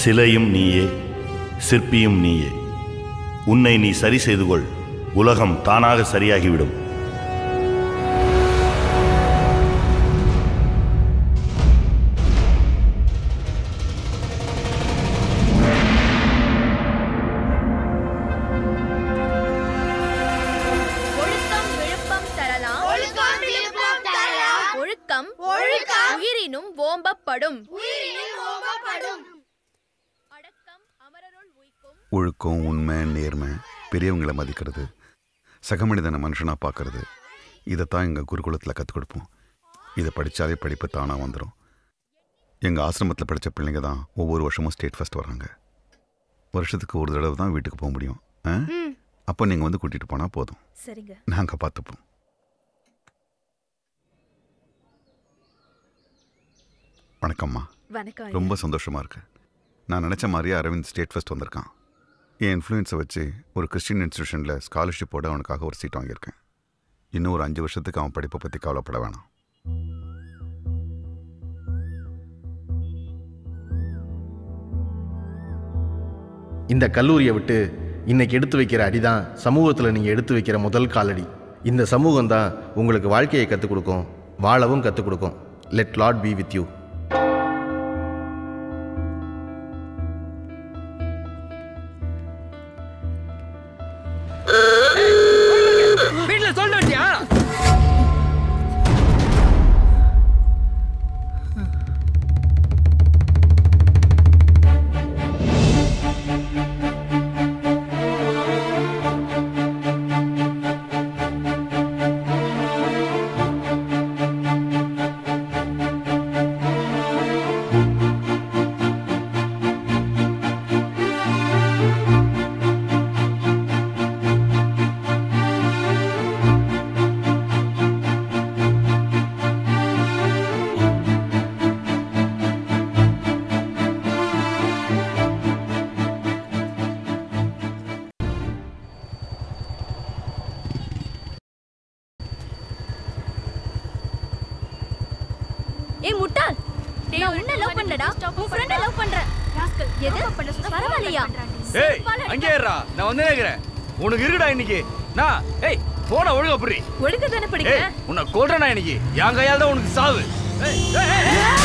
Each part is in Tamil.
சிலையும் நீயே சிற்பியும் நீயே உன்னை நீ சரி செய்து கொள் உலகம் தானாக சரியாகிவிடும் ஒழுக்கம் விழுப்பம் தரலாம் ஒழுக்கம் விழுப்பம் தரலாம். ஒழுக்கம் ஒழுக்கம் உயிரினும் ஓம்பப்படும் உயிரினில் ஓம்பப்படும் அடக்கம் அமரருள் உய்க்கும் ஒழுக்கம் உண்மை நேர்மை பெரியவங்களை மதிக்கிறது சக மனிதனை மனுஷனாக பார்க்கறது இதைத்தான் எங்கள் குருகுலத்தில் கற்றுக் கொடுப்போம் இதை படித்தாலே படிப்பு தானாக வந்துடும் எங்கள் ஆசிரமத்தில் படித்த பிள்ளைங்க தான் ஒவ்வொரு வருஷமும் ஸ்டேட் ஃபஸ்ட் வராங்க வருஷத்துக்கு ஒரு தடவை தான் வீட்டுக்கு போக முடியும் ஆ அப்போ நீங்கள் வந்து கூட்டிகிட்டு போனால் போதும் சரிங்க நாங்கள் பார்த்துப்போம் வணக்கம்மா வணக்கம் ஐயா. ரொம்ப சந்தோஷமாக இருக்கு நான் நினச்ச மாதிரியே அரவிந்த் ஸ்டேட் ஃபஸ்ட் வந்திருக்கான் என் இன்ஃப்ளூயன்ஸை வச்சு ஒரு கிறிஸ்டின் இன்ஸ்டியூஷனில் ஸ்காலர்ஷிப்போட அவனுக்காக ஒரு சீட் வாங்கியிருக்கேன் இன்னும் ஒரு அஞ்சு வருஷத்துக்கு அவன் படிப்பை பற்றி கவலைப்பட வேணாம் இந்த கல்லூரியை விட்டு இன்னைக்கு எடுத்து வைக்கிற அடிதான் சமூகத்தில் நீங்கள் எடுத்து வைக்கிற முதல் காலடி இந்த சமூகம் தான் உங்களுக்கு வாழ்க்கையை கற்றுக் கொடுக்கும் வாழவும் கற்றுக் கொடுக்கும் let lot be with you வீட்டுல சொல்ல வச்சியா ஏய் முட்டாள் நான் உன்னை லவ் பண்ணலடா உன் ஃப்ரெண்ட லவ் பண்றேன் எது பரவாயில்லையா ஏய் அங்கே இருடா நான் வந்து நினைக்கிறேன் உனக்கு இருக்குடா இன்னைக்கு நான் ஏய் போன ஒழுங்கா புரி ஒழுங்க தானே ஏய் படிக்கிறேன் உன்னை கொல்றேனா இன்னைக்கு என் கையால தான் உனக்கு சாவு ஏய், ஏய், ஏய், ஏய்.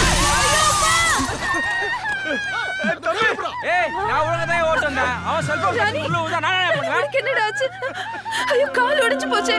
ஏய் நான் ஒழுங்கா தான் ஓட்டு வந்தேன் அவன் செல்போன் உள்ள விழுந்தா நான் என்ன பண்ணுவேன் உனக்கு என்னடா ஆச்சு ஐயோ கால் உடைச்சு போச்சு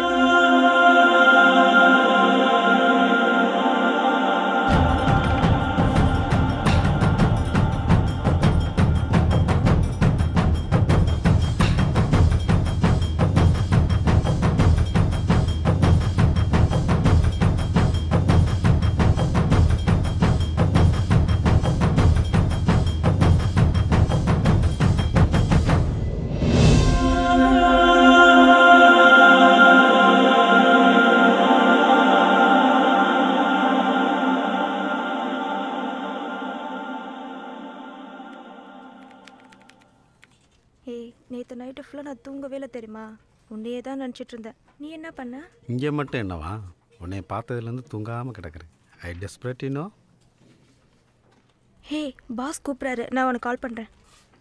ஏய் நேற்று நைட்டு ஃபுல்லாக நான் தூங்கவே இல்லை தெரியுமா உன்னையே தான் நினச்சிட்டு இருந்தேன் நீ என்ன பண்ண இங்கே மட்டும் என்னவா உன்னை பார்த்ததுலேருந்து தூங்காமல் கிடக்குறேன் I desperate you hey boss கூப்பிட்றாரு நான் உனக்கு கால் பண்ணுறேன்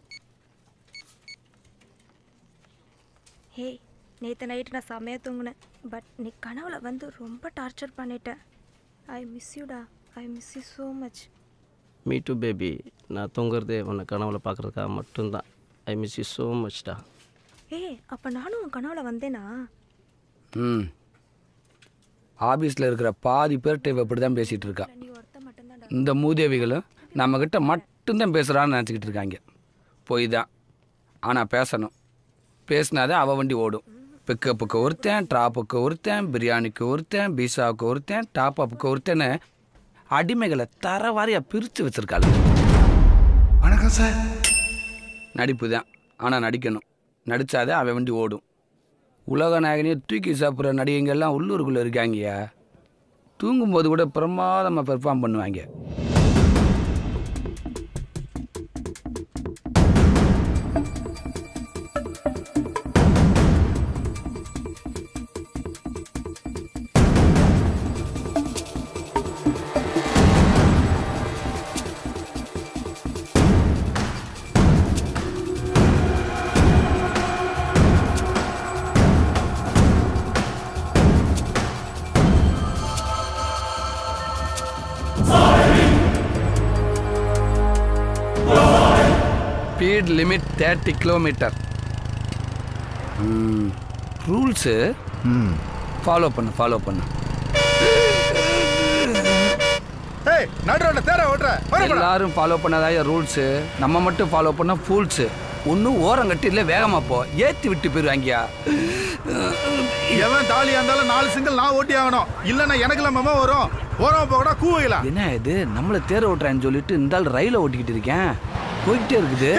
ஹே நேற்று நைட்டு நான் செம்மையாக தூங்கினேன் பட் நீ கனவுல வந்து ரொம்ப டார்ச்சர் பண்ணிட்டேன் ஐ மிஸ் யூடா I miss you so much me too baby நான் தூங்குறதே உன்னை கனவுல பார்க்குறதுக்காக மட்டும்தான் ஐ மிஸ் யூ ஸோ மச்டா ஏய் அப்போ நானும் உன் கனவுல வந்தேனா ம் ஆபீஸில் இருக்கிற பாதி பேர்கிட்ட இவ இப்படி தான் பேசிகிட்டு இருக்கா நீ ஒருத்த மட்டும்தான் இந்த மூதேவிகளும் நம்மக்கிட்ட மட்டும்தான் பேசுகிறான்னு நினச்சிக்கிட்டு இருக்காங்க போய் தான் ஆனால் பேசணும் பேசினாதான் அவ வண்டி ஓடும் பிக்கப்புக்கு ஒருத்தன் ட்ராப்புக்கு ஒருத்தன் பிரியாணிக்கு ஒருத்தன் பீஸாவுக்கு ஒருத்தன் டாப் அப்புக்கு ஒருத்தன்னு அடிமைகளை தரவாரியாக பிரித்து வச்சிருக்காள் வணக்கம் சார் நடிப்பு தான் ஆனால் நடிக்கணும் நடித்தாதே அவன் வண்டி ஓடும் உலக நாயகனையே தூக்கி சாப்பிட்ற நடிகைங்கெல்லாம் உள்ளூருக்குள்ளே இருக்காங்கய்யா தூங்கும்போது கூட பிரமாதமாக பெர்ஃபார்ம் பண்ணுவாங்க speed limit thirty kilometre rules follow பண்ணு ஃபாலோ பண்ணு ஏய் நடுரோட தேர ஓட்டுற எல்லாரும் ஃபாலோ பண்ணாதாய ரூல்ஸு நம்ம மட்டும் ஃபாலோ பண்ண ஃபூல்ஸு ஒன்றும் ஓரங்கட்டி இல்லை வேகமாக போ ஏற்றி விட்டு போயிடுவாங்கயா எவன் தாலியா இருந்தாலும் நாலு சிங்கிள் நான் ஓட்டி ஆகணும் இல்லைன்னா எனக்கு மெமோ வரும் ஓரமா போகடா கூவையில என்ன இது நம்மளை தேர ஓட்டுறான்னு சொல்லிட்டு இந்த ஆள் ரயிலை ஓட்டிக்கிட்டு இருக்கேன் போய்கிட்டே இருக்குது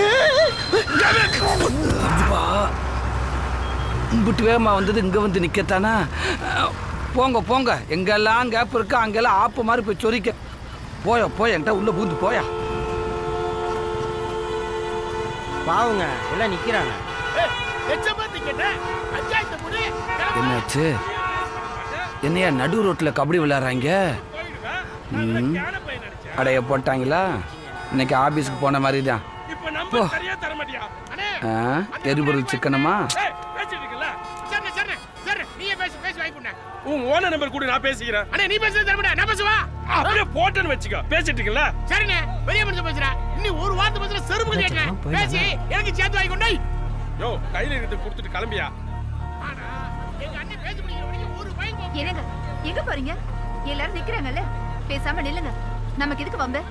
அப்பா. இம்புட்டு வேகமாக வந்தது இங்கே வந்து நிற்கத்தானா போங்க போங்க எங்கெல்லாம் கேப் இருக்கு அங்கெல்லாம் ஆப்பு மாதிரி போய் சொரிக்க போயா போயா என்கிட்ட உள்ள பூந்து போயா பாவுங்க எல்லாம் நிக்கிறாங்க என்னாச்சு என்னையா நடு ரோட்டில் கபடி விளையாடுறாங்க ம். அடைய போட்டாங்களா இன்னைக்கு ஆபீஸ்க்கு போன மாதிரி தான் போ ஆ, எரிபொருள் சிக்கனமா உன் ஓனர் நம்பர் கூட நான் பேசிக்கிறேன் அண்ணே நீ பேசுறது தர மாட்டேன் நான் பேசுவா அப்படியே போட்டேன்னு வச்சுக்கோ பேசிட்டு இருக்கல சரிண்ணே பெரிய மனுஷன் பேசுறேன் இன்னும் ஒரு வார்த்தை பேசுற செருப்பு கேட்கிறேன் பேசி எனக்கு சேர்த்து வாங்கி கொண்டை யோ கையில இருந்து கொடுத்துட்டு கிளம்பியா எங்க அண்ணன் பேசி முடிக்கிற வரைக்கும் ஒரு பைக் என்னங்க எங்க போறீங்க எல்லாரும் நிக்கிறாங்கல்ல பேசாம நில்லுங்க நமக்கு எதுக்கு வம்ப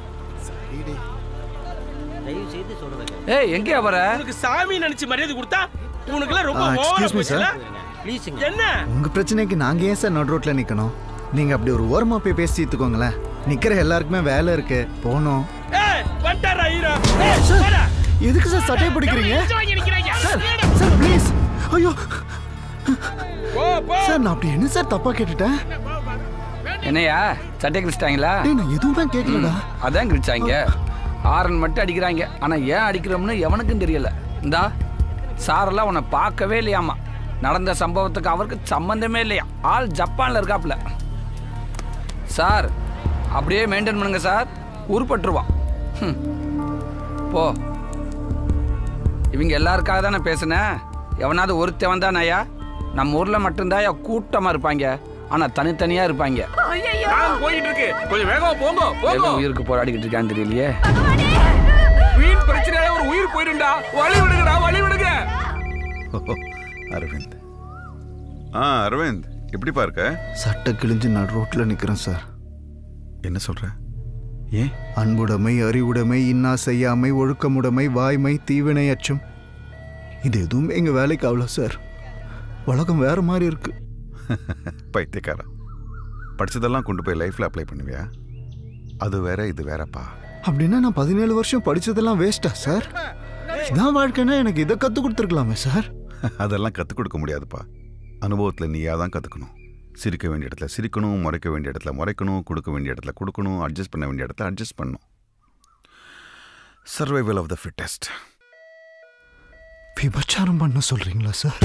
தயவு செய்து சொல்லுங்க ஏய் எங்கேயா வர உனக்கு சாமி நினைச்சு மரியாதை கொடுத்தா உனக்குலாம் ரொம்ப Ah, ஓவரா excuse me, sir. போச்சுல ப்ளீஸுங்க என்ன உங்க பிரச்சனைக்கு நாங்க ஏன் சார் நடு ரோட்ல நிக்கணும் நீங்க அப்படி ஒரு ஓரமா போய் பேசி தீர்த்துக்கோங்களேன் நிக்கிற எல்லாருக்குமே வேலை இருக்கு போகணும் ஏய் வந்துட்டாரா ஹீரோ ஏய் வாடா எதுக்கு சார் சட்டை பிடிக்கிறீங்க எவ்வளவு வாங்கி நிக்கிறாங்க சார் சார் ப்ளீஸ் ஐயோ போ போ சார் நான் அப்படி என்ன சார் தப்பா கேட்டுட்டேன் என்னையா சட்டை கிழிச்சிட்டாங்களா டேய் நான் எதுவுமே கேட்கலடா ம், அதான் கிழிச்சாங்க ஆரன் மட்டும் அடிக்கிறாங்க ஆனா ஏன் அடிக்கிறோம்னு எவனுக்கும் தெரியல இந்தா சாரெல்லாம் உன்னை பார்க்கவே இல்லையாமா நடந்த சம்பவத்துக்கு அவருக்கு சம்பந்தமே இல்லையா ஆள் ஜப்பான்ல இருக்காப்ல சார் அப்படியே மெயின்டைன் பண்ணுங்க சார் உருப்பட்டுருவான் ஹம். போ இவங்க எல்லாருக்காக தானே பேசுனேன் எவனாவது ஒருத்தவன் தான் ஐயா நம்ம ஊர்ல மட்டும்தான் கூட்டமா இருப்பாங்க ஆனா தனித்தனியா இருப்பாங்க நான் போயிட்டு இருக்கு கொஞ்சம் வேகமா போங்க போங்க எவன் உயிருக்கு போராடிக்கிட்டு இருக்கான்னு தெரியலையே வீண் பிரச்சனையால ஒரு உயிர் போயிருண்டா வழி விடுங்கடா வழி விடுங்க அரவிந்த் ஆ அரவிந்த் எப்படிப்பா இருக்க சட்டை கிழிஞ்சு நடு ரோட்ல நிக்கிறேன் சார் என்ன சொல்ற ஏன் அன்புடைமை அறிவுடைமை இன்னா செய்யாமை ஒழுக்கமுடைமை வாய்மை தீவினை அச்சம் இது எதுவுமே எங்க வேலைக்கு ஆகல சார் உலகம் வேற மாதிரி இருக்கு பைத்தியக்காரா படிச்சதெல்லாம் கொண்டு போய் லைஃப்ல அப்ளை பண்ணுவியா அது வேற இது வேறப்பா அப்படின்னா நான் பதினேழு வருஷம் படிச்சதெல்லாம் வேஸ்டா சார் இதான் வாழ்க்கைன்னா எனக்கு இதை கற்றுக் கொடுத்துருக்கலாமே சார் அதெல்லாம் கற்றுக் கொடுக்க முடியாதுப்பா அனுபவத்தில் நீயா தான் கற்றுக்கணும் சிரிக்க வேண்டிய இடத்துல சிரிக்கணும் முறைக்க வேண்டிய இடத்துல முறைக்கணும் கொடுக்க வேண்டிய இடத்துல கொடுக்கணும் அட்ஜஸ்ட் பண்ண வேண்டிய இடத்துல அட்ஜஸ்ட் பண்ணணும் சர்வைவல் ஆஃப் த ஃபிட்டஸ்ட் விபச்சாரம் பண்ண சொல்றீங்களா சார்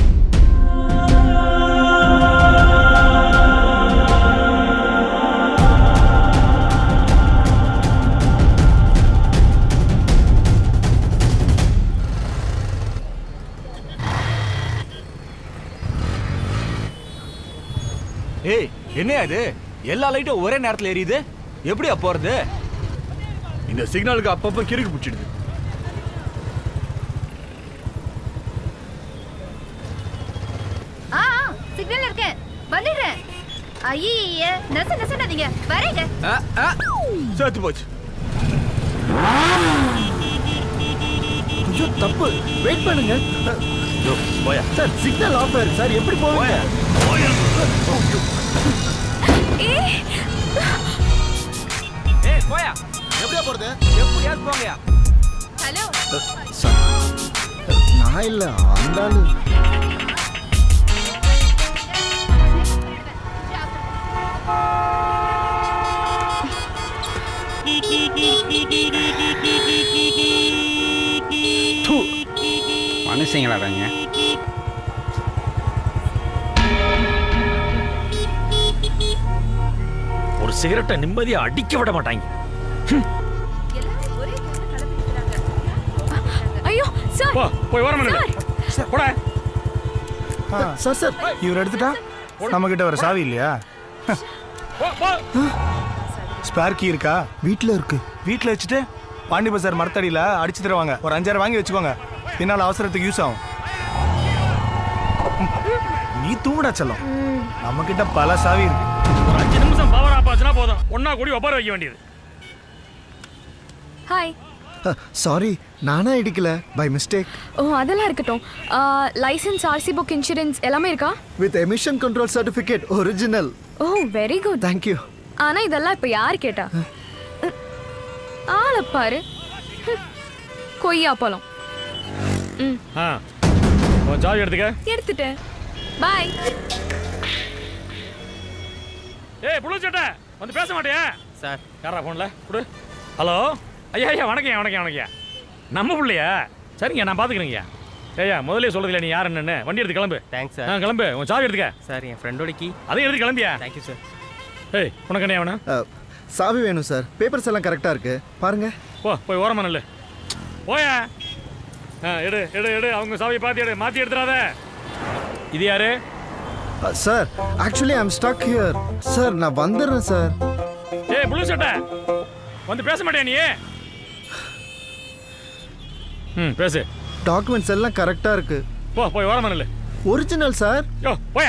ஏய் என்னையா இது எல்லா லைட்டும் ஒரே நேரத்துல எரியுது எப்படியா போறது இந்த சிக்னலுக்கு அப்பப்போ கிறுக்கு பிடிச்சிடுது ஆ சிக்னல் இருக்கேன் வந்துடுறேன் ஐய நச நசனாதீங்க வரேங்க சேர்த்து போச்சு ஐயோ தப்பு வெயிட் பண்ணுங்க போயா சார் சிக்னல் ஆஃப் ஆயிருக்கு சார் எப்படி போவீங்க ஏய் போயா எப்படியா போறது எப்படியாவது போங்கயா ஹலோ சார் நான் இல்லை அந்த ஆளு மனுஷங்களாடாங்க ஒரு சிகரெட்டை நிம்மதியா அடிக்க விட மாட்டாங்க ஐயோ சார் போ போய் ஓரம் போட சார் சார் இவர் எடுத்துட்டா நம்ம கிட்ட வர சாவி இல்லையா போ போ ஸ்பேர் கீ இருக்கா வீட்டில் இருக்கு வீட்டில் வச்சுட்டு பாண்டி பசார் மரத்தடியில் அடிச்சு தருவாங்க ஒரு அஞ்சாயிரம் வாங்கி வச்சுக்கோங்க பின்னால் அவசரத்துக்கு யூஸ் ஆகும் நீ தூங்குடா செல்லம் நம்ம கிட்ட பல சாவி இருக்கு ஒரு அஞ்சு நிமிஷம் பவர் ஆஃப் ஆச்சுன்னா போதும் ஒன்னா கூடி ஒப்பார வைக்க வேண்டியது ஹாய் சாரி நானே இடிக்கல பை மிஸ்டேக் ஓ அதெல்லாம் இருக்கட்டும் லைசென்ஸ் ஆர்சி புக் இன்சூரன்ஸ் எல்லாமே இருக்கா with emission control certificate original oh very good thank you ஆனா இதெல்லாம் இப்ப யார் கேட்டா ஆளை பாரு ஹம். கொய்யா பழம் ம் ஆ உன் சாவி எடுத்துக்க எடுத்துட்டேன் பாய் ஏய் புழு சட்டை வந்து பேச மாட்டியா சார் யாரா ஃபோனில் கொடு ஹலோ ஐயா ஐயா வணக்கம் வணக்கம் வணக்கம் நம்ம பிள்ளையா சரிங்க நான் பார்த்துக்கிறேங்க ஐயா முதல்ல சொல்றதில்ல நீ யார் என்னன்னு வண்டி எடுத்து கிளம்பு தேங்க்ஸ் ஆ சார் கிளம்பு உன் சாவி எடுத்துக்க சார் என் ஃப்ரெண்டோட கீ அதையும் எடுத்து கிளம்பியா தேங்க்யூ சார் ஏய் உனக்கு என்ன வேணும் சாவி வேணும் சார் பேப்பர்ஸ் எல்லாம் கரெக்டாக இருக்கு பாருங்க போ போய் ஓரமா நல்லு போயா ஆ எடு எடு எடு அவங்க சாவியை பார்த்து எடு மாற்றி எடுத்துடாத இது யாரு sir actually I'm stuck here sir நான் வந்துடுறேன் சார் ஏய் புழு சட்டை வந்து பேச மாட்டியா நீ ம் பேசு டாக்குமெண்ட்ஸ் எல்லாம் கரெக்டாக இருக்கு போ போய் ஓரமா நல்லு ஒரிஜினல் சார் யோ போயா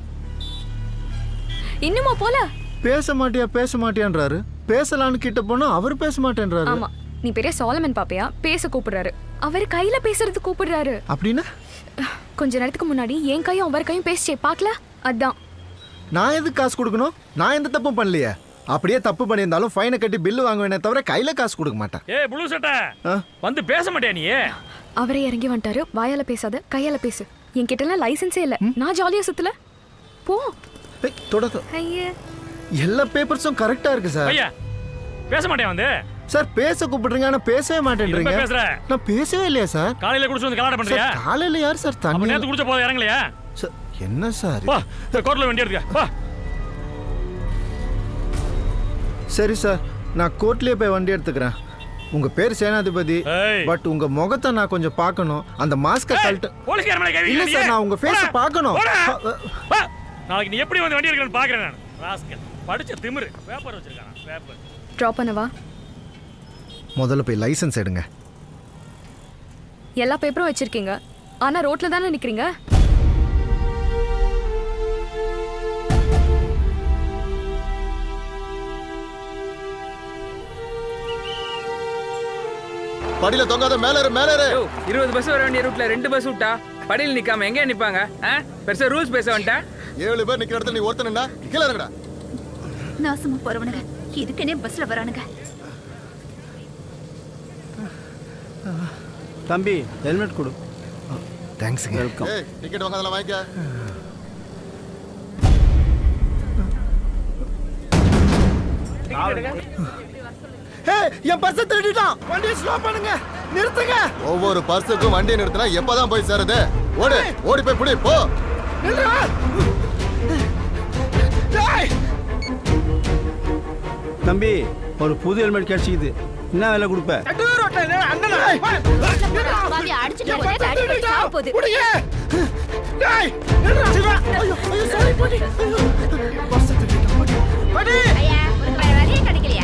இன்னுமா போல பேச மாட்டியா பேச மாட்டியான்றாரு பேசலான்னு கிட்ட போனா அவர் பேச மாட்டேன்றாரு ஆமா நீ பெரிய சாலமன் பாப்பையா பேச கூப்பிடுறாரு அவர் கையில பேசுறது கூப்பிடுறாரு அப்படின்னா கொஞ்ச நேரத்துக்கு முன்னாடி என் கையும் அவர் கையும் பேசிச்சே பார்க்கல அதான் நான் எதுக்கு காசு கொடுக்கணும் நான் எந்த தப்பும் பண்ணலையே அப்படியே தப்பு பண்ணியிருந்தாலும் ஃபைனை கட்டி பில்லு வாங்குவேனே தவிர கையில காசு கொடுக்க மாட்டேன் ஏய் புழு சட்டை ஆ? வந்து பேச மாட்டியா நீ அவரே இறங்கி வந்துட்டாரு வாயால பேசாத கையால பேசு என்கிட்ட எல்லாம் லைசென்ஸே இல்ல நான் ஜாலியா சுத்தல போ ஏய், தொட ஐயே எல்லா பேப்பர்ஸும் கரெக்டா இருக்கு சார் ஐயா பேச மாட்டியா வந்து சார் பேச கூப்பிடுறீங்க ஆனா பேசவே மாட்டேன்றீங்க எப்ப பேசுற? நான் பேசவே இல்லையா சார் காலையில குடிச்சு வந்து கலாட பண்றியா சார், காலையில யார் சார் அப்ப தண்ணி நேத்து குடிச்ச போது இறங்கலையா சார், என்ன சார் வா கோர்ட்ல வண்டி எடுத்துக்க வா சரி சார் நான் கோர்ட்லயே போய் வண்டி எடுத்துக்கிறேன் உங்க பேர் சேனாதிபதி ஏய். பட் உங்க முகத்தை நான் கொஞ்சம் பார்க்கணும் அந்த மாஸ்க கழட்டு போலீஸ்கார மேல கை இல்ல வைக்கிறியா சார் நீ? நான் உங்க ஃபேஸ போடா, பார்க்கணும் போடா. அ, அ, வா. நாளைக்கு நீ எப்படி வந்து வண்டி எடுக்கணும்னு பாக்குறேன் நான் ராஸ்கல் படிச்ச திமிரு பேப்பர் வச்சிருக்கானா பேப்பர் ட்ராப் பண்ணவா முதல்ல போய் லைசென்ஸ் எடுங்க எல்லா பேப்பரும் வச்சிருக்கீங்க ஆனா ரோட்ல தானே நிக்கிறீங்க படியில தொங்காத மேல ஏறு மேல ஏறு இருபது பஸ் வர வேண்டிய ரூட்ல ரெண்டு பஸ் விட்டா படியில் நிக்காம எங்க நிப்பாங்க ஆ? பெருசா ரூல்ஸ் பேச வந்துட்டேன் ஏழு பேர் நிக்கிற இடத்துல நீ ஒருத்தனா கீழே இறங்கடா நாசமா போறவனுங்க இதுக்குன்னே பஸ்ல வரானுங்க தம்பி ஹெல்மெட் கொடு தேங்க்ஸுங்க வெல்கம் ஏய் டிக்கெட் வாங்க அதெல்லாம் வாங்கிக்க ஹே என் பர்ஸை திருடிட்டான் வண்டியை ஸ்லோ பண்ணுங்க நிறுத்துங்க ஒவ்வொரு பர்சுக்கும் வண்டி நிறுத்தினா எப்பதான் போய் சேருது ஓடு ஓடி போய் புடி போ நில்றா டேய் தம்பி ஒரு புது ஹெல்மெட் கிடைச்சிக்குது என்ன விலை கொடுப்ப பாதி அடிச்சிட்டு ஒரே அடி போய் சாவ போகுது ஐயா உனக்கு வேற வழியே கிடைக்கலையா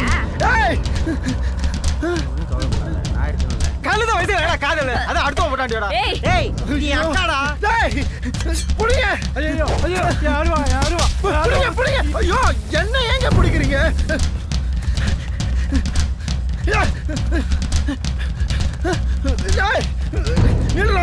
கழுத வயசு ஏடா காதல அத அடுத்த போட்டாண்டியோடா ஏய். ஏய் நீ அக்காடா டேய் புடிங்க ஐயோ ஐயோ யாருவா யாருவா புடிங்க புடிங்க ஐயோ என்ன ஏங்க புடிக்கிறீங்க ஏய் நில்றா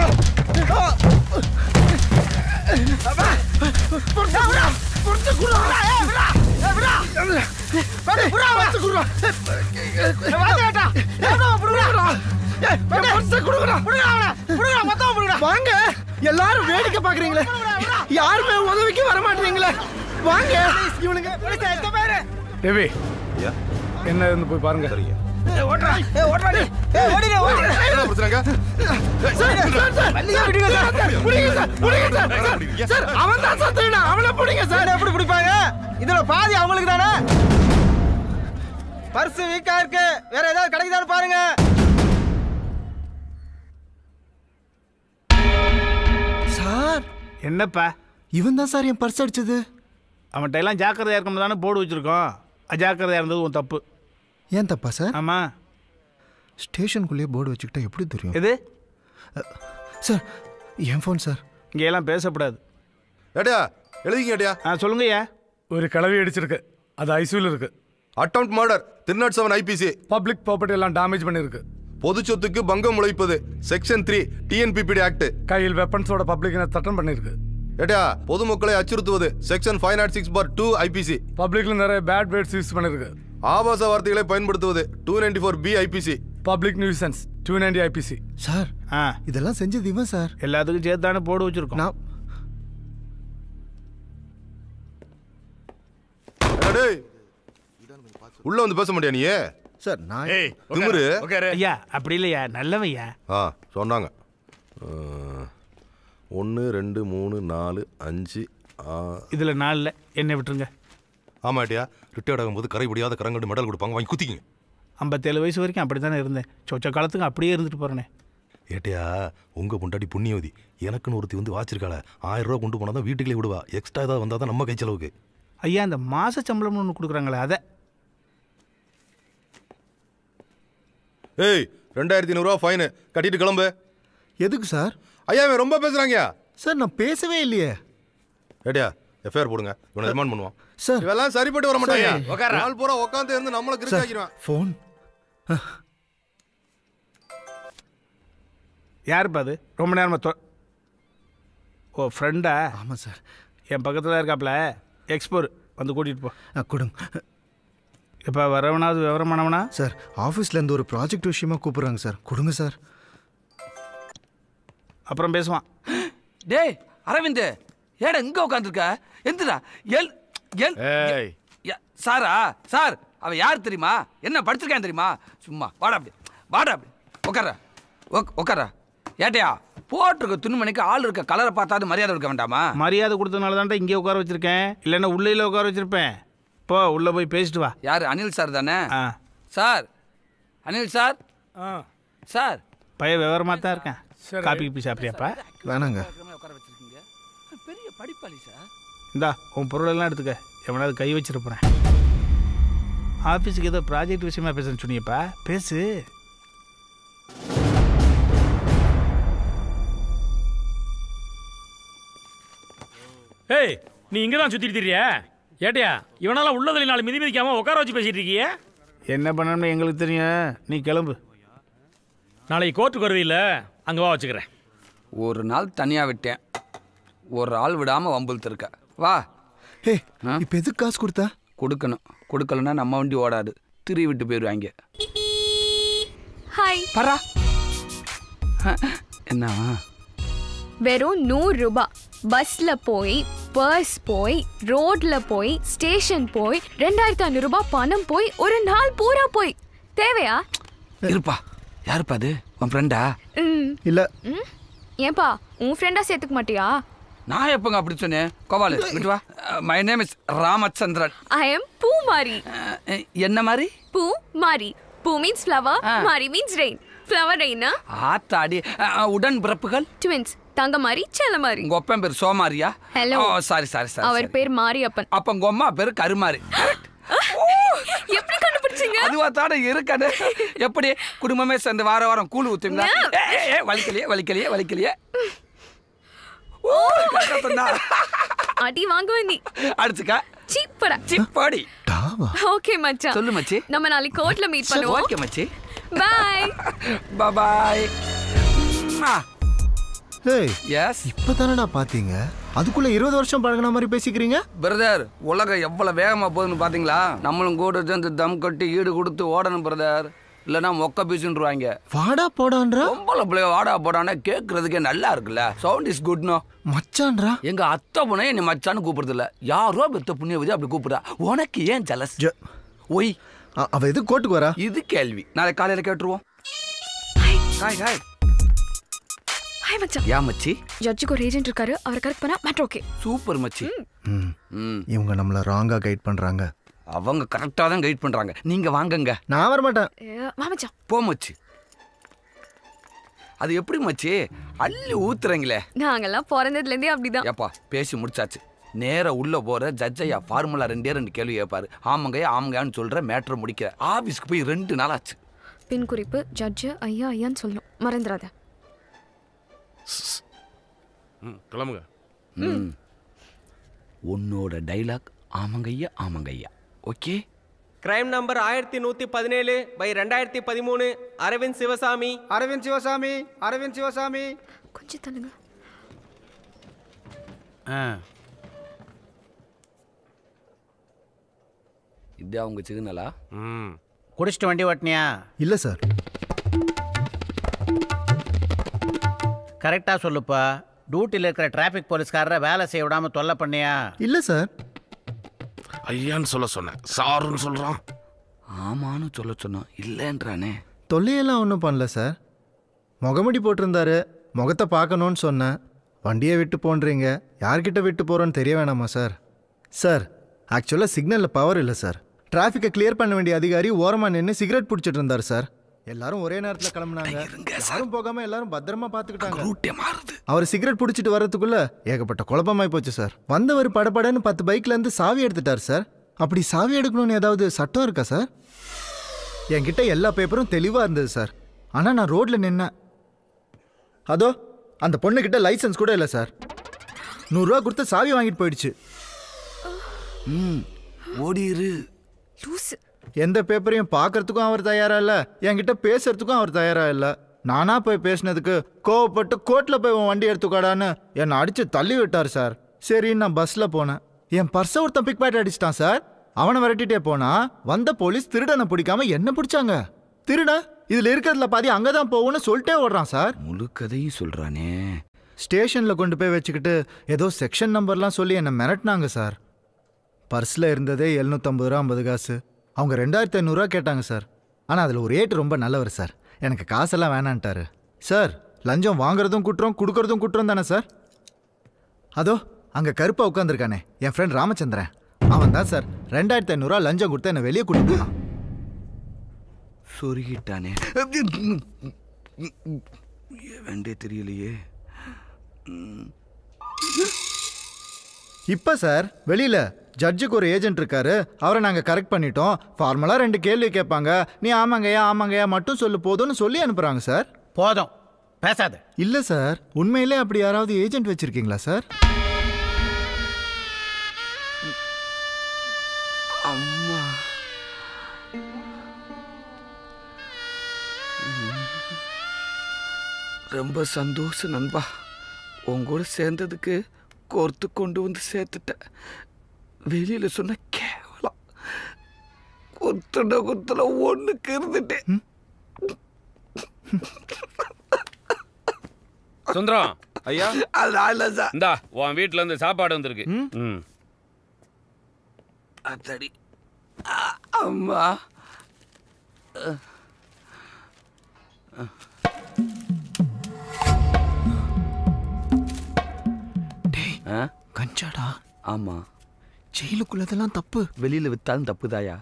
அப்பா புடிச்சு குடா புடிச்சு குடா ஏய் விடா ஏய் விடா படி புடா புடிச்சு குடா வாடா ஏடா புடுடா ஏய் புடிச்சு குடுடா புடுடா அவன புடுடா மொத்தம் புடுடா வாங்க எல்லாரும் வேடிக்கை பாக்குறீங்களே யாருமே உதவிக்கு வர மாட்டீங்களே வாங்க இவனுங்க எத்த பேரு தேவி என்ன இருந்து போய் பாருங்க சரிங்க ஏய் ஓட்றா ஏய் ஓட்றா நீ ஏய் ஓடிங்க ஓடிங்க என்ன பிரச்சனைங்க சார் சார் சார் விடுங்க சார் புடிங்க சார் புடிங்க சார் சார், சார் அவன் தான் சத்துனா அவனை புடிங்க சார் எப்படி பிடிப்பாங்க இதுல பாதி அவங்களுக்கு தானே பர்ஸ் வீக்கா இருக்கு வேற ஏதாவது கிடைக்குதான்னு பாருங்க சார் என்னப்பா இவன் தான் சார் என் பர்ஸ் அடிச்சது அவன்கிட்ட எல்லாம் ஜாக்கிரதையா இருக்கணும் தானே போர்டு வச்சிருக்கோம் அஜாக்கிரதையாக இருந்தது உன் தப்பு ஏன் தப்பா சார் ஆமாம் ஸ்டேஷனுக்குள்ளேயே போர்டு வச்சுக்கிட்டா எப்படி தெரியும் எது சார் என் ஃபோன் சார் இங்கே எல்லாம் பேசக்கூடாது ஏடியா எழுதிங்க ஏடியா ஆ சொல்லுங்கய்யா ஒரு கிளவி அடிச்சிருக்கு அது ஐசியூல இருக்கு attempt murder three nought seven IPC public property எல்லாம் டேமேஜ் பண்ணிருக்கு பொது சொத்துக்கு பங்கம் உழைப்பது செக்ஷன் த்ரீ டிஎன்பிபிடி ஆக்ட் கையில் வெப்பன்ஸோட பப்ளிக் தட்டம் பண்ணிருக்கு ஏடியா பொதுமக்களை அச்சுறுத்துவது section five nought six bar two IPC பப்ளிக்ல நிறைய பேட் வேர்ட்ஸ் யூஸ் பண்ணிருக்கு ஆபாச வார்த்தைகளை பயன்படுத்துவது two ninety four B IPC public nuisance two ninety IPC sir ஆ இதெல்லாம் செஞ்சது இவன் சார் எல்லாத்துக்கும் சேர்த்து தானே போர்டு வச்சுருக்கோம் நான் டேய் உள்ள வந்து பேச மாட்டியா நீ சார் நான் ஏய் திமிரு ஐயா அப்படி இல்லையா நல்லவையா ஆ சொன்னாங்க ஒன்று ரெண்டு மூணு நாலு அஞ்சு இதில் நாலில் என்னை விட்டுருங்க ஆமாட்டியா ரிட்டையர்ட் ஆகும்போது கரை முடியாத கரங்கட்டு மெடல் கொடுப்பாங்க வாங்கி குத்திக்கிங்க ஐம்பத்தேழு வயசு வரைக்கும் அப்படி தானே இருந்தேன் சொச்ச காலத்துக்கு அப்படியே இருந்துட்டு போகிறேனே ஏட்டையா உங்க பொண்டாட்டி புண்ணியவதி எனக்குன்னு ஒருத்தி வந்து வாச்சிருக்காள ஆயிரம் ரூபா கொண்டு போனால் தான் வீட்டுக்குள்ளே விடுவா எக்ஸ்ட்ரா ஏதாவது வந்தால் தான் நம்ம கை செலவுக்கு ஐயா இந்த மாச சம்பளம்னு ஒன்று கொடுக்குறாங்களே அதை ஏய் ரெண்டாயிரத்தி ஐநூறுரூவா ஃபைனு கட்டிட்டு கிளம்பு எதுக்கு சார் ஐயா இவன் ரொம்ப பேசுறாங்க சார் நான் பேசவே இல்லையே ஏட்டியா எஃப்ஐஆர் போடுங்க இவனை ரிமாண்ட் பண்ணுவான் சார் இவெல்லாம் சரிப்பட்டு வர மாட்டாங்க சார். உட்கார நாள் பூரா உட்காந்து இருந்து நம்மள சார் கிறுக்காக்கிடுவான் ஃபோன் யாருப்பா அது ரொம்ப நேரமாக தொ ஓ ஃப்ரெண்டா ஆமாம் சார் என் பக்கத்தில் இருக்காப்ல எக்ஸ்போர் வந்து கூட்டிகிட்டு போ ஆ, கொடுங்க இப்போ வரவனாவது விவரமானவனா சார் ஆஃபீஸ்லேருந்து ஒரு ப்ராஜெக்ட் விஷயமா கூப்பிட்றாங்க சார் கொடுங்க சார் அப்புறம் பேசுவான் டேய் அரவிந்த் ஏடா இங்க உட்காந்துருக்க எந்திரா எல் எல் ஏய் யா- சாரா சார் அவன் யார் தெரியுமா என்ன படிச்சிருக்கான் தெரியுமா சும்மா வாடா அப்படி வாடா அப்படி உட்கார உட்கார ஏட்டையா போட்டிருக்க துணிமணிக்கு ஆள் இருக்க கலரை பார்த்தாது மரியாதை இருக்க வேண்டாமா மரியாதை கொடுத்தனால தான்டா இங்கே உட்கார வச்சிருக்கேன் இல்லைன்னா உள்ளையில் உட்கார வச்சிருப்பேன் போ உள்ளே போய் பேசிட்டு வா யார் அனில் சார் தானே ஆ சார் அனில் சார் சார் பையன் விவரமாக தான் இருக்கேன் சரி. காப்பி கீப்பி சாப்பிட்றியாப்பா வேணாங்க உட்கார வச்சிருக்கீங்க பெரிய படிப்பாளி சார் இந்தா உன் பொருளெல்லாம் எடுத்துக்க எவனாவது கை வச்சிட போகிறேன் ஆஃபீஸுக்கு ஏதோ ப்ராஜெக்ட் விஷயமா பேசுன்னு சொன்னியப்பா பேசு ஏய் நீ இங்க தான் சுத்திட்டு திரியா ஏட்டையா இவனால உள்ளதுல நாலு மிதி மிதிக்காம உட்கார வச்சு பேசிட்டு இருக்கியே என்ன பண்ணணும்னு எங்களுக்கு தெரியும் நீ கிளம்பு நாளைக்கு கோர்ட்டுக்கு வருவீல்ல அங்க வா வச்சுக்கிறேன் ஒரு நாள் தனியா விட்டேன் ஒரு ஆள் விடாம வம்புழுத்து இருக்க வா ஹே இப்போ எதுக்கு காசு கொடுத்தா கொடுக்கணும் கொடுக்கலன்னா நம்ம வண்டி ஓடாது திரி விட்டு போயிடுவாங்க ஹாய் பரா என்னவா வெறும் நூறு ரூபாய் பஸ்ல போய் பர்ஸ் போய் ரோட்ல போய் ஸ்டேஷன் போய் ரெண்டாயிரத்தி ஐநூறு ரூபாய் பணம் போய் ஒரு நாள் பூரா போய் தேவையா இருப்பா யாருப்பா அது உன் ஃப்ரெண்டா ம் இல்லை ம் ஏன்பா உன் ஃப்ரெண்டா சேர்த்துக்க மாட்டியா நான் எப்பங்க அப்படி சொன்னேன் கோபாலு விட்டு வா my name is Ramachandran I am Poomari அஹ், என்ன மாதிரி Poomari poo means flower mari means rain flower ரெயினா ஆத்தாடி அஹ், உடன் பிறப்புகள் ட்வின்ஸ் தங்க மாதிரி செல்ல மாதிரி உங்க ஒப்பன் பேர் சோமாரியா Hello. Oh sorry sorry sorry அவர் பேர் மாரியப்பன் அப்ப உங்க அம்மா பேர் கருமாரி எப்படி கண்டுபிடிச்சீங்க அதுவா தானே இருக்கது எப்படி குடும்பமே சேர்ந்து வார வாரம் கூழ் ஊத்துங்களா ஏ, ஏ, ஏ, வலிக்கலையே வலிக்கலையே வலிக்கலையே ஓ கரெக்டா சொன்னா. அடி வாங்குவ நீ அடிச்சுக்க சீப்படா சிப்பாடி ஓகே மச்சான் சொல்லு மச்சி நம்ம நாளைக்கு கோர்ட்ல மீட் பண்ணுவோம் ஓகே மச்சி பை பாய் ஏய் எஸ் இப்போ தானடா பார்த்தீங்க அதுக்குள்ள இருபது வருஷம் பழகுன மாதிரி பேசிக்கிறீங்க பிரதர் உலகம் எவ்வளவு வேகமா போகுதுன்னு பாத்தீங்களா நம்மளும் கூட சேர்ந்து தம் கட்டி ஈடு கொடுத்து ஓடணும் பிரதர் இல்லைன்னா மொக்க பீசுன்றுவாங்க வாடா போடான்றா பொம்பளை பிள்ளைய வாடா போடானே கேட்கறதுக்கே நல்லா இருக்குல்ல சவுண்ட் இஸ் குட்னோ மச்சான்றா எங்க அத்தை புனைய என்னை மச்சான்னு கூப்பிடுறது இல்ல யாரோ பெத்த புண்ணியவதி அப்படி கூப்பிடுறா உனக்கு ஏன் ஜலஸ் ஒய் அ- அவ எது கோர்ட்டுக்கு வரா இது கேள்வி நாளைக்கு காலையில கேட்டுருவோம் ஹாய் ஹாய் ஹாய் மச்சான் யா மச்சி ஜட்ஜுக்கு ஒரு ஏஜென்ட் இருக்காரு அவர் கரெக்ட் பண்ணா மேட்ரு ஓகே சூப்பர் மச்சி ம் ம் இவங்க நம்மள ராங்கா கைட் பண்றாங்க அவங்க கரெக்டாக தான் கைட் பண்றாங்க நீங்க வாங்கங்க நான் வர மாட்டேன் வா மச்சான் போ மச்சி அது எப்படி மச்சி அள்ளி ஊத்துறீங்களே நாங்கெல்லாம் பிறந்ததுல இருந்தே அப்படிதான் ஏப்பா பேசி முடிச்சாச்சு நேரா உள்ள போற ஜட்ஜையா ஃபார்முலா ரெண்டே ரெண்டு கேள்வி கேட்பாரு ஆமாங்கய்யா ஆமாங்கயான்னு சொல்ற மேட்ரை முடிக்கிற ஆபீஸ்க்கு போய் ரெண்டு நாள் ஆச்சு பின் குறிப்பு ஜட்ஜு ஐயா ஐயான்னு சொல்லணும் மறந்துடாத ம் கிளம்புங்க ம் உன்னோட டைலாக் ஆமாங்கய்யா ஆமாங்கய்யா ஓகே கிரைம் நம்பர் ஆயிரத்தி நூத்தி பதினேழு பை ரெண்டாயிரத்தி பதிமூணு அரவிந்த் சிவசாமி அரவிந்த் சிவசாமி அரவிந்த் சிவசாமி கொஞ்சம் தள்ளுங்க ஆ இது அவங்க சிக்னலா ம் குடிச்சிட்டு வண்டி ஓட்டினியா இல்லை சார் கரெக்டாக சொல்லுப்பா டியூட்டியில் இருக்கிற டிராஃபிக் போலீஸ்காரரை வேலை செய்ய விடாம தொல்லை பண்ணியா இல்லை சார் ஐயான்னு சொல்ல சொன்னேன் சாருன்னு சொல்றான் ஆமான்னு சொல்ல சொன்னோம் இல்லைன்றானே தொல்லையெல்லாம் ஒன்றும் பண்ணல சார் முகமுடி போட்டிருந்தாரு முகத்தை பார்க்கணுன்னு சொன்னேன் வண்டியை விட்டு போன்றீங்க யார்கிட்ட விட்டு போகிறோன்னு தெரிய வேணாமா சார் சார் ஆக்சுவலாக சிக்னலில் பவர் இல்லை சார் டிராஃபிக்கை கிளியர் பண்ண வேண்டிய அதிகாரி ஓரமாக நின்று சிகரெட் பிடிச்சிட்டு இருந்தார் சார் எல்லாரும் ஒரே நேரத்தில் கிளம்புனாங்க யாரும் போகாம எல்லாரும் பத்திரமா பார்த்துக்கிட்டாங்க அவர் சிகரெட் பிடிச்சிட்டு வர்றதுக்குள்ள ஏகப்பட்ட குழப்பமாய் போச்சு சார் வந்தவர் படபடன்னு பத்து பைக்ல இருந்து சாவி எடுத்துட்டார் சார் அப்படி சாவி எடுக்கணும்னு ஏதாவது சட்டம் இருக்கா சார் என்கிட்ட எல்லா பேப்பரும் தெளிவாக இருந்தது சார் ஆனால் நான் ரோட்டில் நின்னேன் அதோ அந்த பொண்ணுக்கிட்ட லைசன்ஸ் கூட இல்லை சார் நூறுரூவா கொடுத்து சாவி வாங்கிட்டு போயிடுச்சு ம் ஓடிரு லூசு எந்த பேப்பரையும் பார்க்கறதுக்கும் அவர் தயாரா இல்லை என்கிட்ட பேசுறதுக்கும் அவர் தயாரா இல்லை நானா போய் பேசினதுக்கு கோவப்பட்டு கோர்ட்டில் போய் உன் வண்டி எடுத்துக்காடான்னு என்னை அடிச்சு தள்ளி விட்டார் சார் சரி நான் பஸ்ஸில் போனேன் என் பர்ஸை ஒருத்தன் பிக் பாக்கெட் அடிச்சிட்டான் சார் அவனை விரட்டிட்டே போனா வந்த போலீஸ் திருடனை பிடிக்காம என்ன பிடிச்சாங்க திருட இதுல இருக்கிறதுல பாதி அங்கதான் போகும்னு சொல்லிட்டே ஓடுறான் சார் முழு கதையும் சொல்றானே ஸ்டேஷன்ல கொண்டு போய் வச்சுக்கிட்டு ஏதோ செக்ஷன் நம்பர்லாம் சொல்லி என்னை மிரட்டினாங்க சார் பர்ஸில் இருந்ததே எழுநூற்றம்பது ரூபா ஐம்பது காசு அவங்க ரெண்டாயிரத்தி ஐநூறுரூவா கேட்டாங்க சார் ஆனால் அதில் ஒரு ஏட்டு ரொம்ப நல்லவர் சார் எனக்கு காசெல்லாம் வேணான்ட்டாரு சார் லஞ்சம் வாங்குறதும் குற்றம் கொடுக்கறதும் குற்றம் தானே சார் அதோ அங்கே கருப்பாக உட்காந்துருக்கானே என் ஃப்ரெண்ட் ராமச்சந்திரன் அவன் தான் சார் ரெண்டாயிரத்தி ஐநூறுரூவா லஞ்சம் கொடுத்து என்னை வெளியே கூட்டிட்டு போனான் சொருகிட்டானே வேண்டே தெரியலையே ம். இப்போ சார் வெளியில் ஜட்ஜுக்கு ஒரு ஏஜென்ட் இருக்காரு அவரை நாங்கள் கரெக்ட் பண்ணிட்டோம் ஃபார்மலாக ரெண்டு கேள்வி கேட்பாங்க நீ ஆமாங்கய்யா ஆமாங்கய்யா மட்டும் சொல்லு போதும்னு சொல்லி அனுப்புகிறாங்க சார் போதும் பேசாத இல்லை சார் உண்மையிலே அப்படி யாராவது ஏஜென்ட் வச்சுருக்கீங்களா சார் அம்மா ம். ரொம்ப சந்தோஷம் நண்பா உன் கூட சேர்ந்ததுக்கு கோர்த்து கொண்டு வந்து சேர்த்துட்ட வெளியில சொன்ன கேவலம் குத்துன குத்துல ஒண்ணுக்கு இருந்துட்டேன் சுந்தரம் ஐயா அது சார் இந்தா உன் வீட்ல இருந்து சாப்பாடு வந்திருக்கு ம் அத்தடி ஆ, அம்மா அஹ். அஹ். ஆ? கஞ்சாடா ஆமா ஜெயிலுக்குள்ளதெல்லாம் தப்பு வெளியில வித்தாலும் தப்புதாயா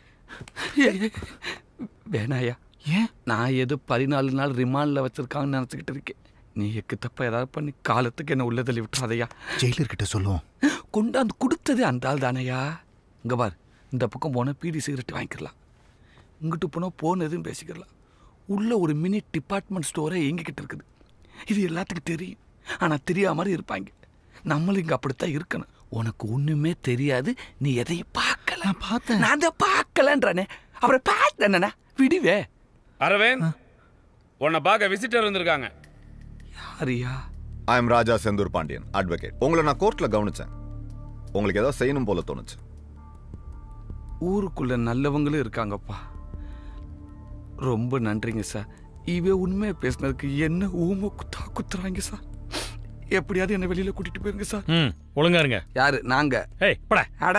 வேணாயா ஏன் நான் ஏதோ பதினாலு நாள் ரிமாண்டில் வச்சிருக்காங்கன்னு நினச்சிக்கிட்டு இருக்கேன் நீ எக்கு தப்ப ஏதாவது பண்ணி காலத்துக்கு என்ன உள்ள தள்ளி விட்டுறாதையா ஜெயிலர்கிட்ட சொல்லுவோம் கொண்டாந்து கொடுத்ததே அந்த ஆள் தானையா இங்க பார் இந்த பக்கம் போனால் பீடி சிகரெட் வாங்கிக்கலாம் இங்கிட்டு போனால் போன் எதுவும் பேசிக்கலாம் உள்ள ஒரு மினி டிபார்ட்மெண்ட் ஸ்டோரே எங்ககிட்ட இருக்குது இது எல்லாத்துக்கும் தெரியும் ஆனால் தெரியாத மாதிரி இருப்பாங்க நம்மளும் இங்கே அப்படித்தான் இருக்கணும் உனக்கு ஒன்றுமே தெரியாது நீ எதையும் பார்க்கல பார்த்தேன் நான் அதை பார்க்கலன்றானே அப்புறம் பார்த்தேன்னா விடுவே அரவிந்த் உன்னை பார்க்க விசிட்டர் வந்திருக்காங்க யாரியா I am Raja Senthur Pandian advocate உங்களை நான் கோர்ட்ல கவனிச்சேன் உங்களுக்கு ஏதோ செய்யணும் போல தோணுச்சு ஊருக்குள்ள நல்லவங்களும் இருக்காங்கப்பா ரொம்ப நன்றிங்க சார் இவ உண்மையை பேசுனதுக்கு என்ன ஊமை குத்தா குத்துறாங்க சார் எப்படியாவது என்ன வெளியில கூட்டிட்டு போயிருங்க சார் ம் ஒழுங்கா இருங்க யாரு நாங்க ஏய் பட அட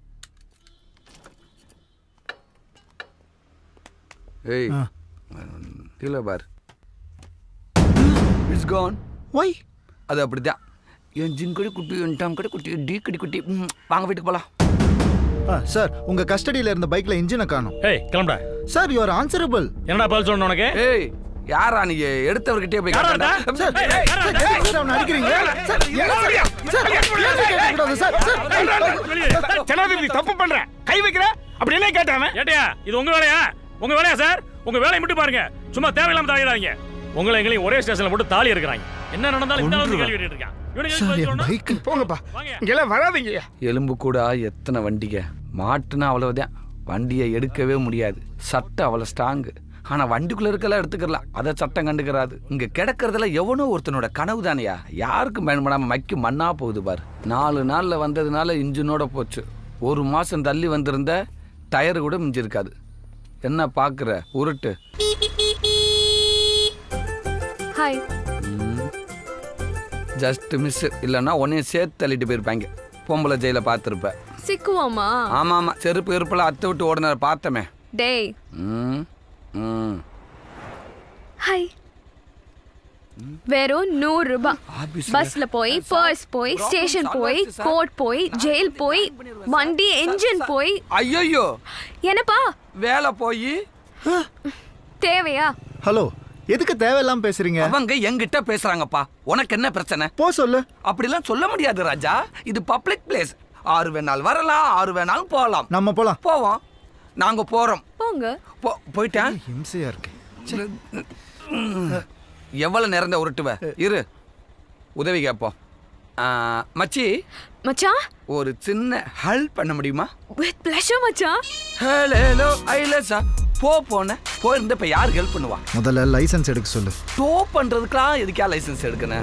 ஏய் கீழே பார் இட்ஸ் கான் ஒய் அது அப்படிதான் என் ஜின் கடி குட்டி என் டாம் கடி குட்டி டி கடி குட்டி ம், வாங்க வீட்டுக்கு போலாம் ஆ, சார் உங்க கஸ்டடியில இருந்த பைக்ல இன்ஜினை காணும் ஏய் கிளம்புடா சார் யூ ஆர் ஆன்சரபிள் என்னடா பதில் சொல்லணும் உனக்கு ஏய் யாரா நீ எடுத்தவர்கிட்டே போய் யாரா கேட்டா டா? சார், சார், எதுக்கு சார் அவனை அடிக்கிறீங்க? சார், ஏன் சார்? ஜனாதிபதி தப்பு பண்ற கை வைக்கிற அப்படி என்ன கேட்டாம ஏட்டியா இது உங்க வேலையா உங்க வேலையா சார் உங்க வேலையை மட்டும் பாருங்க சும்மா தேவையில்லாம தலையிடாதீங்க உங்களை எங்களையும் ஒரே ஸ்டேஷன்ல போட்டு தாலி இருக்கிறாங்க என்ன நடந்தாலும் இந்த அளவுக்கு கேள்வி கேட்டுட்டு இருக்கான் இவனுக்கு எதுக்கு பதில் சொல்லணும்? போங்கப்பா இங்கெல்லாம் வராதீங்க எலும்பு கூட எத்தனை வண்டிக மாட்டுனா அவ்வளவுதான் வண்டியை எடுக்கவே முடியாது சட்டை அவ்வளோ ஸ்ட்ராங்கு ஆனால் வண்டிக்குள்ளே இருக்கலாம் எடுத்துக்கலாம் அதை சட்டம் கண்டுக்கிறாது இங்கே கிடக்கிறதுல எவனோ ஒருத்தனோட கனவு தானையா யாருக்கும் பயன்படாமல் மக்கி மண்ணா போகுது பாரு நாலு நாளில் வந்ததுனால இன்ஜினோட போச்சு ஒரு மாதம் தள்ளி வந்திருந்த டயர் கூட மிஞ்சிருக்காது என்ன பார்க்குற உருட்டு ஹாய் ஜஸ்ட் மிஸ் இல்லைன்னா உன்னையும் சேர்த்து தள்ளிட்டு போயிருப்பாங்க பொம்பளை ஜெயில பார்த்துருப்ப சிக்குவோமா ஆமாம் ஆமாம் செருப்பு இருப்பெல்லாம் அத்தை விட்டு ஓடினார் பார்த்தமே டேய் ம் ம் ஹாய் வெறும் நூறு ரூபாய் பஸ்ல போய் பர்ஸ் போய் ஸ்டேஷன் போய் கோர்ட் போய் ஜெயில் போய் வண்டி என்ஜின் போய் ஐயோ என்னப்பா வேலை போய் தேவையா ஹலோ எதுக்கு தேவையில்லாம பேசுறீங்க அவங்க என்கிட்ட பேசுறாங்கப்பா உனக்கு என்ன பிரச்சனை போ சொல்லு அப்படிலாம் சொல்ல முடியாது ராஜா இது பப்ளிக் பிளேஸ் ஆறு வேணாலும் வரலாம் ஆறு வேணாலும் போகலாம் நம்ம போலாம் போவோம் நாங்க போறோம் போங்க போ போயிட்டேன் ஹிம்சையா இருக்கு எவ்வளவு நேரம் தான் உருட்டுவ இரு உதவி கேட்போம் ஆ, மச்சி மச்சான் ஒரு சின்ன ஹெல்ப் பண்ண முடியுமா வித் ப்ளஷர் மச்சான் ஹலோ ஐலசா போ போன போயிருந்த இப்ப யாருக்கு ஹெல்ப் பண்ணுவா முதல்ல லைசென்ஸ் எடுக்க சொல்லு டோ பண்றதுக்குலாம் எதுக்கா லைசென்ஸ் எடுக்கணும்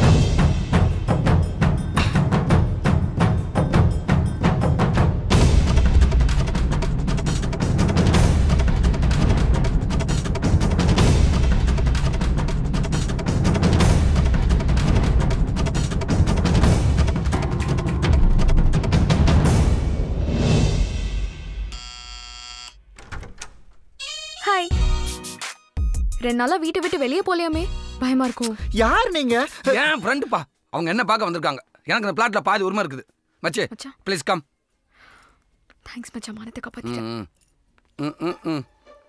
ஹாய் ரெண்டு நாளா வீட்டை விட்டு வெளியே போலையாமே பயமா இருக்கும் யார் நீங்க ஏன் ஃப்ரெண்டுப்பா அவங்க என்ன பார்க்க வந்திருக்காங்க எனக்கு இந்த பிளாட்ல பாதி உரிமை இருக்குது மச்சி ப்ளீஸ் கம் தேங்க்ஸ் மச்சான் மானத்தை காப்பாத்திட்டேன் ம் ம் ம் ம்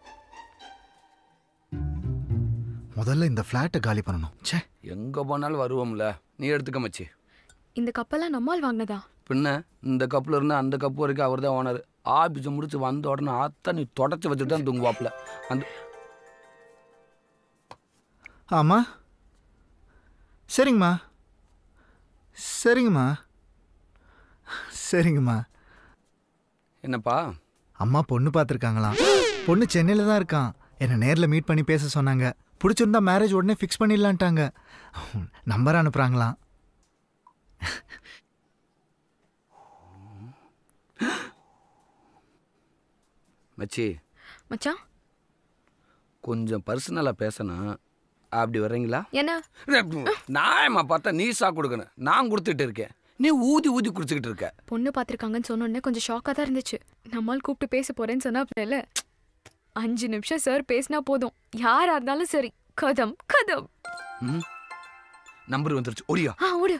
முதல்ல இந்த ஃப்ளாட்டை காலி பண்ணணும் ச்சே எங்க போனாலும் வருவோம்ல நீ எடுத்துக்க மச்சி இந்த கப்பெல்லாம் நம்மால் வாங்கினதா பின்ன இந்த கப்பில் இருந்து அந்த கப்பு வரைக்கும் அவர் தான் ஓனர் ஆபீஸை முடிச்சு வந்த உடனே ஆத்தா நீ தொடச்சி வச்சுட்டு தான் தூங்குவாப்ல அந்த ஆமா சரிங்கம்மா சரிங்கம்மா சரிங்கம்மா என்னப்பா அம்மா பொண்ணு பார்த்துருக்காங்களாம் பொண்ணு சென்னையில் தான் இருக்கான் என்னை நேரில் மீட் பண்ணி பேச சொன்னாங்க பிடிச்சிருந்தா மேரேஜ் உடனே ஃபிக்ஸ் பண்ணிடலான்ட்டாங்க நம்பர் அனுப்புகிறாங்களாம் மச்சி மச்சான் கொஞ்சம் பர்சனலாக பேசணும் அப்படி வர்றீங்களா என்ன நாயம்மா பார்த்தா நீ சா கொடுக்கணும் நான் கொடுத்துட்டு இருக்கேன் நீ ஊதி ஊதி குடிச்சுக்கிட்டு இருக்க பொண்ணு பார்த்துருக்காங்கன்னு சொன்னோடனே கொஞ்சம் ஷாக்காக தான் இருந்துச்சு நம்மால் கூப்பிட்டு பேச போறேன்னு சொன்னா இல்ல அஞ்சு நிமிஷம் சார் பேசினா போதும் யாரா இருந்தாலும் சரி கதம் கதம் ம் நம்பர் வந்துருச்சு ஓடியா ஆ ஓடு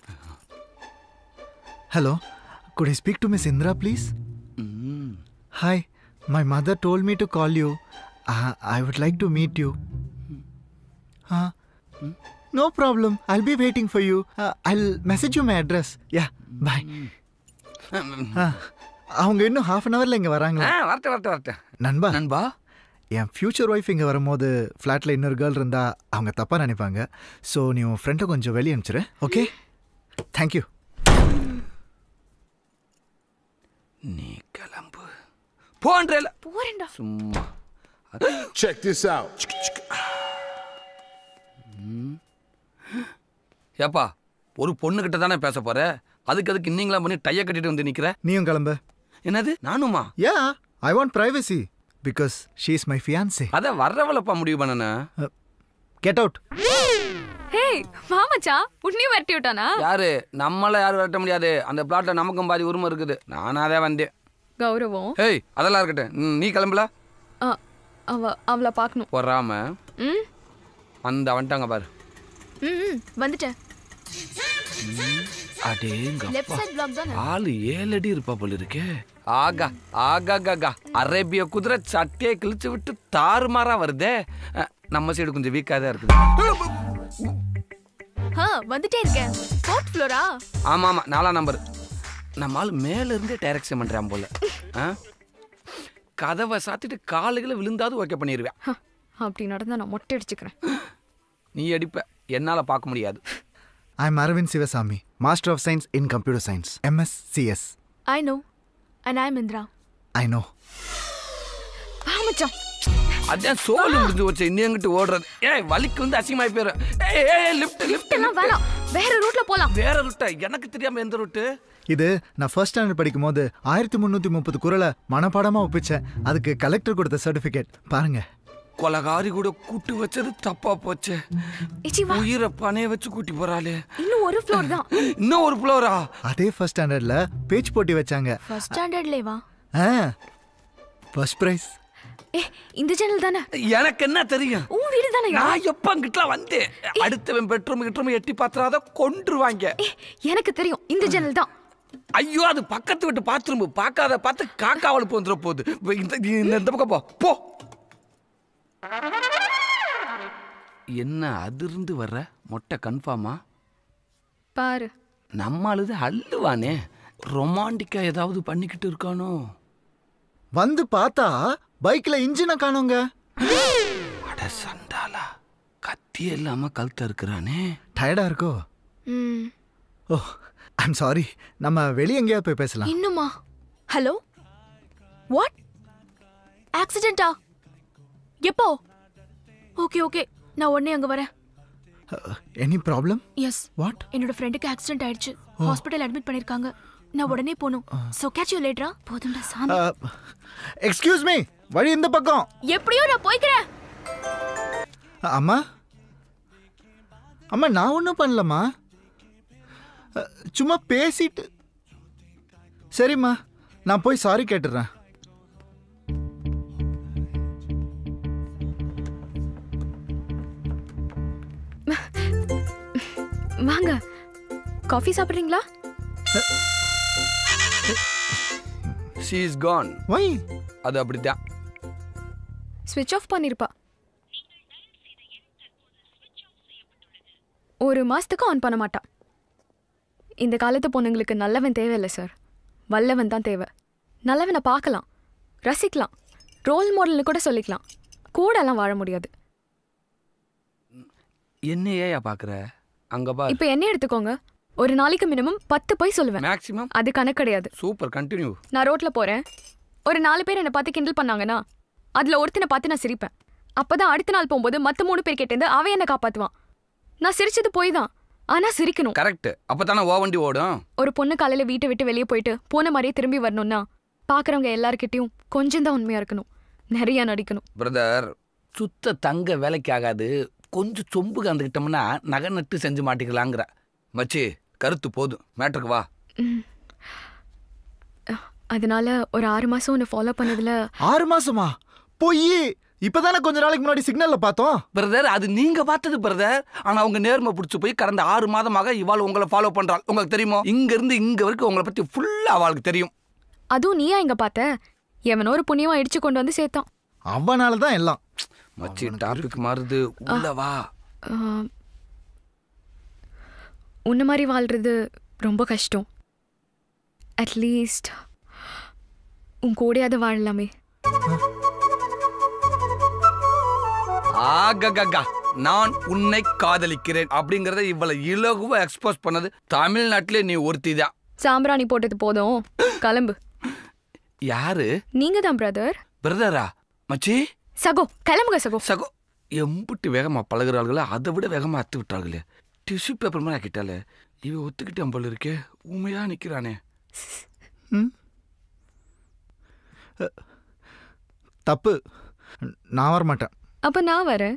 hello could I speak to miss Indira please hi my mother told me to call you I would like to meet you no problem I'll be waiting for you I'll message you my address yeah bye அவங்க இன்னும் ஹாஃப் அன் ஹவரில் இங்கே வராங்களா ஆ வரட்டும் வரட்டும் வரட்டும் நண்பா நண்பா என் ஃப்யூச்சர் ஒய்ஃப் இங்கே வரும்போது ஃப்ளாட்டில் இன்னொரு கேர்ள் இருந்தா அவங்க தப்பாக நினைப்பாங்க ஸோ நீ உன் ஃப்ரெண்டை கொஞ்சம் வெளியே அனுப்பிச்சிரு ஓகே தேங்க்யூ நீ கிளம்பு போன்றேல போறேன்டா சும்மா Check this out. ஏப்பா ஒரு பொண்ணு கிட்ட தானே பேச போற அதுக்கு அதுக்கு இன்னீங்களா பண்ணி டைய கட்டிட்டு வந்து நிக்கிற நீயும் கிளம்பு என்னது நானுமா yeah I want privacy because she is my fiancee அத வர்றவளப்பா முடிவு பண்ணன கெட் அவுட் ஹே வா மச்சான் உன்னையும் விரட்டி விட்டானா யாரு நம்மள யாரும் விரட்ட முடியாது அந்த பிளாட்ல நமக்கும் பாதி உரிமை இருக்குது நானாதே வந்தேன் கௌரவம் ஏய் அதெல்லாம் இருக்கட்டும் ம், நீ கிளம்பல ஆ, அவ அவளை பார்க்கணும் பொறாம ம் அந்த வந்துட்டாங்க பாரு ம் ம், வந்துட்டேன் அடேங்க லெஃப்ட் சைடு பிளாக் தானே ஆளு ஏழு அடி இருப்பா போல இருக்கே ஆகா ஆகா அரேபிய குதிரை சட்டையை கிழிச்சு விட்டு தாறுமாறா வருதே அஹ், நம்ம சைடு கொஞ்சம் வீக்கா தான் இருக்குது ஆ வந்துட்டே இருக்கேன் ஃபோர்த் ஃப்ளோரா ஆமா ஆமா நாலாம் நம்பர் நம்ம ஆள் மேல இருந்தே டைரக்ஷன் பண்றான் போல ஆ? கதவை சாத்திட்டு காலுகளை விழுந்தாது ஓகே பண்ணிடுவேன் அப்படி நடந்தா நான் மொட்டை அடிச்சுக்கிறேன் நீ அடிப்ப என்னால பார்க்க முடியாது I am Aravind Sivasamy master of science in computer science MSCS I know and I Indira I know வா மச்சான் அதான் சோல் முடிஞ்சு வச்சு இன்னும் எங்கிட்டு ஓடுறது ஏய் வலிக்கு வந்து அசிங்கமாயி போயிடும் ஏய் ஏய் லிஃப்ட் லிஃப்ட் எல்லாம் வேணாம் வேற ரூட்ல போலாம் வேற ரூட்டா எனக்கு தெரியாம எந்த ரூட்டு இது நான் ஃபர்ஸ்ட் ஸ்டாண்டர்ட் படிக்கும் போது ஆயிரத்தி முந்நூற்றி முப்பது குரலை மனப்பாடமாக ஒப்பிச்சேன் அதுக்கு கலெக்டர் கொடுத்த சர்டிஃபிகேட் பாருங்க கொலகாரி கூட கூட்டி வச்சது தப்பா போச்சு உயிரை பணைய வச்சு கூட்டி போறாளே இன்னும் ஒரு ஃப்ளோர் தான் இன்னும் ஒரு ஃப்ளோரா அதே ஃபர்ஸ்ட் ஸ்டாண்டர்டில் பேச்சு போட்டி வச்சாங்க ஃபர்ஸ்ட் ஸ்டாண்டர்ட்லே வா ஆ ஃபர்ஸ்ட் ப்ரைஸ் ஏ இந்த சேனல் தானே எனக்கு என்ன தெரியும் உன் வீடு தானே நான் எப்ப அங்கிட்டலாம் வந்தேன் அடுத்தவன் பெட்ரூம் கிட்ரூம் எட்டி பாத்திராத கொன்றுவாங்க எனக்கு தெரியும் இந்த சேனல் தான் ஐயோ அது பக்கத்து வீட்டு பாத்ரூம் பார்க்காத பார்த்து காக்கா வளர்ப்பு வந்துட போகுது இப்ப இந்த இந்த- இந்த பக்கம் போ போ என்ன அதிர்ந்து வர்ற மொட்டை கன்ஃபார்மா பாரு நம்ம அழுது அள்ளுவானே ரொமான்டிக்கா ஏதாவது பண்ணிக்கிட்டு இருக்கானோ வந்து பார்த்தா பைக்கில் இன்ஜினை காணோங்க அட சண்டாலா கத்தி இல்லாம கழுத்த இருக்கிறானே டயர்டாக இருக்கோ ம் ஓ ஐம் சாரி நம்ம வெளியே எங்கேயா போய் பேசலாம் இன்னுமா ஹலோ வாட் ஆக்சிடென்ட்டா எப்போ ஓகே ஓகே நான் உடனே அங்க வரேன் எனி ப்ராப்ளம் எஸ் வாட் என்னோட ஃப்ரெண்டுக்கு ஆக்சிடென்ட் ஆயிடுச்சு ஹாஸ்பிட்டல் அட்மிட் பண்ணிருக்காங்க நான் உடனே போகணும் சோ கேட்ச் யூ லேட்டரா போதும்டா சாமி எக்ஸ்கியூஸ் மீ வழி இந்த பக்கம் எப்படியோ நான் போய்க்கிறேன் அம்மா அம்மா நான் ஒன்றும் பண்ணலம்மா அ, சும்மா பேசிட்டு சரிம்மா நான் போய் சாரி கேட்டுடுறேன் வாங்க காஃபி சாப்பிட்றீங்களா ஷீ இஸ் கான் வை அது அப்படித்தான் ஸ்விட்ச் ஆஃப் பண்ணிருப்பா ஒரு மாசத்துக்கு ஆன் பண்ண மாட்டா இந்த காலத்து பொண்ணுங்களுக்கு நல்லவன் தேவையில்லை சார் வல்லவன் தான் தேவை நல்லவனை பார்க்கலாம் ரசிக்கலாம் ரோல் மாடல்னு கூட சொல்லிக்கலாம் கூடலாம் வாழ முடியாது என்ன ஏயா பாக்குற அங்க பா இப்போ என்ன எடுத்துக்கோங்க ஒரு நாளைக்கு மினிமம் பத்து போய் சொல்லுவேன் மேக்ஸிமம் அது கணக்கு கிடையாது சூப்பர் கண்டினியூ நான் ரோட்ல போறேன் ஒரு நாலு பேர் என்னை பார்த்து கிண்டல் பண்ணாங்கன்னா அதுல ஒருத்தனை பார்த்து நான் சிரிப்பேன் அப்பதான் அடுத்த நாள் போகும்போது மத்த மூணு பேர் கேட்டேந்து அவன் என்ன காப்பாத்துவான் நான் சிரிச்சது போய் தான் ஆனா சிரிக்கணும் கரெக்ட் அப்பதானே ஓ வண்டி ஓடும் ஒரு பொண்ணு காலையில வீட்டை விட்டு வெளியே போயிட்டு போன மாதிரியே திரும்பி வரணும்னா பாக்குறவங்க எல்லார்கிட்டயும் கொஞ்சம் தான் உண்மையா இருக்கணும் நிறைய நடிக்கணும் பிரதர் சுத்த தங்க வேலைக்கு ஆகாது கொஞ்சம் சொம்பு கந்துக்கிட்டோம்னா நகை நட்டு செஞ்சு மாட்டிக்கலாங்கிற மச்சி கருத்து போதும் மேட்ருக்கு வா ம். அதனால ஒரு ஆறு மாசம் உன்னை ஃபாலோ பண்ணதுல ஆறு மாசமா பொய் இப்பதானே கொஞ்ச நாளைக்கு முன்னாடி சிக்னல்ல பார்த்தோம் பிரதர் அது நீங்க பார்த்தது பிரதர் ஆனா அவங்க நேர்மை பிடிச்சி போய் கடந்த ஆறு மாதமாக இவாள் உங்களை ஃபாலோ பண்றாள் உங்களுக்கு தெரியுமா இங்க இருந்து இங்க வரைக்கும் உங்களை பத்தி ஃபுல்லா அவளுக்கு தெரியும் அதுவும் நீயா இங்க பார்த்த எவனோ ஒரு புண்ணியமா இடிச்சு கொண்டு வந்து சேர்த்தான் அவனால தான் எல்லாம் மச்சி டாபிக் மாறுது உள்ள வா ஆஹ், உன்ன மாதிரி வாழ்றது ரொம்ப கஷ்டம் அட்லீஸ்ட் உன் கூடயாவது வாழலாமே ஆகககா நான் உன்னை காதலிக்கிறேன் அப்படிங்கறத இவ்வளவு இலகுவா எக்ஸ்போஸ் பண்ணது தமிழ்நாட்டிலே நீ ஒருத்தி தான் சாம்பிராணி போட்டது போதும் கிளம்பு யாரு நீங்க தான் பிரதர் பிரதரா மச்சி சகோ கிளம்புங்க சகோ சகோ எம்புட்டு வேகமா பழகுறாள்களோ அதை விட வேகமா அத்து விட்டார்களே டிஷ்யூ பேப்பர் மாதிரி ஆக்கிட்டாலே இவ ஒத்துக்கிட்டான் போல இருக்கே உண்மையா நிக்கிறானே ம் அ, தப்பு நான் வர மாட்டேன் அப்ப நான் வரேன்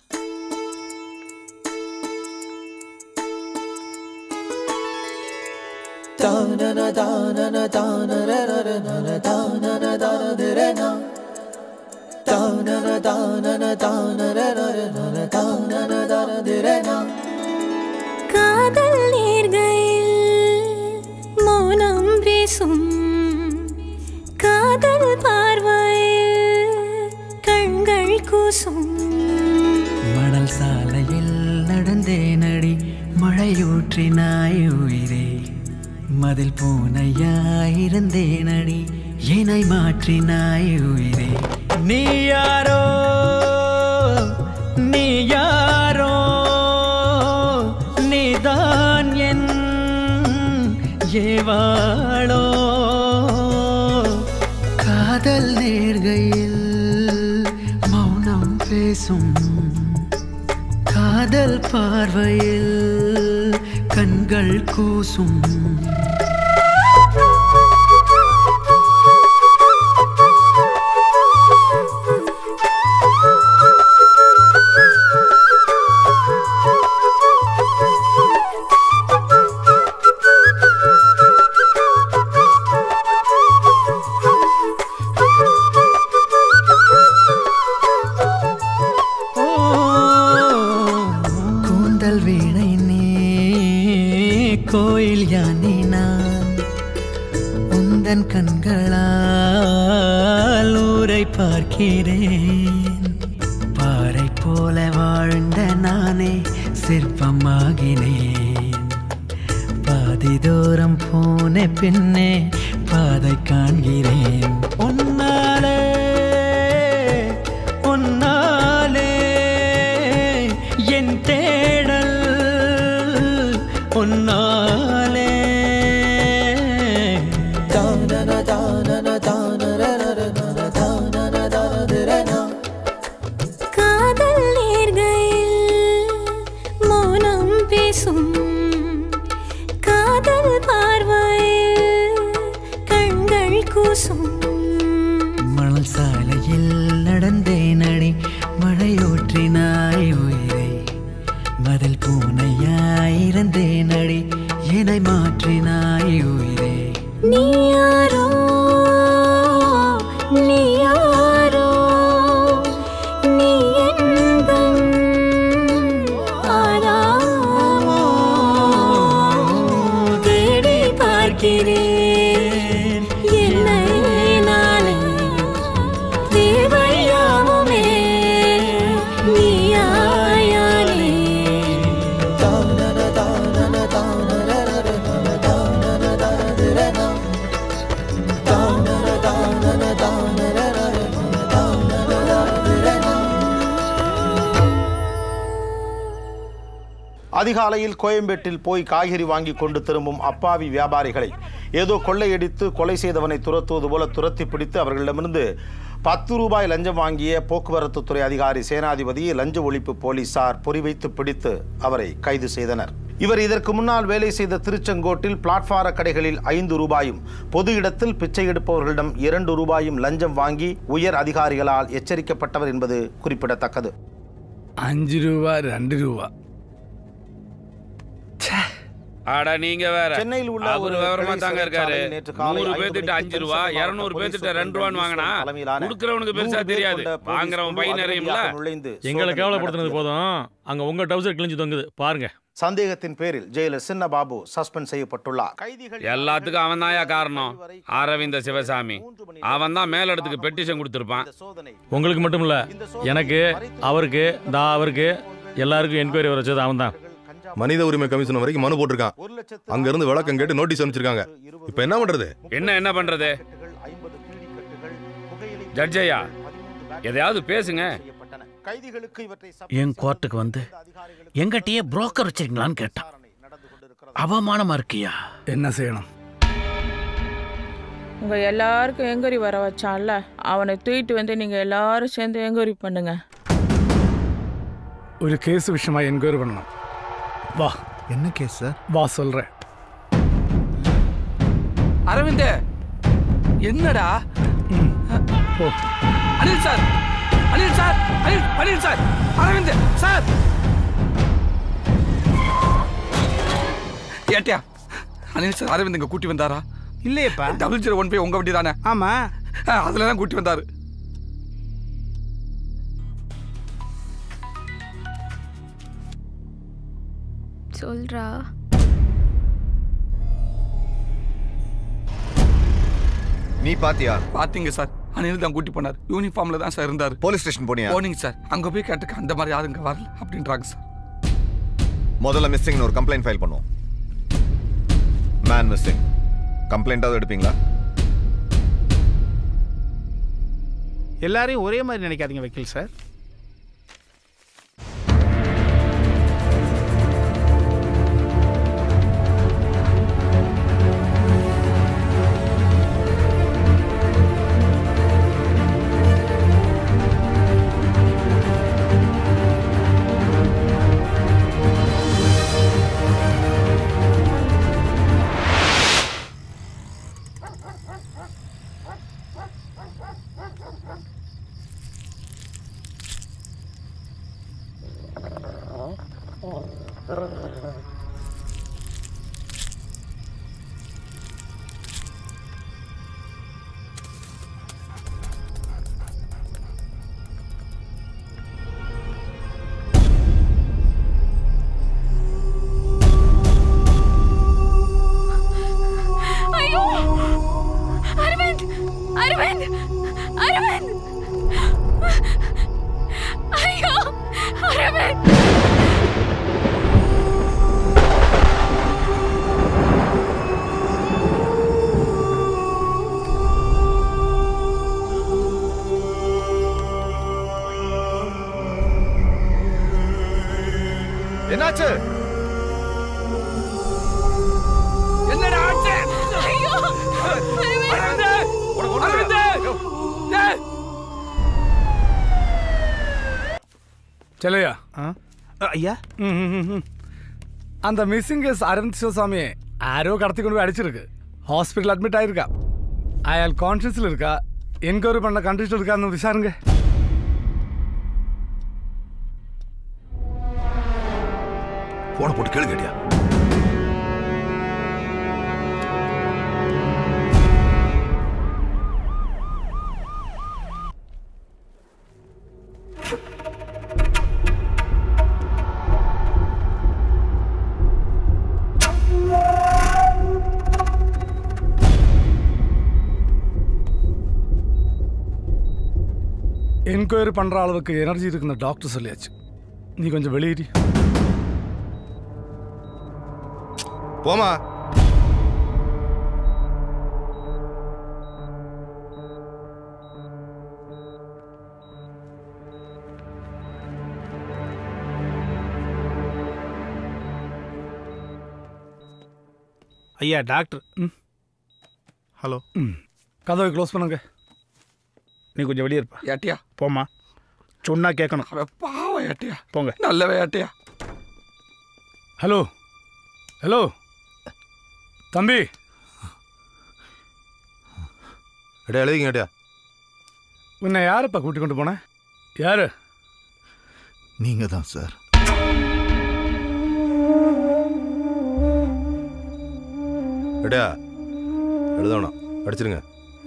காதல் நேர்கையில் மௌனம் வீசும் காதல் பார்வையில் கண்கள் கூசும் மணல் சாலையில் நடந்தேனடி மழை மாற்றினாய் உயிரே மதில் பூனையாயிருந்தேனடி என்னை மாற்றினாய் உயிரே நீ யாரோ நீ யாரோ நீதான் என் ஏவாளோ காதல் நேர்கையில் மௌனம் பேசும் காதல் பார்வையில் கண்கள் கூசும் கூந்தல் வீணை நீ கோயில் யானி நான் உந்தன் கண்களால் ஊரை பார்க்கிறேன் பாறை போல வாழ்ந்த நானே சிற்பமாகினேன் பாதி தூரம் போன பின்னே பாதை காண்கிறேன் உன்னாலே உன்னாலே என் தேடல் உன்னாலே காதல் நேர்கையில் மௌனம் பேசும் காதல் பார்வையில் கண்கள் கூசும் மணல் சாலையில் நடந்தேன் அடி மழையோற்றினாய் உயிரை மதில் பூனையாயிருந்தேன் அடி என்னை மாற்றினாய் உயிரே நீ யாரோ நீ யாரோ நீ எந்தன் ஆராமோ தேடி பார்க்கிறேன் என்னை நானே தேவையாவுமே நீயாயானே அதிகாலையில் கோயம்பேட்டில் போய் காய்கறி வாங்கி கொண்டு திரும்பும் அப்பாவி வியாபாரிகளை ஏதோ கொள்ளையடித்து கொலை செய்தவனை துரத்துவது போல துரத்தி பிடித்து அவர்களிடமிருந்து பத்து ரூபாய் லஞ்சம் வாங்கிய போக்குவரத்து துறை அதிகாரி சேனாதிபதி லஞ்ச ஒழிப்பு போலீசார் பொறிவைத்து பிடித்து அவரை கைது செய்தனர் இவர் இதற்கு முன்னால் வேலை செய்த திருச்செங்கோட்டில் பிளாட்பார கடைகளில் ஐந்து ரூபாயும் பொது இடத்தில் பிச்சை எடுப்பவர்களிடம் இரண்டு ரூபாயும் லஞ்சம் வாங்கி உயர் அதிகாரிகளால் எச்சரிக்கப்பட்டவர் என்பது குறிப்பிடத்தக்கது அஞ்சு ரூபா ரெண்டு ரூபா அட நீங்க வேற சென்னையில் உள்ள அவர் ஒரு விவரமா கிளை தாங்க இருக்காரு சிறைச்சாலையில் நேற்று காலை நூறு ஐந்து பேர்த்திட்ட மணிக்கு அஞ்சு ரூபா திருச்சி இருநூறு மாவட்ட பேர்த்திட்ட போலீஸ் ரெண்டு ரூபான்னு வாங்கினா தலைமையிலான கொடுக்கறவனுக்கு பெருசா நூறு பேர் தெரியாது கொண்ட போலீஸ் வாங்குறவன் பை குழு நிறையும்ல அதிரடியாக நுழைந்து எங்களை சோதனை கேவலப்படுத்துனது நடத்தியது. போதும் அங்க உங்க டவுசர் கிழிஞ்சு தொங்குது பாருங்க சந்தேகத்தின் பேரில் ஜெயிலர் சின்ன பாபு சஸ்பெண்ட் செய்யப்பட்டுள்ளார் எல்லாத்துக்கும் அவன் தாயா காரணம் அரவிந்த சிவசாமி அவன் தான் மேலிடத்துக்கு பெட்டிஷன் கொடுத்துருப்பான் உங்களுக்கு மட்டும் இல்ல எனக்கு அவருக்கு தா அவருக்கு எல்லாருக்கும் என்கொயரி வர வச்சது அவன் தான் மனித உரிமை கமிஷன் வரைக்கும் மனு போட்டிருக்கான் அங்க இருந்து விளக்கம் கேட்டு நோட்டீஸ் அனுப்பிச்சிருக்காங்க இப்போ என்ன பண்றது என்ன என்ன பண்றது ஜட்ஜையா எதையாவது பேசுங்க கைதிகளுக்கு இவற்றை என் கோர்ட்டுக்கு வந்து எங்கிட்டயே புரோக்கர் வச்சிருக்கீங்களான்னு கேட்டான் அவமானமா இருக்கியா என்ன செய்யணும் உங்க எல்லாருக்கும் எங்கரி வர வச்சான்ல அவனை தூக்கிட்டு வந்து நீங்க எல்லாரும் சேர்ந்து எங்கரி பண்ணுங்க ஒரு கேஸ் விஷயமா என்கொயரி பண்ணணும் வா என்ன கேஸ் சார் வா சொல்றேன் அரவிந்த் என்னடா Anil sir Anil sir Anil Anil sir Aravind sir ஏட்டியா அனில் சார் அரவிந்த் இங்க கூட்டி வந்தாரா இல்லையப்பா டபுள் ஜீரோ ஒன் போய் உங்க வண்டி தானே ஆமா அதுல தான் கூட்டி வந்தாரு சொல்றா நீ பாத்தியா பாத்தீங்க சார் அனில் தான் கூட்டி போனார் யூனிஃபார்ம்ல தான் சார் இருந்தாரு போலீஸ் ஸ்டேஷன் போனியா போனீங்க சார் அங்க போய் கேட்டுக்க அந்த மாதிரி யாரும் இங்க வரல அப்படின்றாங்க சார் முதல்ல மிஸ்ஸிங்னு ஒரு கம்ப்ளைண்ட் ஃபைல் பண்ணுவோம் மேன் மிஸ்ஸிங் கம்ப்ளைண்ட்டாவது எடுப்பீங்களா எல்லாரையும் ஒரே மாதிரி நினைக்காதீங்க வக்கீல் சார் ஐயோ அரவிந்த் அரவிந்த் அரவிந்த் ஐயோ அரவிந்த் என்னாச்சு என்னடா ஆச்சு ஐயோ அரவிந்த் அரவிந்த் ஏய் செல்லையா ஐயா அந்த மிஸ்ஸிங் கேஸ் அரவிந்த் சிவசாமி ஆரோ கடத்தி கொண்டு போய் அடிச்சிருக்கு ஹாஸ்பிட்டல் அட்மிட் ஆயிருக்கா அயாள் கான்ஷியஸில் இருக்கா என்கொயரி பண்ண கண்டிஷன் இருக்கான்னு விசாருங்க போன போட்டு கேளு கேட்டியா என்கொயரி பண்ணுற அளவுக்கு எனர்ஜி இருக்குன்னு டாக்டர் சொல்லியாச்சு நீ கொஞ்சம் வெளியேறி போமா ஐயா டாக்டர் ம் ஹலோ ம் கதவை க்ளோஸ் பண்ணுங்க நீ கொஞ்சம் வெளியே இருப்பா ஏட்டியா போம்மா சொன்னா கேட்கணும் அவன் பாவம் ஏட்டியா போங்க நல்லவே ஏட்டியா ஹலோ ஹலோ தம்பி எடையா எழுதிங்க எடையா உன்னை யாருப்பா கூட்டி கொண்டு போனேன் யாரு நீங்கள் தான் சார் எடையா எழுதணும் அடிச்சிருங்க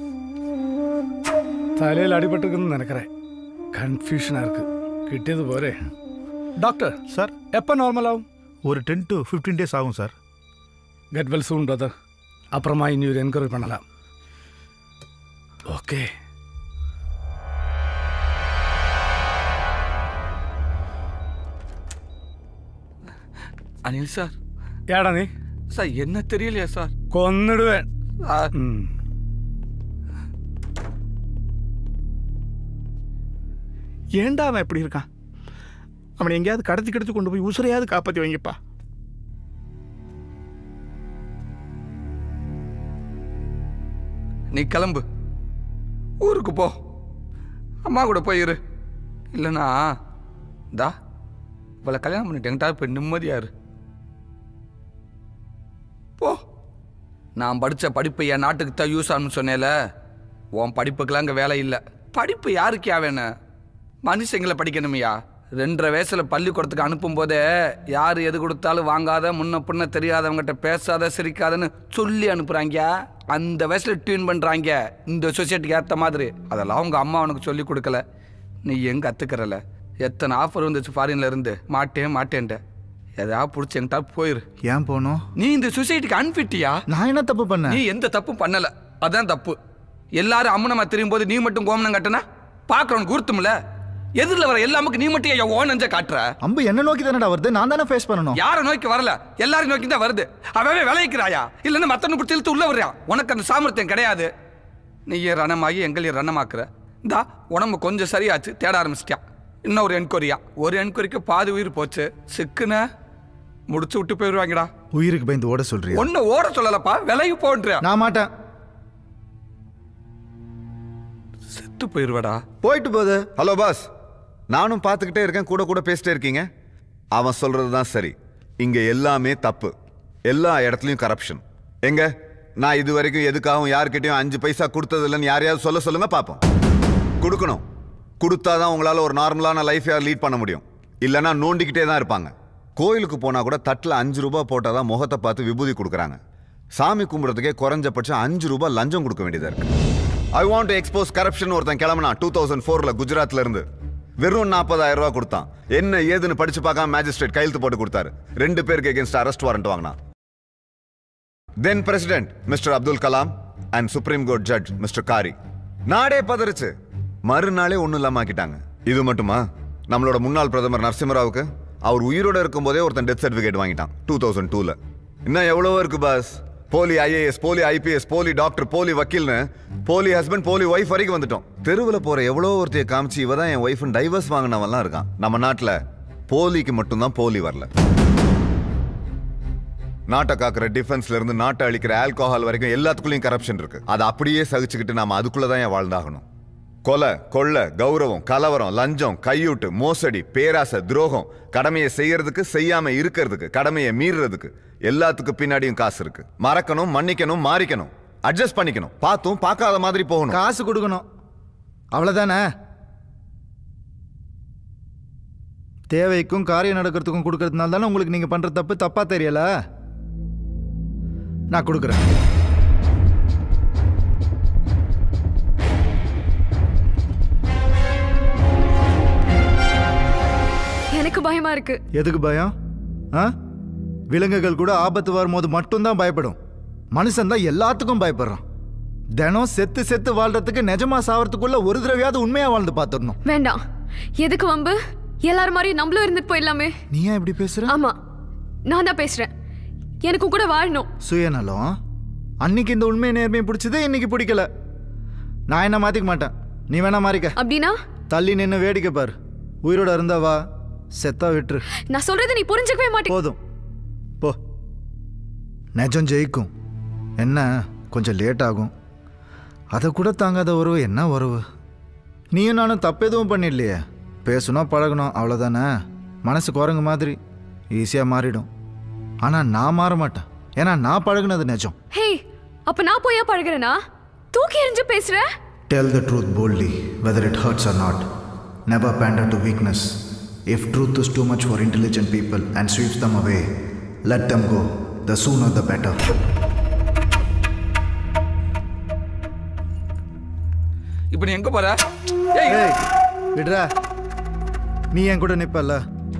தலையில் அடிபட்டிருக்குன்னு நினைக்கிறேன் கன்ஃபியூஷனாக இருக்கு கிட்டியது போரே டாக்டர் சார் எப்போ நார்மல் ஆகும் ஒரு டென் டு ஃபிஃப்டீன் டேஸ் ஆகும் sir get well soon brother அப்புறமா இனி ஒரு என்கொயரி பண்ணலாம் ஓகே அனில் சார் ஏடா நீ சார் என்ன தெரியலையா சார் கொன்னுடுவேன் சார் ம் ஏன்டா அவன் இப்படி இருக்கான் அவனை எங்கேயாவது கடத்தி கடத்தி கொண்டு போய் உசுரையாவது காப்பாற்றி வைங்கப்பா நீ கிளம்பு ஊருக்கு போ அம்மா கூட போய் இரு இல்லைனா தா இவளை கல்யாணம் பண்ணிட்டு என்கிட்ட போய் நிம்மதியா இரு போ நான் படித்த படிப்பு என் நாட்டுக்கு தான் யூஸ் ஆகணும்னு சொன்னேல உன் படிப்புக்கெல்லாம் அங்கே வேலை இல்லை படிப்பு யாருக்கே வேணும் மனுஷங்களை படிக்கணுமையா ரெண்டரை வயசுல பள்ளிக்கூடத்துக்கு அனுப்பும் போதே யார் எது கொடுத்தாலும் வாங்காத முன்ன பின்ன தெரியாதவங்ககிட்ட பேசாத சிரிக்காதன்னு சொல்லி அனுப்புறாங்க அந்த வயசுல டியூன் பண்றாங்க இந்த சொசைட்டிக்கு ஏற்ற மாதிரி அதெல்லாம் உங்க அம்மா உனக்கு சொல்லி கொடுக்கல நீ எங்க கத்துக்கிறல எத்தனை ஆஃபர் வந்துச்சு ஃபாரின்ல இருந்து மாட்டேன் மாட்டேன்ட்ட ஏதாவது பிடிச்சி என்கிட்ட போயிரு ஏன் போனோம் நீ இந்த சொசைட்டிக்கு அன்ஃபிட்டியா நான் என்ன தப்பு பண்ணேன் நீ எந்த தப்பும் பண்ணல அதான் தப்பு எல்லாரும் அம்மனமா தெரியும் போது நீ மட்டும் கோமனம் கட்டினா பார்க்கறவனுக்கு உறுத்தும்ல எதிரில் வர எல்லாமுக்கு நீ மட்டும் என் ஓன் நெஞ்ச காட்டுற அம்பு என்ன நோக்கி தானடா வருது நான் தானே ஃபேஸ் பண்ணணும் யாரை நோக்கி வரல எல்லாரும் நோக்கி தான் வருது அவவே விளைவிக்கிறாயா இல்லைன்னா மத்தவனு பிடிச்சி இழுத்து உள்ள வர்றியா உனக்கு அந்த சாமர்த்தியம் கிடையாது நீ ஏன் ரணமாகி எங்களையும் ரணமாக்குற இந்தா உடம்பு கொஞ்சம் சரியாச்சு தேட ஆரம்பிச்சிட்டியா இன்னும் ஒரு என்கொரியா ஒரு என்கொரிக்கு பாதி உயிர் போச்சு சிக்குன முடிச்சு விட்டு போயிடுவாங்கடா உயிருக்கு பயந்து ஓட சொல்றியா ஒன்னு ஓட சொல்லலப்பா விலகி போன்றியா நான் மாட்டேன் செத்து போயிடுவாடா போயிட்டு போகுது ஹலோ பாஸ் நானும் பார்த்துக்கிட்டே இருக்கேன் கூட கூட பேசிட்டே இருக்கீங்க அவன் சொல்றது தான் சரி இங்க எல்லாமே தப்பு எல்லா இடத்துலயும் கரப்ஷன் எங்க நான் இது வரைக்கும் எதுக்காகவும் யார்கிட்டயும் அஞ்சு பைசா கொடுத்தது இல்லைன்னு யாரையாவது சொல்ல சொல்லுங்க பார்ப்போம் கொடுக்கணும் கொடுத்தாதான் உங்களால ஒரு நார்மலான லைஃப் யார் லீட் பண்ண முடியும் இல்லைன்னா நோண்டிக்கிட்டே தான் இருப்பாங்க கோயிலுக்கு போனா கூட தட்டில் அஞ்சு ரூபாய் போட்டால் தான் முகத்தை பார்த்து விபூதி கொடுக்குறாங்க சாமி கும்பிட்றதுக்கே குறைஞ்சபட்சம் அஞ்சு ரூபாய் லஞ்சம் கொடுக்க வேண்டியதா இருக்கு I want to expose corruption ஒருத்தன் கிளம்புனா டூ தௌசண்ட் ஃபோர்ல குஜராத்ல இருந்து வெறும் நாற்பதாயிரம் ரூபாய் கொடுத்தான் என்ன ஏதுன்னு படிச்சு பார்க்காம மேஜிஸ்ட்ரேட் கையெழுத்து போட்டு கொடுத்தாரு ரெண்டு பேருக்கு எகேன்ஸ்ட் அரெஸ்ட் வாரண்ட் வாங்கினான் then president mister Abdul Kalam and supreme court judge mister Khare நாடே பதறிச்சு மறுநாளே ஒன்றும் இல்லாம ஆக்கிட்டாங்க இது மட்டுமா நம்மளோட முன்னாள் பிரதமர் நரசிம்மராவுக்கு அவர் உயிரோட இருக்கும்போதே ஒருத்தன் டெத் சர்டிஃபிகேட் வாங்கிட்டான் டூ தௌசண்ட் டூல இன்னும் எவ்வளவோ இருக்கு பாஸ் போலி ஐஏஎஸ் போலி ஐபிஎஸ் போலி டாக்டர் போலி வக்கீல்னு போலி ஹஸ்பண்ட் போலி ஒய்ஃப் வரைக்கும் வந்துட்டோம் தெருவில் போற எவ்வளோ ஒருத்தைய காமிச்சு இவ தான் என் ஒய்ஃப்னு டைவர்ஸ் வாங்கினவன்லாம் இருக்கான் நம்ம நாட்டில் போலிக்கு மட்டும்தான் போலி வரல நாட்டை காக்கிற டிஃபென்ஸ்ல இருந்து நாட்டை அழிக்கிற ஆல்கோஹால் வரைக்கும் எல்லாத்துக்குள்ளயும் கரப்ஷன் இருக்கு அதை அப்படியே சகிச்சுக்கிட்டு நாம அதுக்குள்ள தான் ஏன் வாழ்ந்தாகணும் கொலை கொள்ளை கௌரவம் கலவரம் லஞ்சம் கையூட்டு மோசடி பேராசை துரோகம் கடமையை செய்யறதுக்கு செய்யாம இருக்கிறதுக்கு கடமையை மீறுறதுக்கு எல்லாத்துக்கும் பின்னாடியும் காசு இருக்கு மறக்கணும் மன்னிக்கணும் மாறிக்கணும் அட்ஜஸ்ட் பண்ணிக்கணும் பார்த்தும் பார்க்காத மாதிரி போகணும் காசு கொடுக்கணும் அவ்வளோதானே தேவைக்கும் காரியம் நடக்கிறதுக்கும் கொடுக்கறதுனால தானே உங்களுக்கு நீங்கள் பண்ணுற தப்பு தப்பாக தெரியல நான் கொடுக்குறேன் எனக்கு பயமா இருக்கு எதுக்கு பயம் ஆ விலங்குகள் கூட ஆபத்து வரும்போது மட்டும்தான் பயப்படும் மனுஷன் தான் எல்லாத்துக்கும் பயப்படுறான் தினம் செத்து செத்து வாழ்றதுக்கு நிஜமா சாவறதுக்குள்ள ஒரு தடவையாவது உண்மையா வாழ்ந்து பார்த்துடணும் வேண்டாம் எதுக்கு வம்பு எல்லாரும் மாதிரி நம்மளும் இருந்துட்டு போயிடலாமே நீ ஏன் இப்படி பேசுற ஆமா நான் தான் பேசுறேன் எனக்கு கூட வாழணும் சுயநலம் அன்னைக்கு இந்த உண்மை நேர்மையை பிடிச்சது இன்னைக்கு பிடிக்கல நான் என்ன மாத்திக்க மாட்டேன் நீ வேணா மாறிக்க அப்படின்னா தள்ளி நின்று வேடிக்கை பாரு உயிரோட இருந்தா வா செத்தா விட்டுரு நான் சொல்றதை நீ புரிஞ்சுக்கவே மாட்டே போதும் போ நிஜம் ஜெயிக்கும் என்ன கொஞ்சம் லேட் ஆகும் அதை கூட தாங்காத உறவு என்ன உறவு நீயும் நானும் தப்பு எதுவும் பண்ணிடலையே பேசணும் பழகணும் அவ்வளோதானே மனசு குரங்கு மாதிரி ஈஸியாக மாறிடும் ஆனால் நான் மாற மாட்டேன் ஏன்னா நான் பழகுனது நிஜம் ஹே அப்ப நான் போயா பழகுறேனா தூக்கி எறிஞ்சு பேசுற Tell the truth boldly, whether it hurts or not. Never pander to weakness. If truth is too much for intelligent people and sweeps them away, let them go. The sooner the better. இப்போ நீ எங்க போற ஏய் ஏய் விடுறா நீ என் கூட நிப்பல்ல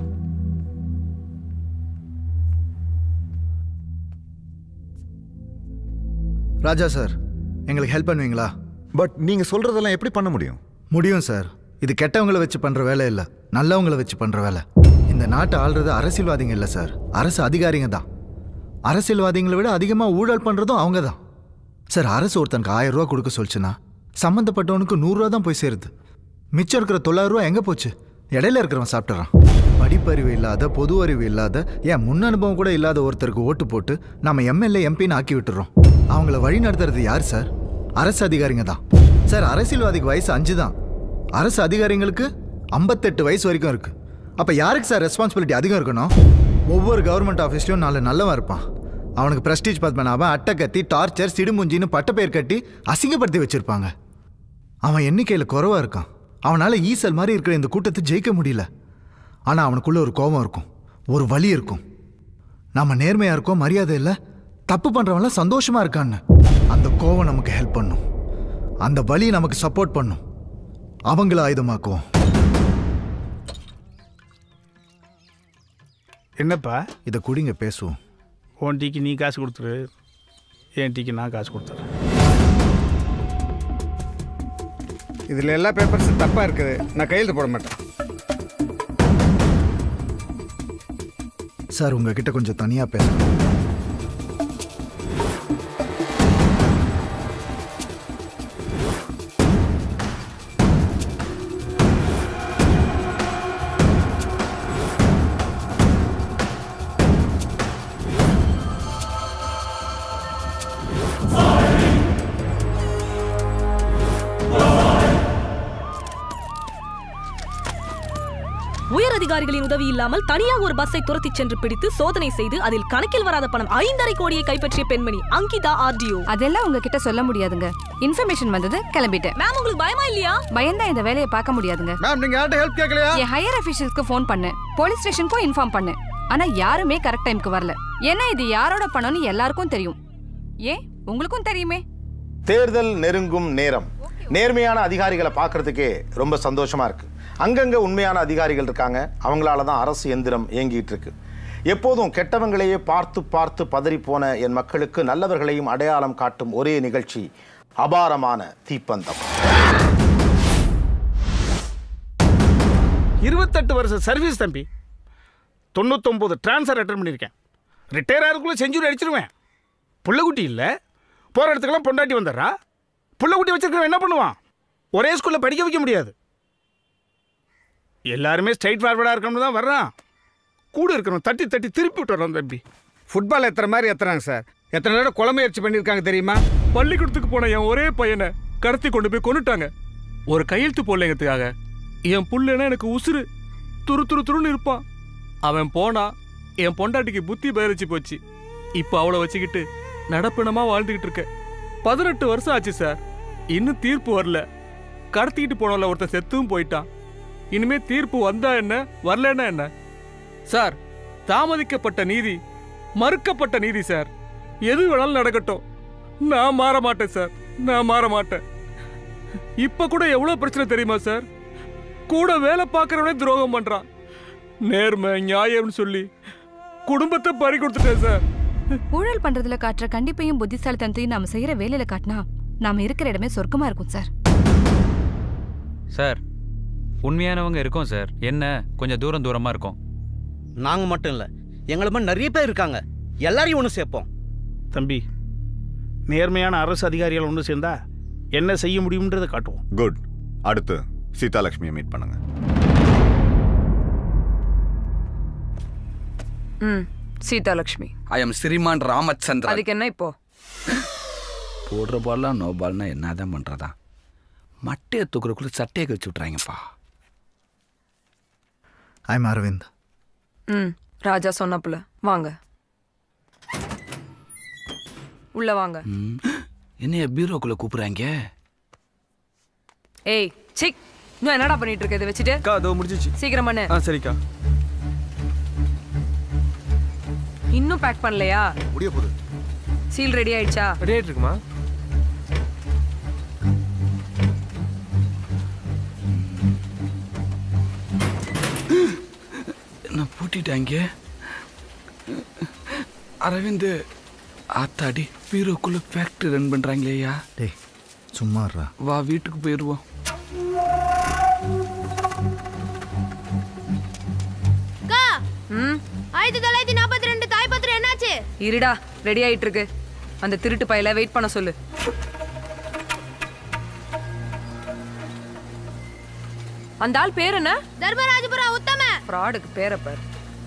ராஜா சார் எங்களுக்கு ஹெல்ப் பண்ணுவீங்களா பட் நீங்க சொல்றதெல்லாம் எப்படி பண்ண முடியும் முடியும் சார் இது கெட்டவங்களை வச்சு பண்ற வேலை இல்லை நல்லவங்களை வச்சு பண்ற வேலை இந்த நாட்டை ஆள்றது அரசியல்வாதிங்க இல்லை சார் அரசு அதிகாரிங்க தான் அரசியல்வாதிகளை விட அதிகமாக ஊழல் பண்ணுறதும் அவங்க தான் சார் அரசு ஒருத்தனுக்கு ஆயிரம் ரூபா கொடுக்க சொல்லுச்சுன்னா சம்மந்தப்பட்டவனுக்கு நூறுரூவா தான் போய் சேருது மிச்சம் இருக்கிற தொள்ளாயிரம் ரூபா எங்கே போச்சு இடையில இருக்கிறவன் சாப்பிட்றான் படிப்பறிவு இல்லாத பொது அறிவு இல்லாத ஏன் முன் அனுபவம் கூட இல்லாத ஒருத்தருக்கு ஓட்டு போட்டு நம்ம எம்எல்ஏ எம்பின்னு ஆக்கி விட்டுறோம் அவங்கள வழி நடத்துறது யார் சார் அரசு அதிகாரிங்க தான் சார் அரசியல்வாதிக்கு வயசு அஞ்சு தான் அரசு அதிகாரிங்களுக்கு ஐம்பத்தெட்டு வயசு வரைக்கும் இருக்கு அப்போ யாருக்கு சார் ரெஸ்பான்சிபிலிட்டி அதிகம் இருக்கணும் ஒவ்வொரு கவர்மெண்ட் ஆஃபீஸ்லையும் நாலு நல்லவன் இருப்பான் அவனுக்கு பிரஸ்டீஜ் பத்மநாபன் அட்டை கத்தி டார்ச்சர் சிடுமுஞ்சின்னு பட்டப்பெயர் கட்டி அசிங்கப்படுத்தி வச்சிருப்பாங்க அவன் எண்ணிக்கையில் குறைவா இருக்கான் அவனால ஈசல் மாதிரி இருக்கிற இந்த கூட்டத்தை ஜெயிக்க முடியல ஆனால் அவனுக்குள்ள ஒரு கோபம் இருக்கும் ஒரு வலி இருக்கும் நாம நேர்மையா இருக்கோம் மரியாதை இல்லை தப்பு பண்றவன்லாம் சந்தோஷமா இருக்கான்னு அந்த கோவம் நமக்கு ஹெல்ப் பண்ணும் அந்த வலி நமக்கு சப்போர்ட் பண்ணும் அவங்கள ஆயுதமாக்குவோம் என்னப்பா இதை குடிங்க பேசுவோம் உன் டீக்கு நீ காசு கொடுத்துரு என் டீக்கு நான் காசு கொடுத்துறேன் இதில் எல்லா பேப்பர்ஸும் தப்பாக இருக்குது நான் கையெழுத்து போட மாட்டேன் சார் உங்ககிட்ட கொஞ்சம் தனியாக பேசணும் உயர் அதிகாரிகளின் உதவி இல்லாமல் தனியாக ஒரு பஸ்ஸை துரத்திச் சென்று பிடித்து சோதனை செய்து அதில் கணக்கில் வராத பணம் ஐந்தரை கோடியை கைப்பற்றிய பெண்மணி அங்கிதா ஆர்டிஓ அதெல்லாம் உங்ககிட்ட சொல்ல முடியாதுங்க இன்ஃபர்மேஷன் வந்தது கிளம்பிட்டேன் மேம் உங்களுக்கு பயமா இல்லையா பயந்தா இந்த வேலையை பார்க்க முடியாதுங்க மேம் நீங்க யார்ட்ட ஹெல்ப் கேட்கலையா என் ஹையர் அஃபீஷியல்ஸ்க்கு ஃபோன் பண்ணேன் போலீஸ் ஸ்டேஷனுக்கும் இன்ஃபார்ம் பண்ணேன் ஆனா யாருமே கரெக்ட் டைம்க்கு வரல ஏன்னா இது யாரோட பணம்னு எல்லாருக்கும் தெரியும் ஏன் உங்களுக்கும் தெரியுமே தேர்தல் நெருங்கும் நேரம் நேர்மையான அதிகாரிகளை பார்க்கறதுக்கே ரொம்ப சந்தோஷமா இருக்கு அங்கங்க உண்மையான அதிகாரிகள் இருக்காங்க அவங்களால தான் அரசு எந்திரம் இயங்கிட்டு இருக்கு எப்போதும் கெட்டவங்களையே பார்த்து பார்த்து பதறி போன என் மக்களுக்கு நல்லவர்களையும் அடையாளம் காட்டும் ஒரே நிகழ்ச்சி அபாரமான தீப்பந்தம் இருபத்தெட்டு வருஷம் சர்வீஸ் தம்பி தொண்ணூத்தொம்பது ட்ரான்ஸ்ஃபர் அட்டன் பண்ணியிருக்கேன் ரிட்டையர் ஆகிறதுக்குள்ளே செஞ்சுரி அடிச்சிருவேன் புள்ளக்குட்டி இல்லை போகிற இடத்துக்கெல்லாம் பொண்டாட்டி வந்துடுறா புள்ளக்குட்டி வச்சிருக்கிறவன் என்ன பண்ணுவான் ஒரே ஸ்கூலில் படிக்க வைக்க முடியாது எல்லாருமே ஸ்ட்ரைட் ஃபார்வர்டாக இருக்கணும்னு தான் வர்றான் கூட இருக்கிறவன் தட்டி தட்டி திருப்பி விட்டுறான் தம்பி ஃபுட்பால் எத்தனை மாதிரி எத்துறாங்க சார் எத்தனை தடவை கொலை முயற்சி பண்ணியிருக்காங்க தெரியுமா பள்ளிக்கூடத்துக்கு போன என் ஒரே பையனை கடத்தி கொண்டு போய் கொண்டுட்டாங்க ஒரு கையெழுத்து போடலைங்கிறதுக்காக என் புள்ளனா எனக்கு உசுறு துரு துரு துருன்னு இருப்பான் அவன் போனா என் பொண்டாட்டிக்கு புத்தி பயிற்சி போச்சு இப்போ அவளை வச்சுக்கிட்டு நடப்பினமா வாழ்ந்துகிட்டு இருக்கேன் பதினெட்டு வருஷம் ஆச்சு சார் இன்னும் தீர்ப்பு வரல கடத்திக்கிட்டு போனவள ஒருத்தன் செத்தும் போயிட்டான் இனிமே தீர்ப்பு வந்தா என்ன வரலன்னா என்ன சார் தாமதிக்கப்பட்ட நீதி மறுக்கப்பட்ட நீதி சார் எது வேணாலும் நடக்கட்டும் நான் மாற மாட்டேன் சார் நான் மாற மாட்டேன் இப்ப கூட எவ்வளவு பிரச்சனை தெரியுமா சார் கூட வேலை பார்க்கறவனே துரோகம் பண்றான் நேர்மை நியாயம்னு சொல்லி குடும்பத்தை பறி கொடுத்துட்டேன் சார் ஊழல் பண்றதுல காட்டுற கண்டிப்பையும் புத்திசாலித்தனத்தையும் நாம செய்யற வேலையில காட்டினா நாம இருக்கிற இடமே சொர்க்கமா இருக்கும் சார் சார் உண்மையானவங்க இருக்கோம் சார் என்ன கொஞ்சம் தூரம் தூரமாக இருக்கும் நாங்கள் மட்டும் இல்லை எங்களை மாதிரி நிறைய பேர் இருக்காங்க எல்லாரையும் ஒன்று சேர்ப்போம் தம்பி நேர்மையான அரசு அதிகாரிகள் ஒன்று சேர்ந்தா என்ன செய்ய முடியும்ன்றதை காட்டுவோம் குட் அடுத்து சீதாலட்சுமியை மீட் பண்ணுங்க ம் சீதாலட்சுமி ஐ எம் ஸ்ரீமான் ராமச்சந்திரன் அதுக்கு என்ன இப்போ போடுற பால்லாம் நோ பால்னா என்னதான் பண்ணுறதா மட்டையை தூக்குறக்குள்ள சட்டையை கழிச்சு விட்றாங்கப்பா ஐம் அரவிந்த் ம் ராஜா சொன்னப்புல வாங்க உள்ள வாங்க என்னைய பீரோக்குள்ள கூப்பிடுறாங்க ஏய் சிக் இன்னும் என்னடா பண்ணிட்டு இருக்க இதை வச்சுட்டு அக்கா அதோ முடிஞ்சிச்சு சீக்கிரம் பண்ணு ஆ சரிக்கா இன்னும் பேக் பண்ணலையா முடிய போகுது சீல் ரெடி ஆயிடுச்சா ரெடி ஆயிட்டு இருக்குமா என்ன பூட்டிட்டாங்க அரவிந்த் ஆத்தாடி பீரோக்குள்ள ஃபேக்டரி ரன் பண்றாங்களேயா டேய் சும்மா இருடா. வா வீட்டுக்கு போயிடுவோம் அக்கா ஆயிரத்தி தொள்ளாயிரத்தி நாற்பத்தி ரெண்டு தாய்ப்பத்திரம் என்னாச்சு இருடா ரெடி ஆயிட்டு இருக்கு அந்த திருட்டு பையல வெயிட் பண்ண சொல்லு அந்த ஆள் பேர் என்ன தர்மராஜபுரம் உத்தம ஃப்ராடுக்கு பேரை பாரு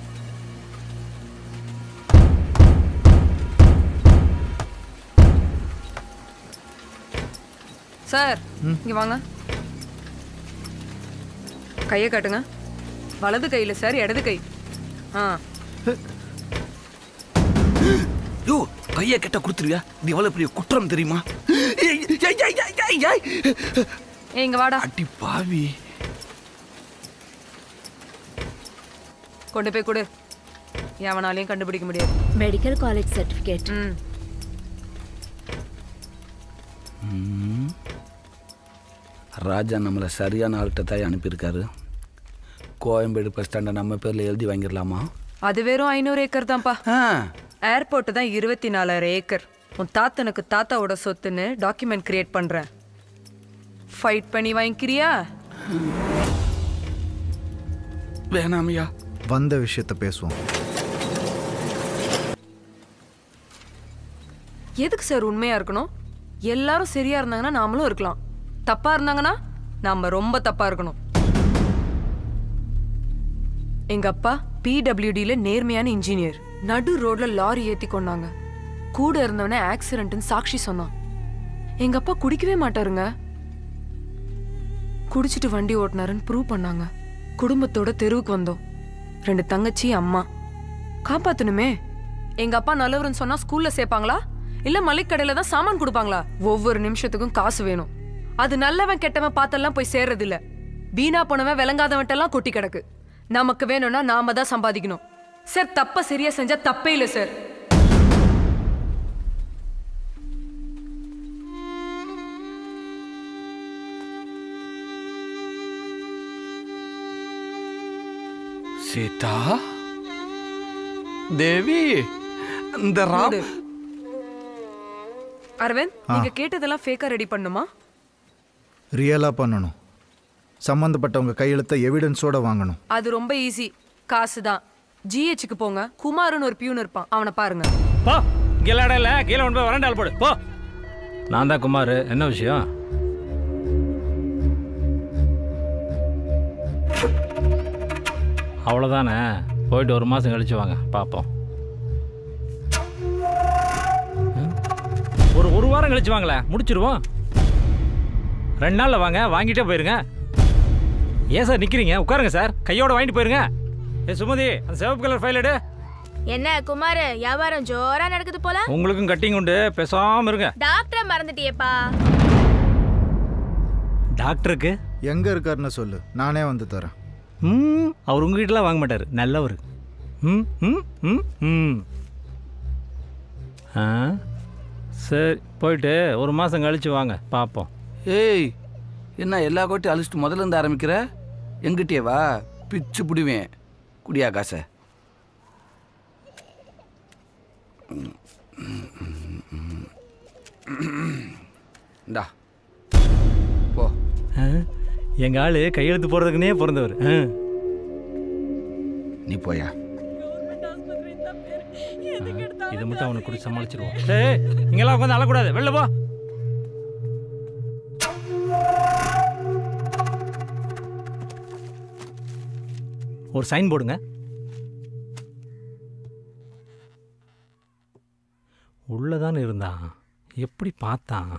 சார் இங்க வாங்க கையை காட்டுங்க வலது கையில சார் இடது கை ஆ யோ கையை கெட்ட கொடுத்துருவியா இது எவ்வளவு பெரிய குற்றம் தெரியுமா ஏய், ஏய், ஏய், ஏய், ஏய், ஏய். ஏய் இங்க வாடா அடி பாவி கொண்டு போய் கொடு எவனாலையும் கண்டுபிடிக்க முடியாது மெடிக்கல் காலேஜ் சர்டிஃபிகேட் ம். ராஜா நம்மளை சரியான ஆள்கிட்ட தான் அனுப்பியிருக்காரு கோயம்பேடு பஸ் ஸ்டாண்டை நம்ம பேரில் எழுதி வாங்கிடலாமா அது வெறும் ஐநூறு ஏக்கர் தான்ப்பா ஏர்போர்ட் தான் இருபத்தி நாலாயிரம் ஏக்கர் உன் தாத்தனுக்கு தாத்தாவோட சொத்துன்னு டாக்குமெண்ட் கிரியேட் பண்றேன் ஃபைட் பண்ணி வாங்கிக்கிறியா வேணாமையா வந்த விஷயத்த பேசுவோம் எதுக்கு சார் உண்மையா இருக்கணும் எல்லாரும் சரியா இருந்தாங்கன்னா நாமளும் இருக்கலாம் தப்பா இருந்தாங்கன்னா நாம ரொம்ப தப்பா இருக்கணும் எங்க அப்பா பிடபிள்யூடியில நேர்மையான இன்ஜினியர் நடு ரோட்ல லாரி ஏத்தி கொண்டாங்க கூட இருந்தவனே ஆக்சிடென்ட்னு சாட்சி சொன்னான் எங்க அப்பா குடிக்கவே மாட்டாருங்க குடிச்சிட்டு வண்டி ஓட்டினாருன்னு ப்ரூவ் பண்ணாங்க குடும்பத்தோட தெருவுக்கு வந்தோம் ரெண்டு தங்கச்சி அம்மா காப்பாத்தணுமே எங்க அப்பா நல்லவர்னு சொன்னா ஸ்கூல்ல சேர்ப்பாங்களா இல்ல மளிகடையில தான் சாமான் கொடுப்பாங்களா ஒவ்வொரு நிமிஷத்துக்கும் காசு வேணும் அது நல்லவன் கெட்டவன் பார்த்தெல்லாம் போய் சேர்றது இல்ல வீணா போனவன் விளங்காதவன்ட்டெல்லாம் கொட்டி கிடக்கு நமக்கு வேணும்னா நாம தான் சம்பாதிக்கணும் சார் தப்ப சரியா செஞ்சா தப்பே இல்ல சார் சீதா தேவி இந்த ராம் மூடு. அரவிந்த் ஆ. நீங்க கேட்டதெல்லாம் ஃபேக்கா ரெடி பண்ணுமா ரியலாக பண்ணணும் சம்மந்தப்பட்டவங்க கையெழுத்த எவிடன்ஸோட வாங்கணும் அது ரொம்ப ஈஸி காசு தான் ஜிஹெச்சுக்கு போங்க குமாருன்னு ஒரு பியூன் இருப்பான் அவனை பாருங்க போ இங்கே இடம் இல்லை கீழே கொண்டு போய் வரண்டால் போடு போ நான் தான் குமார் என்ன விஷயம் அவ்வளோதானே போயிட்டு ஒரு மாதம் கழிச்சு வாங்க பார்ப்போம் ம்? ஒரு ஒரு வாரம் கழிச்சு வாங்களேன் முடிச்சிருவோம் ரெண்டு நாளில் வாங்க வாங்கிட்டே போயிருங்க ஏன் சார் நிற்கிறீங்க உட்காருங்க சார் கையோட வாங்கிட்டு போயிருங்க ஏ சுமதி அந்த சிவப்பு கலர் ஃபைல் எடு என்ன குமார் வியாபாரம் ஜோரா நடக்குது போல உங்களுக்கும் கட்டிங் உண்டு பேசாமல் இருங்க டாக்டரை மறந்துட்டியேப்பா டாக்டருக்கு எங்கே இருக்காருன்னு சொல்லு நானே வந்து தரேன் ம் அவர் உங்கள் வீட்டில் வாங்க மாட்டார் நல்லவர் ம் ம் ம் ம் ஆ சரி போயிட்டு ஒரு மாதம் கழிச்சு வாங்க பார்ப்போம் ஏய் என்ன எல்லா கோட்டையும் அழிச்சிட்டு முதல்ல இருந்து ஆரம்பிக்கிற எங்கிட்டே வா பிச்சு பிடிவேன் குடியா காசை இந்தா போ எங்கள் ஆள் கையெழுத்து போடுறதுக்குனே பிறந்தவர் ஆ நீ போயா இதை மட்டும் அவனை குடிச்சு சமாளிச்சிருவோம் சரி இங்கெல்லாம் உட்காந்து அழக்கூடாது வெளில போ ஒரு சைன் போடுங்க உள்ளதான் இருந்தான் எப்படி பார்த்தான்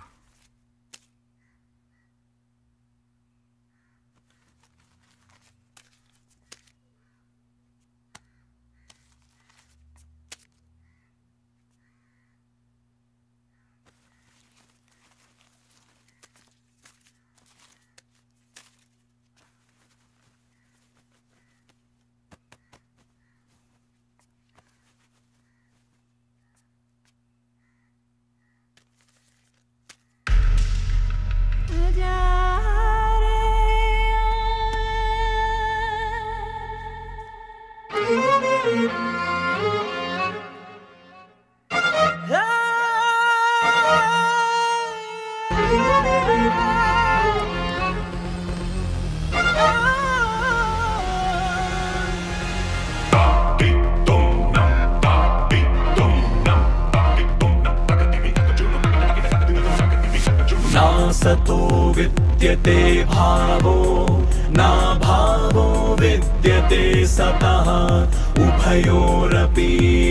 नासतो विद्यते भावो नाभावो विद्यते सतः उभयोरपि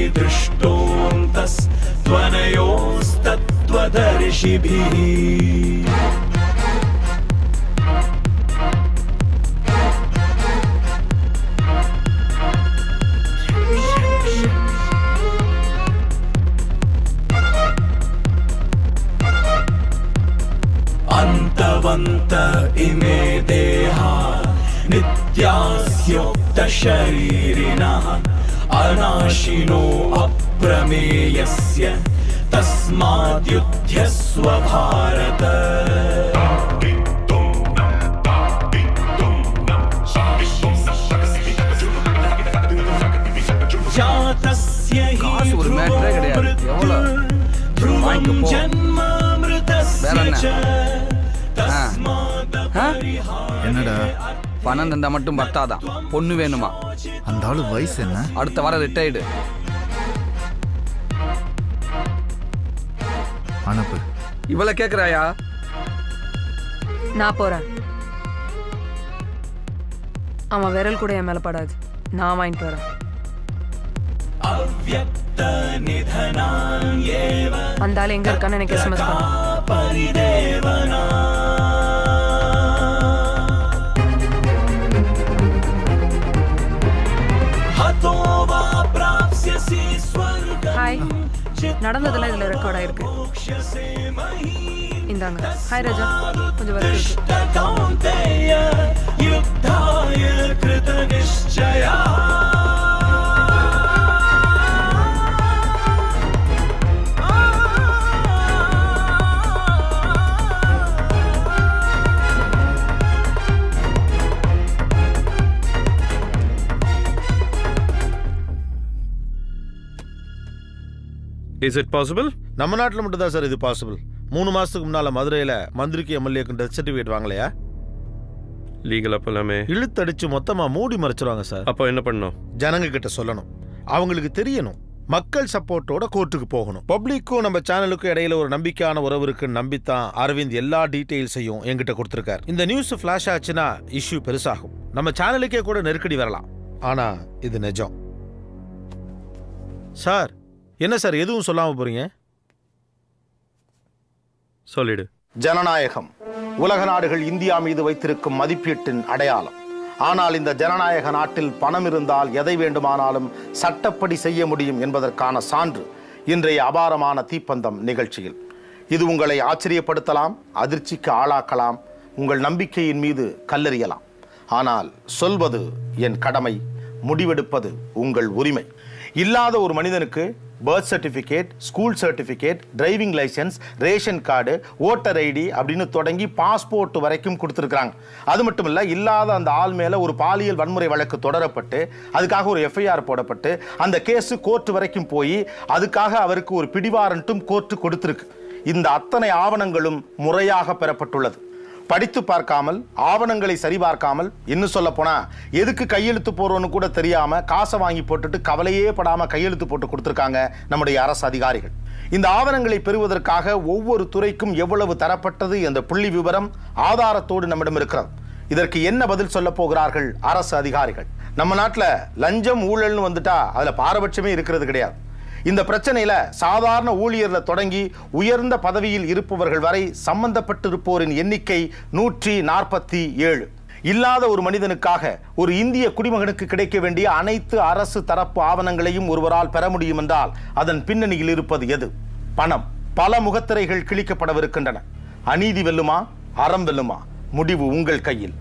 दृष्टोऽन्तस्त्वनयोस्तत्त्वदर्शिभिः अन्तवन्त इमे देहा नित्यास्योक्तशरीरिणः अनाशिनो अप्रमेयस्य तस्माद्युध्यस्व भारत जातस्य हि காசு ஒரு மேட்டரே கிடையாது எவ்வளோ ध्रुवं வாங்கிக்க போ जन्मामृतस्य வேற என்ன? च ஆ तस्मात् என்னடா பணம் தந்தா மட்டும் பத்தாதான் பொண்ணு வேணுமா அந்த ஆளு வயசு என்ன அடுத்த வாரம் ரிட்டையர்டு அனுப்பு இவளை கேக்குறாயா நான் போறேன் அவன் விரல் கூட என் மேல படாது நான் வாங்கிட்டு வரேன் அந்த ஆள் எங்க இருக்கான்னு எனக்கு எஸ்எம்எஸ் பண்ணு ஹாய் நடந்ததெல்லாம் இதுல ரெக்கார்ட் ஆயிருக்கு இந்தாங்க ஹாய் ராஜா கொஞ்சம் ஒர்க் இருக்கு இஸ் இட் பாசிபிள் நம்ம நாட்டில் மட்டும் தான் சார் இது பாசிபிள் மூணு மாசத்துக்கு முன்னால மதுரையில் மந்திரிக்கு எம்எல்ஏக்கு டெத் சர்டிஃபிகேட் வாங்கலையா லீகல் அப்போ எல்லாமே இழுத்தடிச்சு மொத்தமா மூடி மறைச்சிருவாங்க சார் அப்போ என்ன பண்ணணும் ஜனங்க கிட்ட சொல்லணும் அவங்களுக்கு தெரியணும் மக்கள் சப்போர்ட்டோட கோர்ட்டுக்கு போகணும் பப்ளிக்கும் நம்ம சேனலுக்கும் இடையில ஒரு நம்பிக்கையான உறவு இருக்குன்னு நம்பித்தான் அரவிந்த் எல்லா டீட்டெயில்ஸையும் என்கிட்ட கொடுத்துருக்காரு இந்த நியூஸ் ஃபிளாஷ் ஆச்சுன்னா இஷ்யூ பெருசாகும் நம்ம சேனலுக்கே கூட நெருக்கடி வரலாம் ஆனா இது நிஜம் சார் என்ன சார் எதுவும் சொல்லாம போறீங்க சொல்லிடு ஜனநாயகம் உலக நாடுகள் இந்தியா மீது வைத்திருக்கும் மதிப்பீட்டின் அடையாளம் ஆனால் இந்த ஜனநாயக நாட்டில் பணம் இருந்தால் எதை வேண்டுமானாலும் சட்டப்படி செய்ய முடியும் என்பதற்கான சான்று இன்றைய அபாரமான தீப்பந்தம் நிகழ்ச்சியில் இது உங்களை ஆச்சரியப்படுத்தலாம் அதிர்ச்சிக்கு ஆளாக்கலாம் உங்கள் நம்பிக்கையின் மீது கல்லெறியலாம் ஆனால் சொல்வது என் கடமை முடிவெடுப்பது உங்கள் உரிமை இல்லாத ஒரு மனிதனுக்கு birth certificate school certificate driving licence ration card voter ID அப்படின்னு தொடங்கி பாஸ்போர்ட் வரைக்கும் கொடுத்துருக்காங்க அது மட்டும் இல்லை இல்லாத அந்த ஆள் மேலே ஒரு பாலியல் வன்முறை வழக்கு தொடரப்பட்டு அதுக்காக ஒரு எஃப்ஐஆர் போடப்பட்டு அந்த கேஸு கோர்ட் வரைக்கும் போய் அதுக்காக அவருக்கு ஒரு பிடிவாரண்ட்டும் கோர்ட்டு கொடுத்துருக்கு இந்த அத்தனை ஆவணங்களும் முறையாக பெறப்பட்டுள்ளது படித்து பார்க்காமல் ஆவணங்களை சரிபார்க்காமல் இன்னும் சொல்ல போனா எதுக்கு கையெழுத்து போறோன்னு கூட தெரியாம காசை வாங்கி போட்டுட்டு கவலையே படாம கையெழுத்து போட்டு கொடுத்துருக்காங்க நம்முடைய அரசு அதிகாரிகள் இந்த ஆவணங்களை பெறுவதற்காக ஒவ்வொரு துறைக்கும் எவ்வளவு தரப்பட்டது என்ற புள்ளி விவரம் ஆதாரத்தோடு நம்மிடம் இருக்கிறது இதற்கு என்ன பதில் சொல்ல போகிறார்கள் அரசு அதிகாரிகள் நம்ம நாட்டில் லஞ்சம் ஊழல்னு வந்துட்டா அதுல பாரபட்சமே இருக்கிறது கிடையாது இந்த பிரச்சனையில சாதாரண ஊழியர்ல தொடங்கி உயர்ந்த பதவியில் இருப்பவர்கள் வரை சம்பந்தப்பட்டிருப்போரின் எண்ணிக்கை நூற்றி நாற்பத்தி ஏழு இல்லாத ஒரு மனிதனுக்காக ஒரு இந்திய குடிமகனுக்கு கிடைக்க வேண்டிய அனைத்து அரசு தரப்பு ஆவணங்களையும் ஒருவரால் பெற முடியும் என்றால் அதன் பின்னணியில் இருப்பது எது பணம் பல முகத்திரைகள் கிழிக்கப்படவிருக்கின்றன அநீதி வெல்லுமா அறம் வெல்லுமா முடிவு உங்கள் கையில்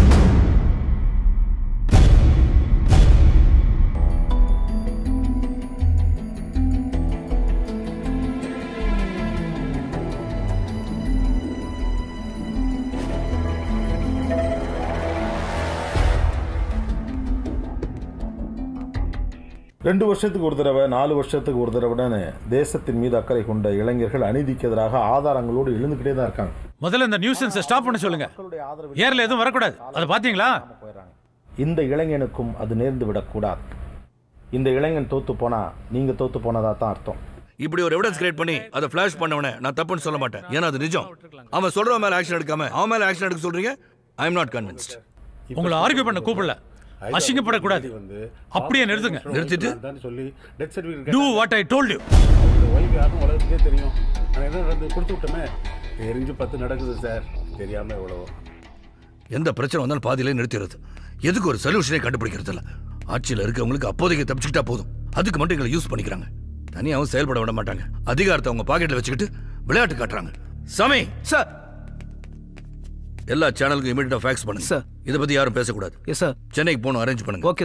ரெண்டு வருஷத்துக்கு ஒரு தடவை நாலு வருஷத்துக்கு ஒரு தடவைன்னு தேசத்தின் மீது அக்கறை கொண்ட இளைஞர்கள் அநீதிக்கு எதிராக ஆதாரங்களோடு எழுந்துக்கிட்டே தான் இருக்காங்க முதல்ல இந்த நியூசன்ஸை ஸ்டாப் பண்ண சொல்லுங்க ஏர்ல எதுவும் வரக்கூடாது அதை பாத்தீங்களா இந்த இளைஞனுக்கும் அது நேர்ந்து விடக்கூடாது இந்த இளைஞன் தோத்து போனா நீங்க தோத்து போனதா தான் அர்த்தம் இப்படி ஒரு எவிடன்ஸ் கிரியேட் பண்ணி அதை ஃபிளாஷ் பண்ணவனே நான் தப்புன்னு சொல்ல மாட்டேன் ஏன்னா அது நிஜம் அவன் சொல்றவன் மேல ஆக்ஷன் எடுக்காம அவன் மேல ஆக்ஷன் எடுக்க சொல்றீங்க ஐ எம் நாட் கன்வின்ஸ்ட் உங்களை ஆர்கியூ பண்ண கூப்பிடல அசிங்கப்படக்கூடாது அப்படியே நிறுத்துங்க நிறுத்திட்டு சொல்லி death certificate do what I told you wife யாரும் உலகத்துக்கே தெரியும் ஆனால் என்ன நடந்து கொடுத்து விட்டோமே தெரிஞ்சு பத்து நடக்குது சார் தெரியாம எவ்வளவோ எந்த பிரச்சனை வந்தாலும் பாதியிலே நிறுத்திடுறது எதுக்கு ஒரு சொல்யூஷனே கண்டுபிடிக்கிறது இல்ல ஆட்சியில் இருக்கவங்களுக்கு அப்போதைக்கு தப்பிச்சுக்கிட்டா போதும் அதுக்கு மட்டும் எங்களை யூஸ் பண்ணிக்கிறாங்க தனியாகவும் செயல்பட விட மாட்டாங்க அதிகாரத்தை அவங்க பாக்கெட்ல வச்சுக்கிட்டு விளையாட்டு காட்டுறாங்க சாமி சார் எல்லா சேனலுக்கும் இமீடியட்டா ஃபேக்ஸ் பண்ணுங்க சார் இதை பத்தி யாரும் பேசக்கூடாது எஸ் சார் சென்னைக்கு போகணும் அரேஞ்ச் பண்ணுங்க ஓகே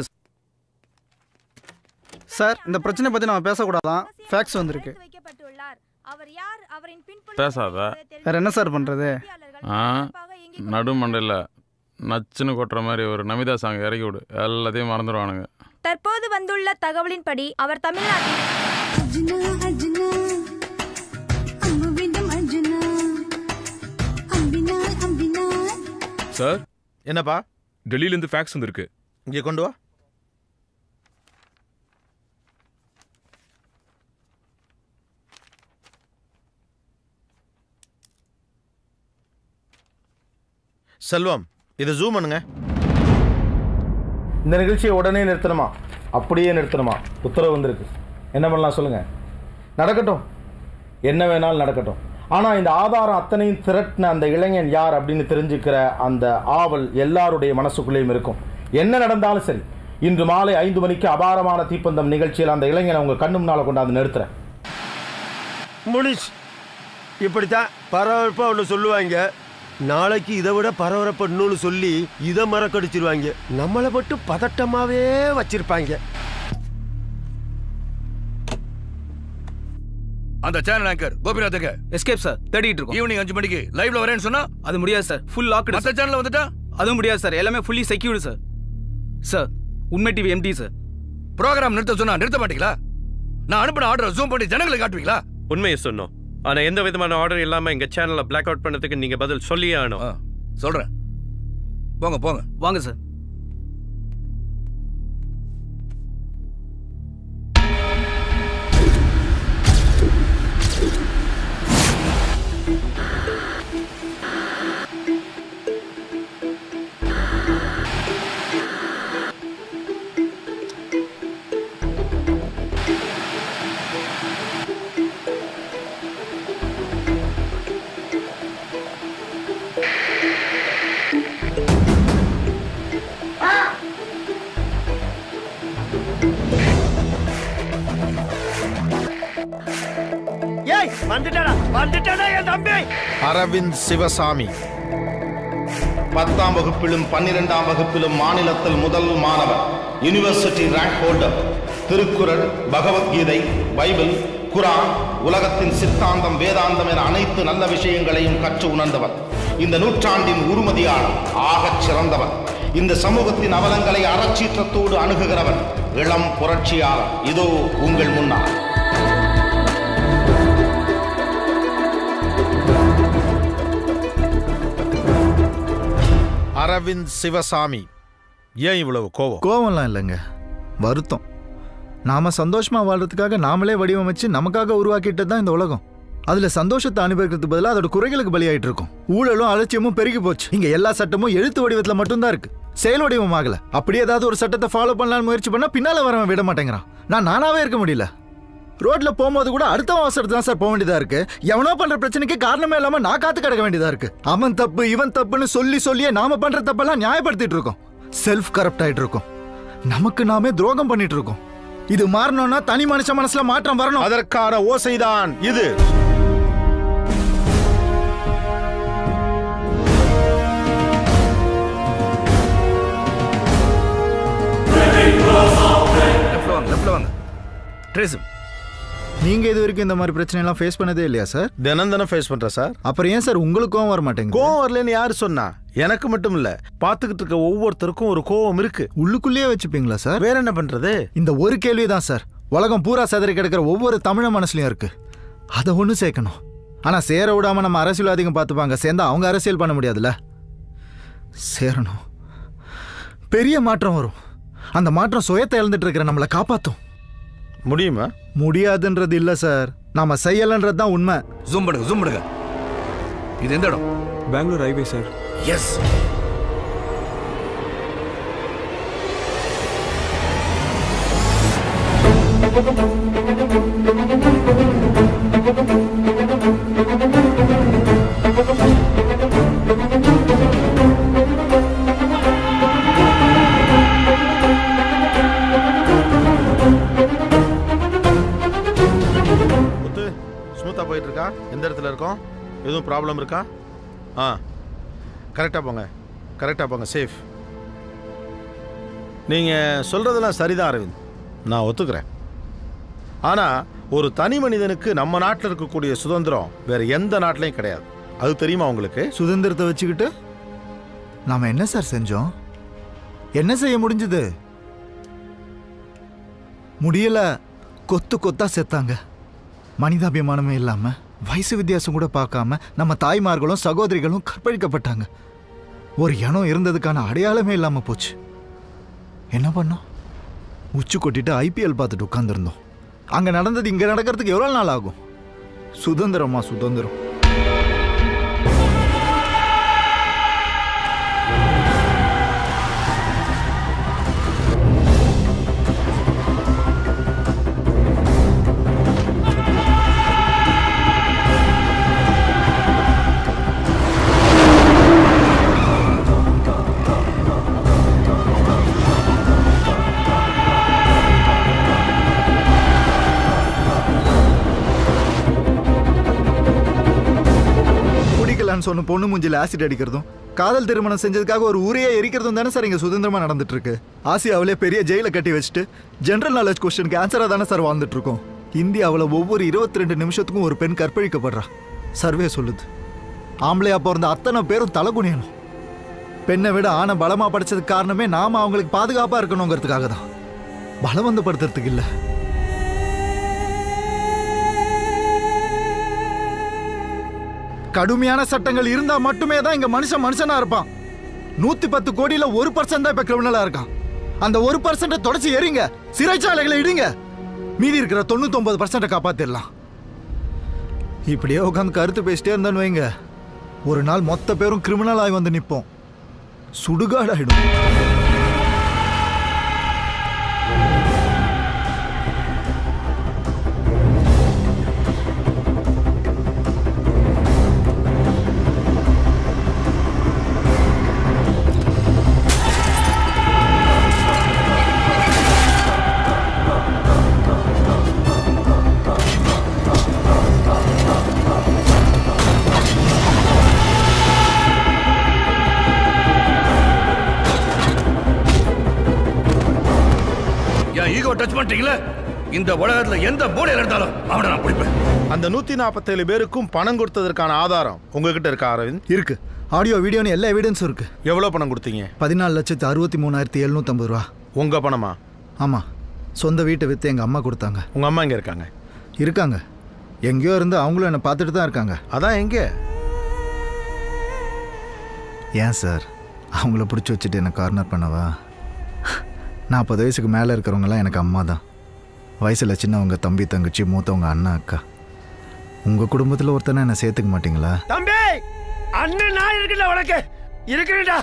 சார் இந்த பிரச்சனை பற்றி நம்ம பேசக்கூடாதான் ஃபேக்ஸ் வந்திருக்கு பேசாத வேற என்ன சார் பண்ணுறது ஆ நடுமண்டையில் நச்சுன்னு கொட்டுற மாதிரி ஒரு நமிதா சாங் இறக்கி விடு எல்லாத்தையும் மறந்துடுவானுங்க தற்போது வந்துள்ள தகவலின்படி அவர் தமிழ்நாட்டில் சார் என்னப்பா டெல்லியிலேருந்து ஃபேக்ஸ் வந்திருக்கு இங்கே கொண்டு வா செல்வம் இது ஜூம் பண்ணுங்க இந்த நிகழ்ச்சியை உடனே நிறுத்தணுமா அப்படியே நிறுத்தணுமா உத்தரவு வந்திருக்கு என்ன பண்ணலாம் சொல்லுங்க நடக்கட்டும் என்ன வேணாலும் நடக்கட்டும் ஆனால் இந்த ஆதாரம் அத்தனையும் திரட்டின அந்த இளைஞன் யார் அப்படின்னு தெரிஞ்சுக்கிற அந்த ஆவல் எல்லாருடைய மனசுக்குள்ளேயும் இருக்கும் என்ன நடந்தாலும் சரி இன்று மாலை ஐந்து மணிக்கு அபாரமான தீப்பந்தம் நிகழ்ச்சியில் அந்த இளைஞனை உங்க கண்ணு முன்னால் கொண்டாந்து நிறுத்துறேன் முடிச்சு இப்படித்தான் பரபரப்பாக ஒன்று சொல்லுவாங்க நாளைக்கு இதை விட பரபரப்பு இன்னொன்று சொல்லி இதை மறக்கடிச்சிருவாங்க நம்மளை மட்டும் பதட்டமாவே வச்சிருப்பாங்க அந்த சேனல் ஆங்கர் கோபிநாத்துக்கு எஸ்கேப் சார் தேடிட்டு இருக்கோம் ஈவினிங் அஞ்சு மணிக்கு லைவ்ல வரேன்னு சொன்னா அது முடியாது சார் ஃபுல் லாக்டு மத்த சேனல்ல வந்துட்டா அதுவும் முடியாது சார் எல்லாமே ஃபுல்லி செக்யூர்டு சார் சார் உண்மை டிவி எம்டி சார் ப்ரோக்ராம் நிறுத்த சொன்னா நிறுத்த மாட்டீங்களா நான் அனுப்பின ஆர்டர் ஜூம் பண்ணி ஜனங்களுக்கு காட்டுவீங்களா உண்மையை சொன்னோம் ஆனா எந்த விதமான ஆர்டர் இல்லாம எங்க சேனலை பிளாக் அவுட் பண்ணதுக்கு நீங்க பதில் சொல்லியே ஆகணும் சொல்றேன் போங்க போங்க வாங்க சார் ஏய் வந்துட்டாடா வந்துட்டாடா என் தம்பி அரவிந்த் சிவசாமி பத்தாம் வகுப்பிலும் பன்னிரெண்டாம் வகுப்பிலும் மாநிலத்தில் முதல் மாணவர் university rank holder Thirukkural Bhagavad Gita Bible Quran உலகத்தின் சித்தாந்தம் வேதாந்தம் என அனைத்து நல்ல விஷயங்களையும் கற்று உணர்ந்தவர் இந்த நூற்றாண்டின் உருமதியாளர் ஆகச் சிறந்தவர் இந்த சமூகத்தின் அவலங்களை அறச்சீற்றத்தோடு அணுகுகிறவர் இளம் புரட்சியாளர் இதோ உங்கள் முன்னால் அரவிந்த் சிவசாமி ஏன் இவ்வளவு கோவம் கோவம்லாம் இல்லைங்க வருத்தம் நாம சந்தோஷமா வாழ்றதுக்காக நாமளே வடிவமைச்சு நமக்காக உருவாக்கிட்டது தான் இந்த உலகம் அதுல சந்தோஷத்தை அனுபவிக்கிறதுக்கு பதிலாக அதோட குறைகளுக்கு பலியாயிட்டு இருக்கும் ஊழலும் அலட்சியமும் பெருகி போச்சு இங்க எல்லா சட்டமும் எழுத்து வடிவத்துல மட்டும்தான் இருக்கு செயல் வடிவம் ஆகல அப்படி ஏதாவது ஒரு சட்டத்தை ஃபாலோ பண்ணலாம்னு முயற்சி பண்ணா பின்னால வரவன் விட மாட்டேங்கிறான் நான் நானாவே இருக்க முடியல ரோட்ல போகும்போது கூட அடுத்தவன் அவசரத்து தான் சார் போக வேண்டியதா இருக்கு எவனோ பண்ற பிரச்சனைக்கு காரணமே இல்லாம நான் காத்து கிடக்க வேண்டியதா இருக்கு அவன் தப்பு இவன் தப்புன்னு சொல்லி சொல்லியே நாம பண்ற தப்பெல்லாம் நியாயப்படுத்திட்டு இருக்கோம் செல்ஃப் கரப்ட் ஆயிட்டு இருக்கோம் நமக்கு நாமே துரோகம் பண்ணிட்டு இருக்கோம் இது மாறணும்னா தனி மனுஷ மனசுல மாற்றம் வரணும் அதற்கான ஓசைதான் இது லெஃப்ட்ல வாங்க லெஃப்ட்ல வாங்க ட்ரேஸ் நீங்க இது வரைக்கும் இந்த மாதிரி பிரச்சனை எல்லாம் ஃபேஸ் பண்ணதே இல்லையா சார் தினம் தினம் ஃபேஸ் பண்ற சார் அப்புறம் ஏன் சார் உங்களுக்கும் வர மாட்டேங்குது கோவம் வரலன்னு யாரு சொன்னா எனக்கு மட்டும் இல்ல பாத்துக்கிட்டு இருக்க ஒவ்வொருத்தருக்கும் ஒரு கோவம் இருக்கு உள்ளுக்குள்ளேயே வச்சுப்பீங்களா சார் வேற என்ன பண்றது இந்த ஒரு கேள்வி தான் சார் உலகம் பூரா சதறி கிடக்கிற ஒவ்வொரு தமிழ மனசுலயும் இருக்கு அதை ஒன்று சேர்க்கணும் ஆனா சேர விடாம நம்ம அரசியல்வாதிங்க பார்த்துப்பாங்க சேர்ந்தா அவங்க அரசியல் பண்ண முடியாதுல்ல சேரணும் பெரிய மாற்றம் வரும் அந்த மாற்றம் சுயத்தை இழந்துட்டு இருக்கிற நம்மளை காப்பாத்தும் முடியுமா முடியாதுன்றது இல்ல சார் நாம செய்யலன்றது தான் உண்மை ஜூம் பண்ணுங்க ஜூம் பண்ணுங்க இது எந்த இடம் Bangalore highway sir yes Muthu ஸ்மூத்தா போயிட்டு இருக்கா எந்த இடத்துல இருக்கோம் எதுவும் ப்ராப்ளம் இருக்கா ஆ கரெக்டாக போங்க கரெக்டாக போங்க சேஃப் நீங்கள் சொல்கிறதெல்லாம் சரிதான் அரவிந்த் நான் ஒத்துக்கிறேன் ஆனால் ஒரு தனி மனிதனுக்கு நம்ம நாட்டில் இருக்கக்கூடிய சுதந்திரம் வேற எந்த நாட்டிலையும் கிடையாது அது தெரியுமா உங்களுக்கு சுதந்திரத்தை வச்சுக்கிட்டு நாம என்ன சார் செஞ்சோம் என்ன செய்ய முடிஞ்சது முடியல கொத்து கொத்தா செத்தாங்க மனிதாபிமானமே இல்லாம வயசு வித்தியாசம் கூட பார்க்காம நம்ம தாய்மார்களும் சகோதரிகளும் கற்பழிக்கப்பட்டாங்க ஒரு இனம் இருந்ததுக்கான அடையாளமே இல்லாம போச்சு என்ன பண்ணோம் உச்சி கொட்டிட்டு ஐபிஎல் பார்த்துட்டு உட்காந்துருந்தோம் அங்க நடந்தது இங்க நடக்கிறதுக்கு எவ்வளவு நாள் ஆகும் சுதந்திரமா சுதந்திரம் குடிக்கலான்னு சொன்ன பொண்ணு மூஞ்சில ஆசிட் அடிக்கிறதும் காதல் திருமணம் செஞ்சதுக்காக ஒரு ஊரையே எரிக்கிறதும் தானே சார் இங்க சுதந்திரமா நடந்துட்டு இருக்கு ஆசியாவிலே பெரிய ஜெயில கட்டி வச்சுட்டு ஜெனரல் நாலேஜ் கொஸ்டினுக்கு ஆன்சரா தானே சார் வாழ்ந்துட்டு இருக்கோம் இந்தியாவில் ஒவ்வொரு இருபத்தி ரெண்டு நிமிஷத்துக்கும் ஒரு பெண் கற்பழிக்கப்படுறா சர்வே சொல்லுது ஆம்பளையா பிறந்த அத்தனை பேரும் தலை குனியணும் பெண்ணை விட ஆணை பலமா படிச்சதுக்கு காரணமே நாம அவங்களுக்கு பாதுகாப்பா இருக்கணுங்கிறதுக்காக தான் பலவந்தப்படுத்துறதுக்கு இல்லை கடுமையான சட்டங்கள் இருந்தா மட்டுமே தான் இங்க மனுஷன் மனுஷனா இருப்பான் நூத்தி பத்து கோடியில ஒரு பர்சன்ட் தான் இப்ப கிரிமினலா இருக்கான் அந்த ஒரு பர்சன்ட தொடச்சி எறிங்க சிறைச்சாலைகளை இடிங்க மீதி இருக்கிற தொண்ணூத்தி ஒன்பது பர்சன்ட காப்பாத்திடலாம் இப்படியே உட்காந்து கருத்து பேசிட்டே இருந்தான்னு வைங்க ஒரு நாள் மொத்த பேரும் கிரிமினல் ஆகி வந்து நிப்போம் சுடுகாடாயிடும் என் ஈகோ டச் பண்ணிட்டீங்களே இந்த உலகத்துல எந்த மூலையில இருந்தாலும் அவனை நான் பிடிப்பேன் அந்த நூத்தி நாற்பத்தேழு பேருக்கும் பணம் கொடுத்ததற்கான ஆதாரம் உங்ககிட்ட இருக்கா அரவிந்த் இருக்கு ஆடியோ வீடியோன்னு எல்லா எவிடன்ஸும் இருக்கு எவ்வளவு பணம் கொடுத்தீங்க பதினாலு லட்சத்து அறுபத்தி மூணாயிரத்தி எழுநூத்தம்பது ரூபா உங்க பணமா ஆமா சொந்த வீட்டை வித்து எங்க அம்மா கொடுத்தாங்க உங்க அம்மா எங்க இருக்காங்க இருக்காங்க எங்கேயோ இருந்து அவங்களும் என்னை பார்த்துட்டு தான் இருக்காங்க அதான் எங்க ஏன் சார் அவங்கள பிடிச்சி வச்சுட்டு என்னை கார்னர் பண்ணவா நாற்பது வயசுக்கு மேலே இருக்கிறவங்கலாம் எனக்கு அம்மா தான் வயசில் சின்னவங்க தம்பி தங்கச்சி மூத்தவங்க அண்ணா அக்கா உங்கள் குடும்பத்தில் ஒருத்தனை என்னை சேர்த்துக்க மாட்டீங்களா தம்பி அண்ணன் நான் இருக்குல்ல உனக்கு இருக்கிறேன்டா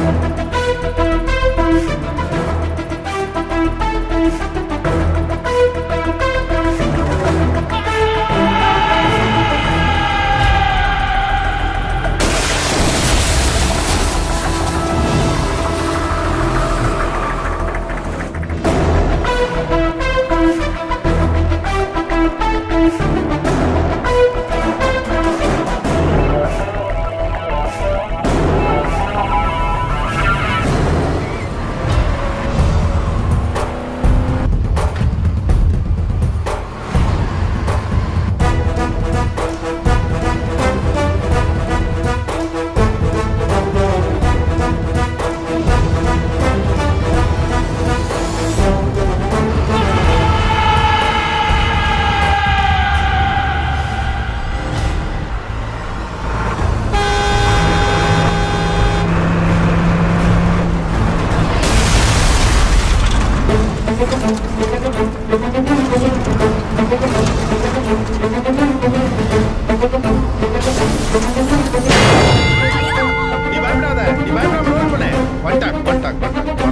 நீ பயப்படாத நீ பயப்படாம ரோல் பண்ணு வந்துட்டாங்க வந்துட்டாங்க வந்துட்டாங்க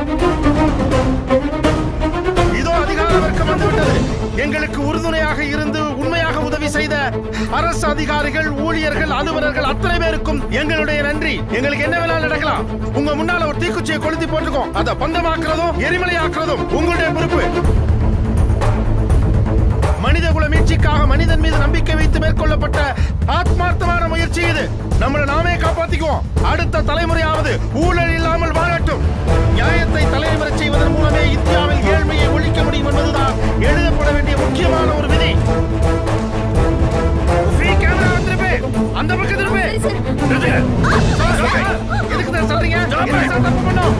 இதோ அதிகார வர்க்கம் வந்து விட்டது எங்களுக்கு உறுதுணையாக இருந்து உண்மையாக உதவி செய்த அரசு அதிகாரிகள் ஊழியர்கள் அலுவலர்கள் அத்தனை பேருக்கும் எங்களுடைய நன்றி எங்களுக்கு என்ன வேணாலும் நடக்கலாம் உங்க முன்னால ஒரு தீக்குச்சியை கொளுத்தி போட்டுக்கோம் அதை பந்தமாக்குறதும் எரிமலையாக்குறதும் உங்களுடைய பொறுப்பு மனித குல மீட்சிக்காக மனிதன் மீது நம்பிக்கை வைத்து மேற்கொள்ளப்பட்ட ஆத்மார்த்தமான முயற்சி இது நம்மளை நாமே காப்பாத்திக்குவோம் அடுத்த தலைமுறையாவது ஊழல் இல்லாமல் வாழட்டும் நியாயத்தை தலைமுறை செய்வதன் மூலமே இந்தியாவில் ஏழ்மையை ஒழிக்க முடியும் என்பதுதான் எழுதப்பட வேண்டிய முக்கியமான ஒரு விதி ஃப்ரீ கேமரா திருப்பி அந்த பக்கம் திருப்பி நிறுத்துங்க. எதுக்கு தான் சொல்றீங்க என்ன சார் தப்பு பண்ணோம்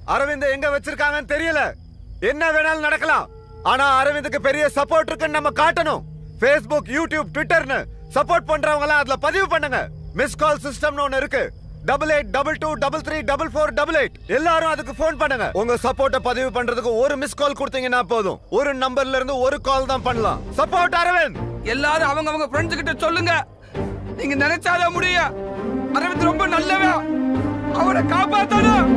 அரவிந்த் எங்க வச்சிருக்காங்கன்னு தெரியல என்ன வேணாலும் நடக்கலாம் ஆனா அரவிந்துக்கு பெரிய சப்போர்ட் இருக்குன்னு நம்ம காட்டணும் ஃபேஸ்புக் யூடியூப் ட்விட்டர்னு சப்போர்ட் பண்றவங்க எல்லாம் அதுல பதிவு பண்ணுங்க மிஸ் கால் சிஸ்டம்னு ஒன்னு இருக்கு double eight double two double three double four double eight எல்லாரும் அதுக்கு ஃபோன் பண்ணுங்க உங்க சப்போர்ட்டை பதிவு பண்றதுக்கு ஒரு மிஸ் கால் கொடுத்தீங்கன்னா போதும் ஒரு நம்பர்ல இருந்து ஒரு கால் தான் பண்ணலாம் சப்போர்ட் அரவிந்த் எல்லாரும் அவங்க அவங்க ஃப்ரெண்ட்ஸ் கிட்ட சொல்லுங்க நீங்க நினைச்சாதான் முடியும் அரவிந்த் ரொம்ப நல்லவன் அவரை காப்பாத்தணும்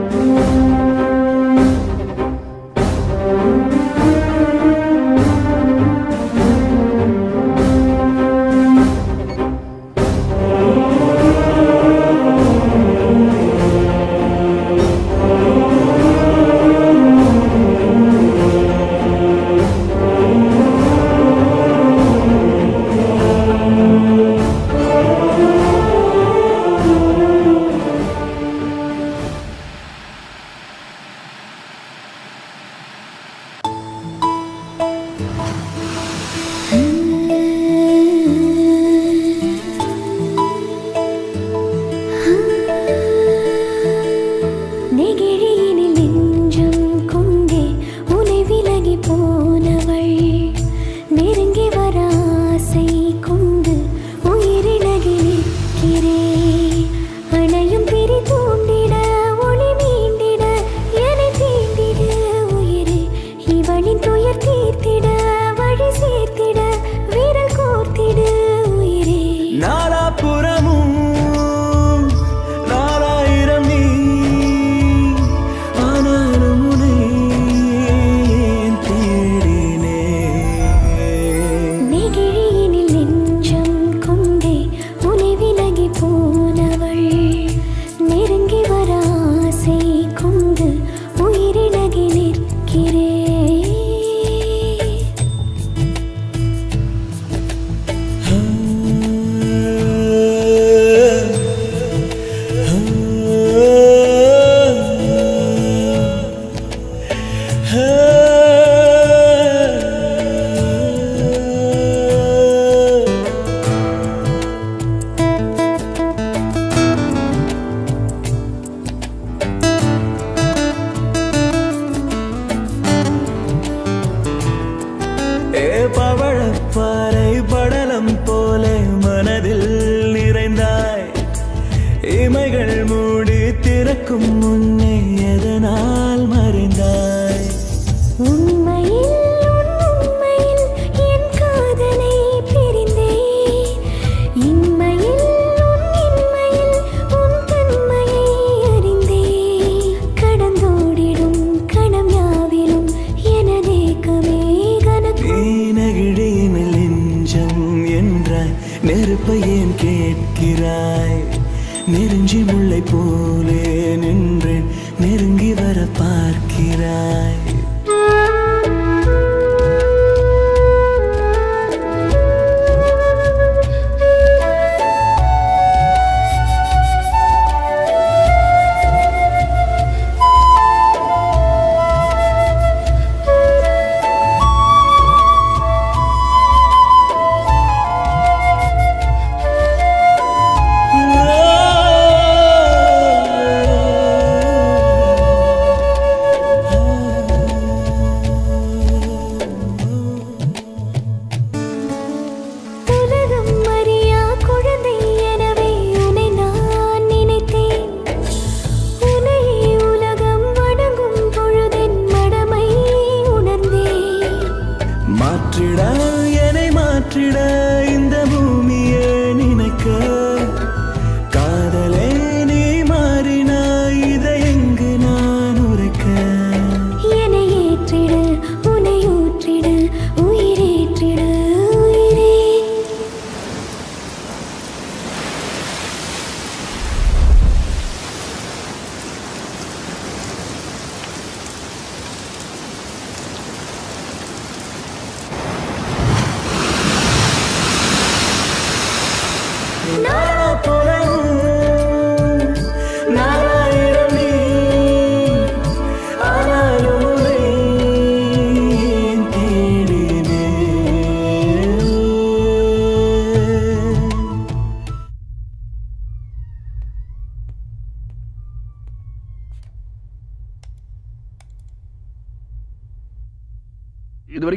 நெகிழியினில் நெஞ்சம் கொண்டே உனை விலகி போனவள் நெருங்கி வர ஆசை கொண்டு உயிரிழகி நிற்கிறேன் அணையும் திரி தூண்டிட ஒளி மீண்டிட என்னை தீண்டிட உயிரே இவளின் துயர் தீர்த்திட வழி சேர்த்திட விரல் கோர்த்திட உயிரே நாலாபுறமும் நாலாயிரம் நீ ஆனாலும் உன்னை ஏன் தேடினேன் நெகிழியினில் நெஞ்சம் கொண்டே உனை விலகி போனவள் நெருங்கி வர ஆசை கொண்டு உயிரிழகி நிற்கிறேன் ஏ பவழப்பாறை படலம் போல மனதில் நிறைந்தாய் இமைகள் மூடி திறக்கும் முன்னே எதனால் மறைந்தாய் உண்மையில் உன் உண்மையில் என் காதலை பிரிந்தேன் இன்மையில் உன் இன்மையில் உன் தன்மையை அறிந்தேன் கடந்தோடிடும் கணம் யாவிலும் எனதேக்கமே கனக்கும் நெகிழியினில் நெஞ்சம் என்றாய் நெருப்பை ஏன் கேட்கிறாய் நெருஞ்சி முல்லை போலே நின்றேன் நெருங்கி வர பார்க்கிறாய்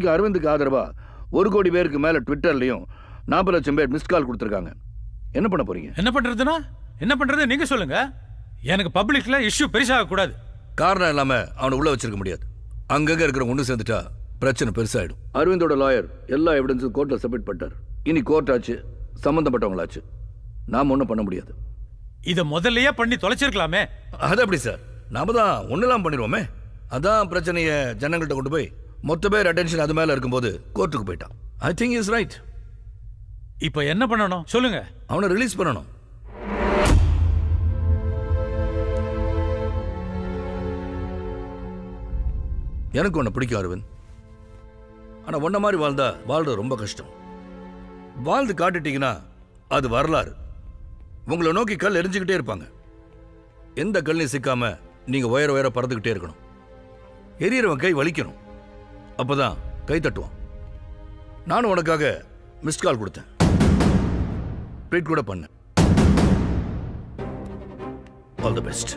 இன்னைக்கு அரவிந்துக்கு ஆதரவா ஒரு கோடி பேருக்கு மேல ட்விட்டர்லயும் நாற்பது லட்சம் பேர் மிஸ்ட் கால் கொடுத்துருக்காங்க என்ன பண்ண போறீங்க என்ன பண்றதுன்னா என்ன பண்றது நீங்க சொல்லுங்க எனக்கு பப்ளிக்ல இஷ்யூ பெருசாக கூடாது காரணம் இல்லாம அவனை உள்ள வச்சிருக்க முடியாது அங்கங்க இருக்கிற ஒன்று சேர்ந்துட்டா பிரச்சனை பெருசாயிடும் அரவிந்தோட லாயர் எல்லா எவிடன்ஸும் கோர்ட்ல சப்மிட் பண்ணிட்டார் இனி கோர்ட் ஆச்சு சம்பந்தப்பட்டவங்களாச்சு நாம ஒன்றும் பண்ண முடியாது இதை முதல்லயே பண்ணி தொலைச்சிருக்கலாமே அது எப்படி சார் நாம தான் ஒன்றெல்லாம் பண்ணிடுவோமே அதான் பிரச்சனையை ஜனங்கள்கிட்ட கொண்டு போய் மொத்த பேர் அட்டென்ஷன் அது மேல இருக்கும்போது கோர்ட்டுக்கு போயிட்டான் ஐ திங்க் இஸ் ரைட் இப்போ என்ன பண்ணணும் சொல்லுங்க அவனை ரிலீஸ் பண்ணணும் எனக்கு உன்னை பிடிக்கும் அரவிந்த் ஆனா உன்ன மாதிரி வாழ்ந்தா வாழ்றது ரொம்ப கஷ்டம் வாழ்ந்து காட்டிட்டீங்கன்னா அது வரலாறு உங்களை நோக்கி கல் எரிஞ்சுக்கிட்டே இருப்பாங்க எந்த கல்லையும் சிக்காம நீங்க உயர உயர பறந்துக்கிட்டே இருக்கணும் எரியறவன் கை வலிக்கணும் அப்பதான் கை தட்டுவான் நானும் உனக்காக மிஸ்ட் கால் கொடுத்தேன் ட்வீட் கூட பண்ணேன் ஆல் தி பெஸ்ட்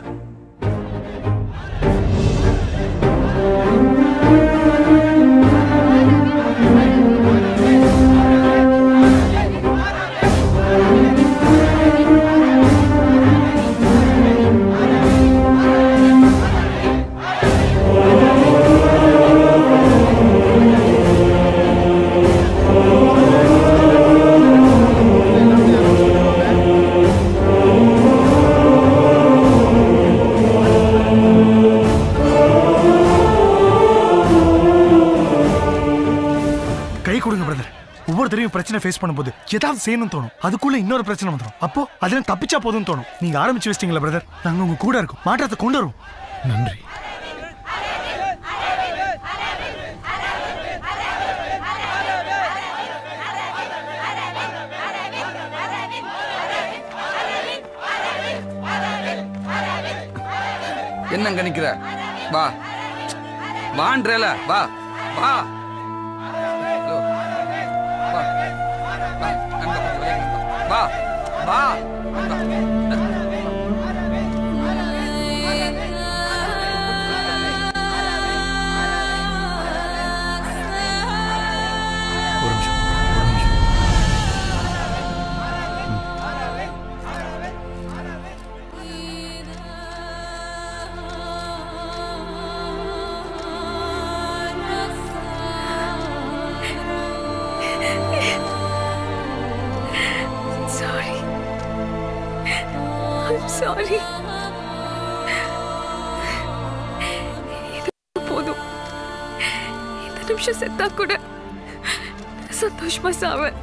கை கொடுங்க பிரதர் ஒவ்வொருத்தரையும் பிரச்சனை ஃபேஸ் பண்ணும்போது ஏதாவது செய்யணும்னு தோணும் அதுக்குள்ள இன்னொரு பிரச்சனை வந்துடும் அப்போ அதுல தப்பிச்சா போதும்னு தோணும் நீங்க ஆரம்பிச்சு வச்சிட்டீங்களா பிரதர் நாங்க உங்க கூட இருக்கோம் மாற்றத்தை கொண்டு வரும் நன்றி என்னங்க நிக்கிற வா வான்றேல வா வா ஹலோ. வா. வா. நண்பா, கொஞ்சம் விலகி நின்பா. வா வா நண்பா. ஒரு நிமிஷம் ஒரு நிமிஷம் Sorry. I'm sorry. இது போதும் இந்த நிமிஷம் செத்தா கூட சந்தோஷமா சாவேன்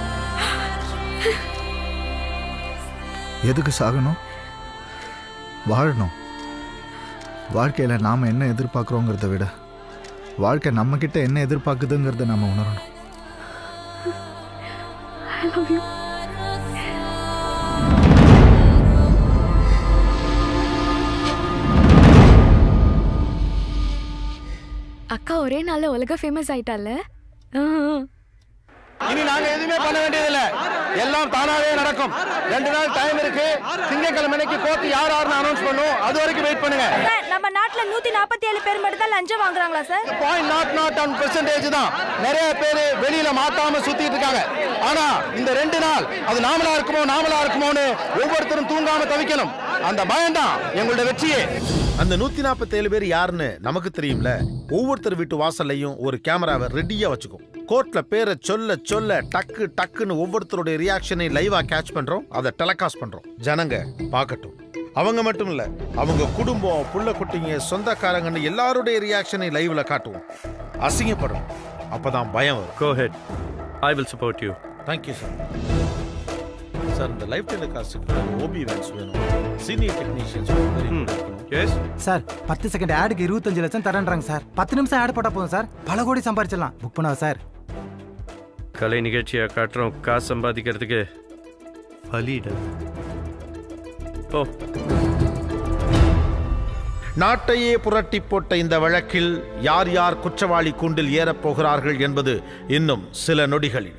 எதுக்கு சாகணும் வாழணும் வாழ்க்கையில் நாம் என்ன எதிர்பார்க்குறோங்கிறத விட வாழ்க்கை நம்மக்கிட்ட என்ன எதிர்பார்க்குதுங்கிறத நம்ம உணரணும் I love you. அக்கா ஒரே நாள்ல உலக ஃபேமஸ் ஆயிட்டால இனி நாங்க எதுவுமே பண்ண வேண்டியதில்ல எல்லாம் தானாவே நடக்கும் ரெண்டு நாள் டைம் இருக்கு திங்கட்கிழமைக்கு கோர்ட் யார் யாருன்னு அனௌன்ஸ் பண்ணும் அது வரைக்கும் வெயிட் பண்ணுங்க நம்ம நாட்டுல நூத்தி நாற்பத்தி ஏழு பேர் மட்டும் தான் லஞ்சம் வாங்குறாங்களா sir point nought nought one percentage தான் நிறைய பேர் வெளியில மாட்டாம சுத்திட்டு இருக்காங்க ஆனா இந்த ரெண்டு நாள் அது நாமளா இருக்குமோ நாமளா இருக்குமோன்னு ஒவ்வொருத்தரும் தூங்காம தவிக்கணும் அந்த பயம் தான் எங்களோட வெற்றியே அந்த நூத்தி நாற்பத்தேழு பேர் யாருன்னு நமக்கு தெரியும்ல ஒவ்வொருத்தர் வீட்டு வாசல்லையும் ஒரு கேமராவை ரெடியா வச்சுக்கும் கோர்ட்ல பேரை சொல்ல சொல்ல டக்கு டக்குன்னு ஒவ்வொருத்தருடைய ரியாக்ஷனை லைவா கேட்ச் பண்றோம் அதை டெலகாஸ்ட் பண்றோம் ஜனங்க பார்க்கட்டும் அவங்க மட்டும் இல்ல அவங்க குடும்பம் புள்ள குட்டிங்க சொந்தக்காரங்கன்னு எல்லாருடைய ரியாக்ஷனை லைவ்ல காட்டுவோம் அசிங்கப்படும் அப்பதான் பயம் வரும் go ahead I will support you thank you sir sir இந்த லைஃப் டெலிகாஸ்ட்டுக்கு ஓபி வேன்ஸ் வேணும் சீனியர் டெக்னீஷியன்ஸ் எஸ் சார் பத்து செகண்ட் ஆடுக்கு இருபத்தஞ்சு லட்சம் தரேன்றாங்க சார் பத்து நிமிஷம் ஆட் போட்டா போதும் சார் பல கோடி சம்பாரிச்சிடலாம் புக் பண்ணவா சார் கலை நிகழ்ச்சியை காட்டுறோம் காசு சம்பாதிக்கிறதுக்கு வழியிட போ நாட்டையே புரட்டி போட்ட இந்த வழக்கில் யார் யார் குற்றவாளி கூண்டில் ஏறப் போகிறார்கள் என்பது இன்னும் சில நொடிகளில்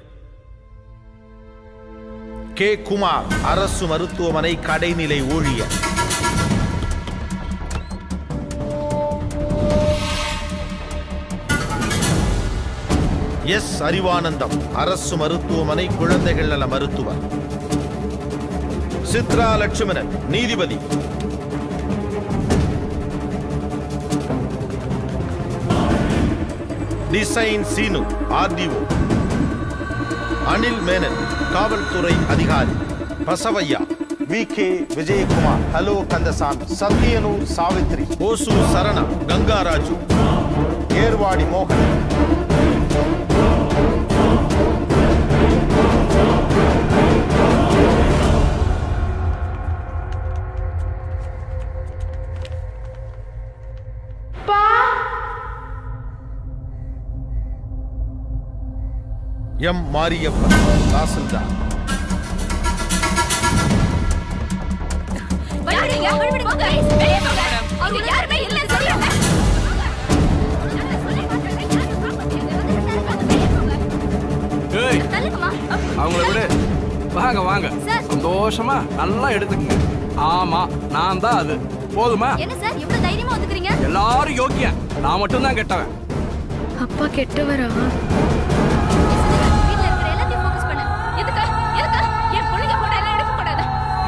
கே குமார் அரசு மருத்துவமனை கடைநிலை ஊழியர் எஸ் அறிவானந்தம் அரசு மருத்துவமனை குழந்தைகள் நல மருத்துவர் சித்ரா லட்சுமணன் நீதிபதி டிசைன் சீனு ஆர்டிஓ அனில் மேனன் காவல்துறை அதிகாரி Basavaiah V K Vijayakumar hello Kandasamy Sathyanur Savithri Hosur Sarana Gangaraju Ervadi மோகன் எம் மாரியப்பன் தாசில்தார் விடுங்க, விடுங்க, guys, வெளிய போங்க. அவங்க யாருமே இல்லைன்னு சொல்லிடுங்க. தள்ளுங்கம்மா. அவங்கள விடு வாங்க வாங்க சார். சந்தோஷமா நல்லா எடுத்துக்கங்க ஆமா நான் தான் அது போதுமா என்ன சார் இவ்வளவு தைரியமா ஒத்துக்கிறீங்க எல்லாரும் யோக்கியா நான் மட்டும் தான் கெட்டவன் அப்பா கெட்டவரா வீட்ல இருக்கிற எல்லாத்தையும் ஃபோக்கஸ் பண்ணு எதுக்கு எதுக்கு என் பிள்ளைங்க கூட எல்லாம் எடுக்க கூடாது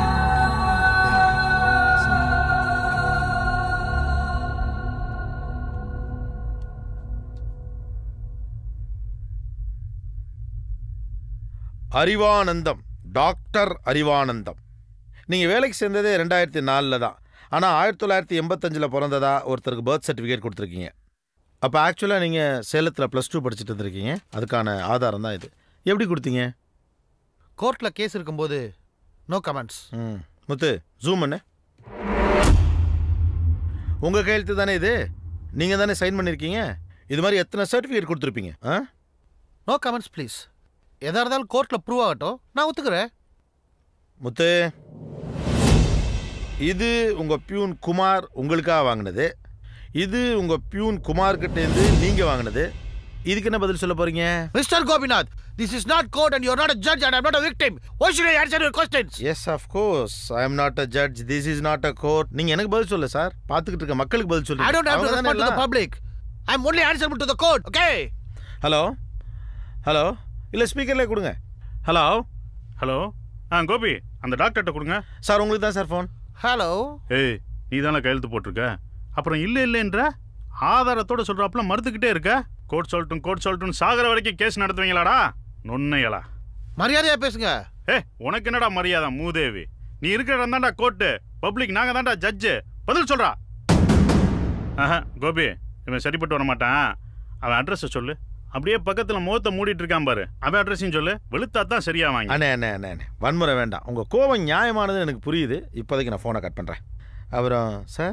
அறிவானந்தம் டாக்டர் அறிவானந்தம் நீங்கள் வேலைக்கு சேர்ந்ததே ரெண்டாயிரத்தி நாலில் தான் ஆனால் ஆயிரத்தி தொள்ளாயிரத்தி எண்பத்தஞ்சில் பிறந்ததா ஒருத்தருக்கு பர்த் சர்டிஃபிகேட் கொடுத்துருக்கீங்க அப்போ ஆக்சுவலாக நீங்கள் சேலத்தில் ப்ளஸ் டூ படிச்சுட்டு இருந்திருக்கீங்க அதுக்கான ஆதாரம் தான் இது எப்படி கொடுத்தீங்க கோர்ட்டில் கேஸ் இருக்கும்போது நோ கமெண்ட்ஸ் ம் முத்து ஜூம் பண்ணு உங்கள் கையெழுத்து தானே இது நீங்கள் தானே சைன் பண்ணியிருக்கீங்க இது மாதிரி எத்தனை சர்டிஃபிகேட் கொடுத்துருப்பீங்க ஆ நோ கமெண்ட்ஸ் ப்ளீஸ் எதா இருந்தாலும் கோர்ட்டில் ப்ரூவ் ஆகட்டும் நான் ஒத்துக்கிறேன் முத்து இது உங்கள் பியூன் குமார் உங்களுக்காக வாங்கினது இது உங்கள் பியூன் குமார் கிட்டேருந்து நீங்கள் வாங்கினது இதுக்கு என்ன பதில் சொல்ல போறீங்க mister Gopinath this is not court and you're not a judge and I'm not a victim why should i answer your questions yes of course I am not a judge this is not a court நீங்கள் எனக்கு பதில் சொல்ல சார் பார்த்துக்கிட்டு இருக்க மக்களுக்கு பதில் சொல்லுங்க i don't have to அவங்க தானே respond to the எல்லாம். public i'm only answerable to the court okay hello hello இல்லை ஸ்பீக்கர்லேயே கொடுங்க ஹலோ ஹலோ ஆ கோபி அந்த டாக்டர்கிட்ட கொடுங்க சார் உங்களுக்கு தான் சார் ஃபோன் ஹலோ ஏய் நீ தானே கையெழுத்து போட்டிருக்க அப்புறம் இல்லை இல்லைன்ற ஆதாரத்தோட சொல்றாப்புல மறுத்துக்கிட்டே இருக்க கோர்ட் சொல்லட்டும் கோர்ட் சொல்லட்டும் சாகர வரைக்கும் கேஸ் நடத்துவீங்களாடா நொன்னைகளா மரியாதையா பேசுங்க ஏ உனக்கு என்னடா மரியாதை மூதேவி நீ இருக்கிற இடம் தான்டா கோர்ட்டு பப்ளிக் நாங்க தான்டா ஜட்ஜு பதில் சொல்றா ஆஹா கோபி இவன் சரிப்பட்டு வர மாட்டான் அவன் அட்ரஸை சொல்லு அப்படியே பக்கத்துல முகத்தை மூடிட்டு இருக்கான் பாரு அவன் அட்ரஸையும் சொல்லு வெளுத்தா தான் சரியா வாங்கி அண்ணே அண்ணே அண்ணே அண்ணே வன்முறை வேண்டாம் உங்கள் கோபம் நியாயமானது எனக்கு புரியுது இப்போதைக்கு நான் ஃபோனை கட் பண்ணுறேன் அப்புறம் சார்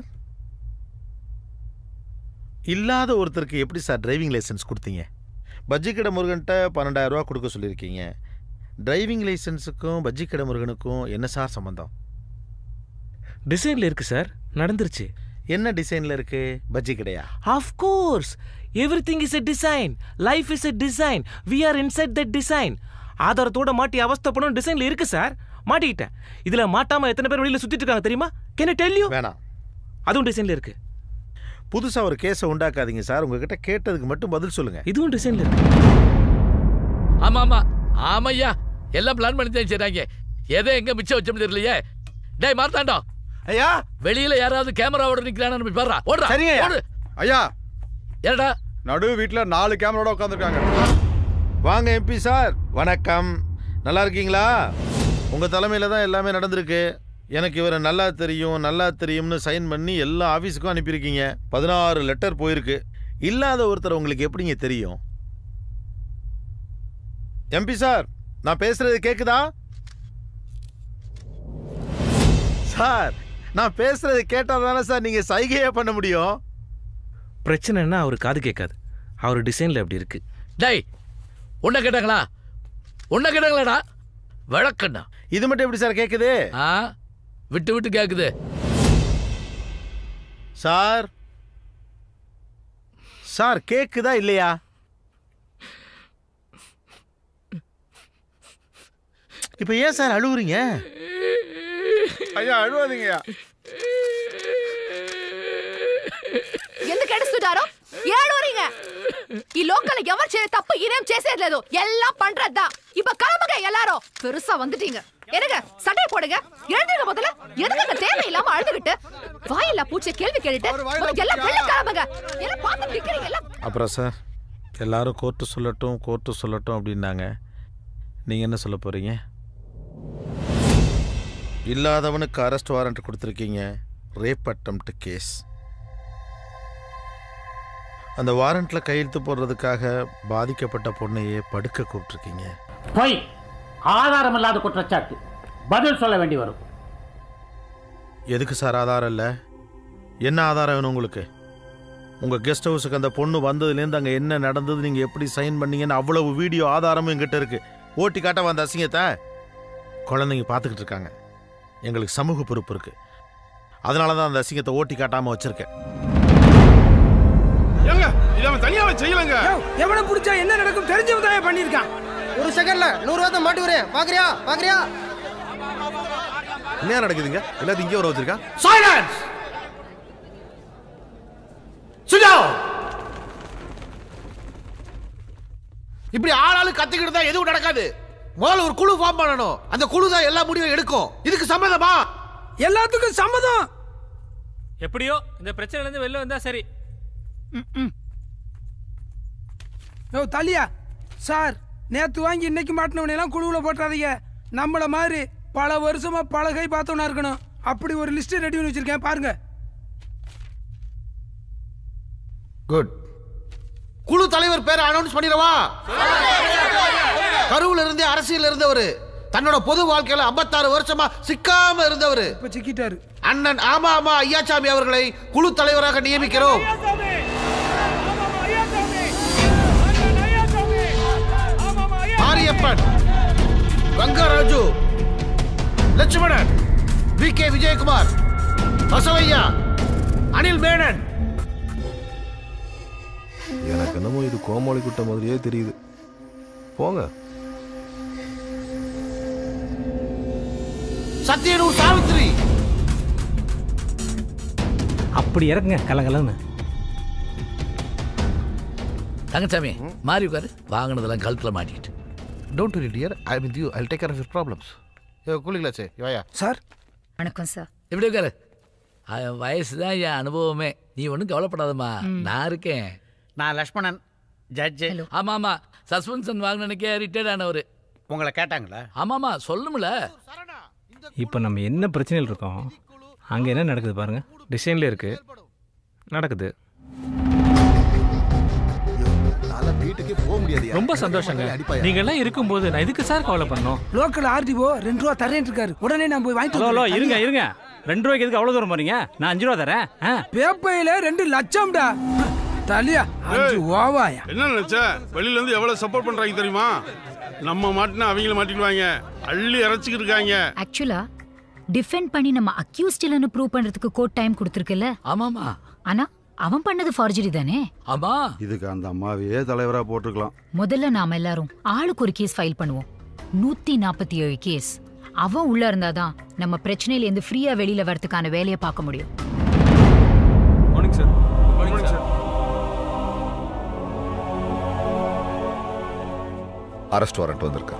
இல்லாத ஒருத்தருக்கு எப்படி சார் டிரைவிங் லைசன்ஸ் கொடுத்தீங்க பஜ்ஜிக்கடை முருகன்ட்ட பன்னெண்டாயிரம் ரூபா கொடுக்க சொல்லியிருக்கீங்க டிரைவிங் லைசன்ஸுக்கும் பஜ்ஜிக்கடை முருகனுக்கும் என்ன சார் சம்மந்தம் டிசைன்ல இருக்கு சார் நடந்துருச்சு என்ன டிசைனில் இருக்கு பஜ்ஜி கடையா of course everything is a design life is a design we are inside that design ஆதாரத்தோட மாட்டி அவஸ்தைப்படும் டிசைன்ல இருக்கு சார் மாட்டிக்கிட்டேன் இதுல மாட்டாம எத்தனை பேர் வெளியில சுத்திட்டு இருக்காங்க தெரியுமா கேன் டெல் யூ வேணாம் அதுவும் டிசைன்ல இருக்கு புதுசாக ஒரு கேஸை உண்டாக்காதீங்க சார் உங்ககிட்ட கேட்டதுக்கு மட்டும் பதில் சொல்லுங்க இதுவும் டிசைன்ல இருக்கு ஆமா ஆமா ஆமையா எல்லாம் பிளான் பண்ணி தான் செய்றாங்க எதை எங்க மிச்சம் வச்சோம் தெரியலையே டேய் மார்த்தாண்டா ஐயா வெளியில யாராவது கேமராவோட நிக்கிறானு போய் பாருடா ஓடுறா சரிங்க ஐயா. ஓடு ஐயா ஏடா நடு வீட்டில் நாலு கேமராவோட உட்காந்துருக்காங்க வாங்க எம்பி சார் வணக்கம் நல்லா இருக்கீங்களா உங்கள் தலைமையில் தான் எல்லாமே நடந்திருக்கு எனக்கு இவரை நல்லா தெரியும் நல்லா தெரியும்னு சைன் பண்ணி எல்லா ஆஃபீஸுக்கும் அனுப்பியிருக்கீங்க பதினாறு லெட்டர் போயிருக்கு இல்லாத ஒருத்தர் உங்களுக்கு எப்படிங்க தெரியும் எம்பி சார் நான் பேசுறது கேக்குதா சார் நான் பேசுறது கேட்டா தானே சார் நீங்க சைகையே பண்ண முடியும் பிரச்சனைன்னா அவர் காது கேட்காது அவர் டிசைன்ல அப்படி இருக்கு டேய் உன்னை கேட்டாங்களா உன்னை கேட்டாங்களாடா விளக்கண்ணா இது மட்டும் எப்படி சார் கேக்குது ஆ விட்டு விட்டு கேக்குது சார் சார் கேக்குதா இல்லையா இப்ப ஏன் சார் அழுகுறீங்க ஐயா அழுவாதீங்கய்யா ఎందుకు ఏడుస్తుంటారో ఏడూరిங்க ఈ లోకల్ ఎవరు చేయ తప్పు ఇదేం చేసేది எல்லாம் பண்றதுதான் இப்ப கிளம்புங்க எல்லாரும் பெருசா வந்துட்டீங்க எனக்கு சண்டை போடுங்க எழுந்துருங்க முதல்ல எதுக்குங்க தேவையில்லாம அழுதுகிட்டு வாயில்லா பூச்சிய கேள்வி கேட்டுட்டு முதல்ல எல்லாம் வெளில கிளம்புங்க எல்லாம் பார்த்து நிக்கிறீங்க எல்லாம் அப்புறம் சார் எல்லாரும் கோர்ட்டு சொல்லட்டும் கோர்ட்டு சொல்லட்டும் அப்படின்னாங்க நீங்கள் என்ன சொல்ல போகிறீங்க இல்லாதவனுக்கு அரெஸ்ட் வாரண்ட் கொடுத்துருக்கீங்க ரேப் அட்டம்ப்ட் கேஸ் அந்த வாரண்ட்டில் கையெழுத்து போடுறதுக்காக பாதிக்கப்பட்ட பொண்ணையே படுக்க கூப்பிட்ருக்கீங்க பொய் ஆதாரம் இல்லாத குற்றச்சாட்டு பதில் சொல்ல வேண்டி வரும் எதுக்கு சார் ஆதாரம் இல்லை என்ன ஆதாரம் வேணும் உங்களுக்கு உங்கள் கெஸ்ட் ஹவுஸுக்கு அந்த பொண்ணு வந்ததுலேருந்து அங்கே என்ன நடந்தது நீங்கள் எப்படி சைன் பண்ணீங்கன்னு அவ்வளவு வீடியோ ஆதாரமும் எங்கிட்ட இருக்கு ஓட்டி காட்ட வந்த அசிங்கத்தை குழந்தைங்க பார்த்துக்கிட்டு இருக்காங்க எங்களுக்கு சமூக பொறுப்பு இருக்கு அதனால தான் அந்த அசிங்கத்தை ஓட்டி காட்டாமல் வச்சிருக்கேன் ஏங்க இதை அவன் தனியாவே செய்யலங்க எவனை பிடிச்சா என்ன நடக்கும் தெரிஞ்சவன் தான் பண்ணியிருக்கான் ஒரு செகண்ட்ல நூறு ரூபா தான் மாட்டி வரேன் பாக்குறியா பாக்குறியா என்ன நடக்குதுங்க எல்லாத்தையும் இங்கே வர வச்சிருக்கா சைலன்ஸ் சுஜா இப்படி ஆளாளு கத்திக்கிட்டு தான் எதுவும் நடக்காது முதல்ல ஒரு குழு ஃபார்ம் பண்ணணும் அந்த குழு தான் எல்லா முடிவும் எடுக்கும் இதுக்கு சம்மதமா எல்லாத்துக்கும் சம்மதம் எப்படியோ இந்த பிரச்சனைல இருந்து வெளில வந்தா சரி யோ தலியா சார் நேத்து வாங்கி இன்னைக்கு மாட்டினவனை எல்லாம் குழுவுல போட்டுறாதீங்க நம்மள மாதிரி பல வருஷமா பழகை பார்த்தவனா இருக்கணும் அப்படி ஒரு லிஸ்ட் ரெடி பண்ணி வச்சிருக்கேன் பாருங்க குட் குழு தலைவர் பேரை அனௌன்ஸ் பண்ணிடவா கருவுல இருந்தே அரசியல் இருந்தவர் தன்னோட பொது வாழ்க்கையில 56 வருஷமா சிக்காம இருந்தவர் இப்ப சிக்கிட்டாரு அண்ணன் ஆமா ஆமா ஐயாசாமி அவர்களை குழு தலைவராக நியமிக்கிறோம் மாரியப்பன் கங்கராஜு லட்சுமணன் வி கே விஜயகுமார் பசவையா அனில் மேனன் எனக்கு என்னமோ இது கோமாளி குட்ட மாதிரியே தெரியுது போங்க சத்யனூர் சாவித்ரி அப்படி இறக்குங்க கலகலன்னு தங்கச்சாமி மாறி உட்காரு வாங்கினதெல்லாம் கழுத்துல மாட்டிக்கிட்டு don't worry dear I with you I take care of your problems யோ கூலிங்களாச்சே யோயா சார் வணக்கம் சார் எப்படி உட்காரு அவன் வயசு தான் என் அனுபவமே நீ ஒன்றும் கவலைப்படாதம்மா நான் இருக்கேன் நான் லக்ஷ்மணன் ஜட்ஜு ஆமா ஆமா சஸ்பென்ஷன் வாங்கினனுக்கே ரிட்டையர்ட் ஆனவர் உங்களை கேட்டாங்களா ஆமாமா சொல்லணும்ல இப்போ நம்ம என்ன பிரச்சனையில் இருக்கோம் அங்கே என்ன நடக்குது பாருங்க டிசைன்ல இருக்கு நடக்குது வீட்டுக்கே போக முடியாது ரொம்ப சந்தோஷங்க நீங்க எல்லாம் இருக்கும்போது நான் இதுக்கு சார் கவலை பண்ணோம் லோக்கல் ஆர்டிஓ ரெண்டு ரூபா தரேன் இருக்காரு உடனே நான் போய் வாங்கிட்டு ஹலோ ஹலோ வந்துடுறேன். இருங்க இருங்க ரெண்டு ரூபாய்க்கு எதுக்கு அவ்வளோ தூரம் போறீங்க நான் அஞ்சு ரூபா தரேன் ஆ பேப்பையில ரெண்டு லட்சம்டா தலியா அஞ்சு ஓவாயா என்ன நினைச்ச வெளியில இருந்து எவ்வளவு சப்போர்ட் பண்றாங்க தெரியுமா நம்ம மாட்டினா அவங்கள மாட்டிடுவாங்க அள்ளி இறைச்சிக்கிட்டு இருக்காங்க ஆக்சுவலா டிஃபெண்ட் பண்ணி நம்ம அக்யூஸ்ட் இல்லைன்னு ப்ரூவ் பண்றதுக்கு கோர்ட் டைம் கொடுத்துருக்குல்ல ஆமாமா ஆனா அவன் பண்ணது ஃபார்ஜரி தானே ஆமா இதுக்கு அந்த அம்மாவையே தலைவரா போட்டிருக்கலாம் முதல்ல நாம எல்லாரும் ஆளுக்கு ஒரு கேஸ் ஃபைல் பண்ணுவோம் நூத்தி நாற்பத்தி ஏழு கேஸ் அவன் உள்ள இருந்தாதான் நம்ம பிரச்சனையில இருந்து ஃப்ரீயா வெளியில வரதுக்கான வேலையை பார்க்க முடியும் morning sir morning sir arrest warrant வந்திருக்கு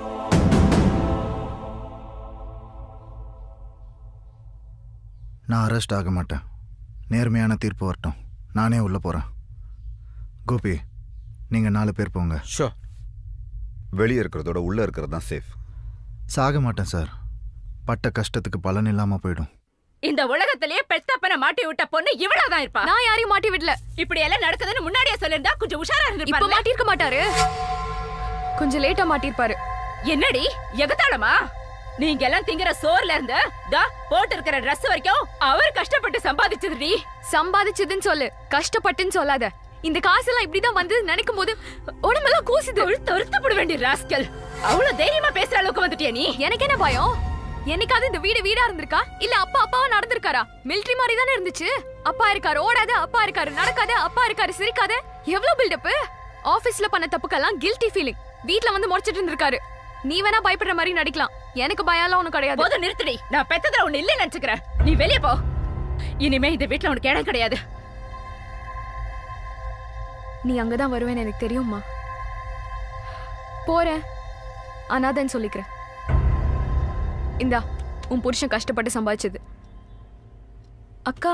நான் அரெஸ்ட் ஆக மாட்டேன் நேர்மையான தீர்ப்பு வரட்டும் நானே உள்ளே போகிறேன் கோபி நீங்கள் நாலு பேர் போங்க ஷோ வெளியே இருக்கிறதோட உள்ள இருக்கிறது தான் சேஃப் சாக மாட்டேன் சார் பட்ட கஷ்டத்துக்கு பலன் இல்லாமல் போயிடும் இந்த உலகத்திலேயே பெத்தப்பனை மாட்டி விட்ட பொண்ணு இவ்வளவுதான் இருப்பா நான் யாரையும் மாட்டி விடல இப்படி எல்லாம் நடக்குதுன்னு முன்னாடியே சொல்லிருந்தா கொஞ்சம் உஷாரா இப்ப இருந்திருப்பாரு மாட்டிருக்க மாட்டாரு கொஞ்சம் லேட்டா மாட்டிருப்பாரு என்னடி எகத்தாளமா நீங்க எல்லாம் திங்கிற சோர்ல இருந்து தா போட்டு இருக்கிற Dress வரைக்கும் அவர் கஷ்டப்பட்டு சம்பாதிச்சதுடி சம்பாதிச்சதுன்னு சொல்லு கஷ்டப்பட்டுன்னு சொல்லாத இந்த காசெல்லாம் இப்படிதான் வந்து நினைக்கும் போது உடம்பெல்லாம் கூசுது தொருத்தப்பட வேண்டிய ராஸ்கல் அவ்வளவு தைரியமா பேசுற அளவுக்கு வந்துட்டியா நீ எனக்கு என்ன பயம் என்னைக்காவது இந்த வீடு வீடா இருந்திருக்கா இல்ல அப்பா அப்பாவா நடந்திருக்காரா மிலிட்டரி மாதிரி தானே இருந்துச்சு அப்பா இருக்காரு ஓடாத அப்பா இருக்காரு நடக்காத அப்பா இருக்காரு சிரிக்காத எவ்வளவு பில்டப் ஆபீஸ்ல பண்ண தப்புக்கெல்லாம் கில்ட்டி ஃபீலிங் வீட்ல வந்து முறைச்சிட்டு இருந்திருக்காரு நீ வேணா பயப்படுற மாதிரி நடிக்கலாம் எனக்கு பயம்லாம் ஒண்ணும் கிடையாது போதும் நிறுத்துடி நான் பெத்ததுல ஒண்ணு இல்ல நினைச்சுக்கிறேன் நீ வெளியே போ இனிமே இந்த வீட்ல உனக்கு இடம் கிடையாது நீ அங்கதான் வருவேன்னு எனக்கு தெரியும்மா போறேன் அனாதன்னு சொல்லிக்கிறேன் இந்தா உன் புருஷன் கஷ்டப்பட்டு சம்பாதிச்சது அக்கா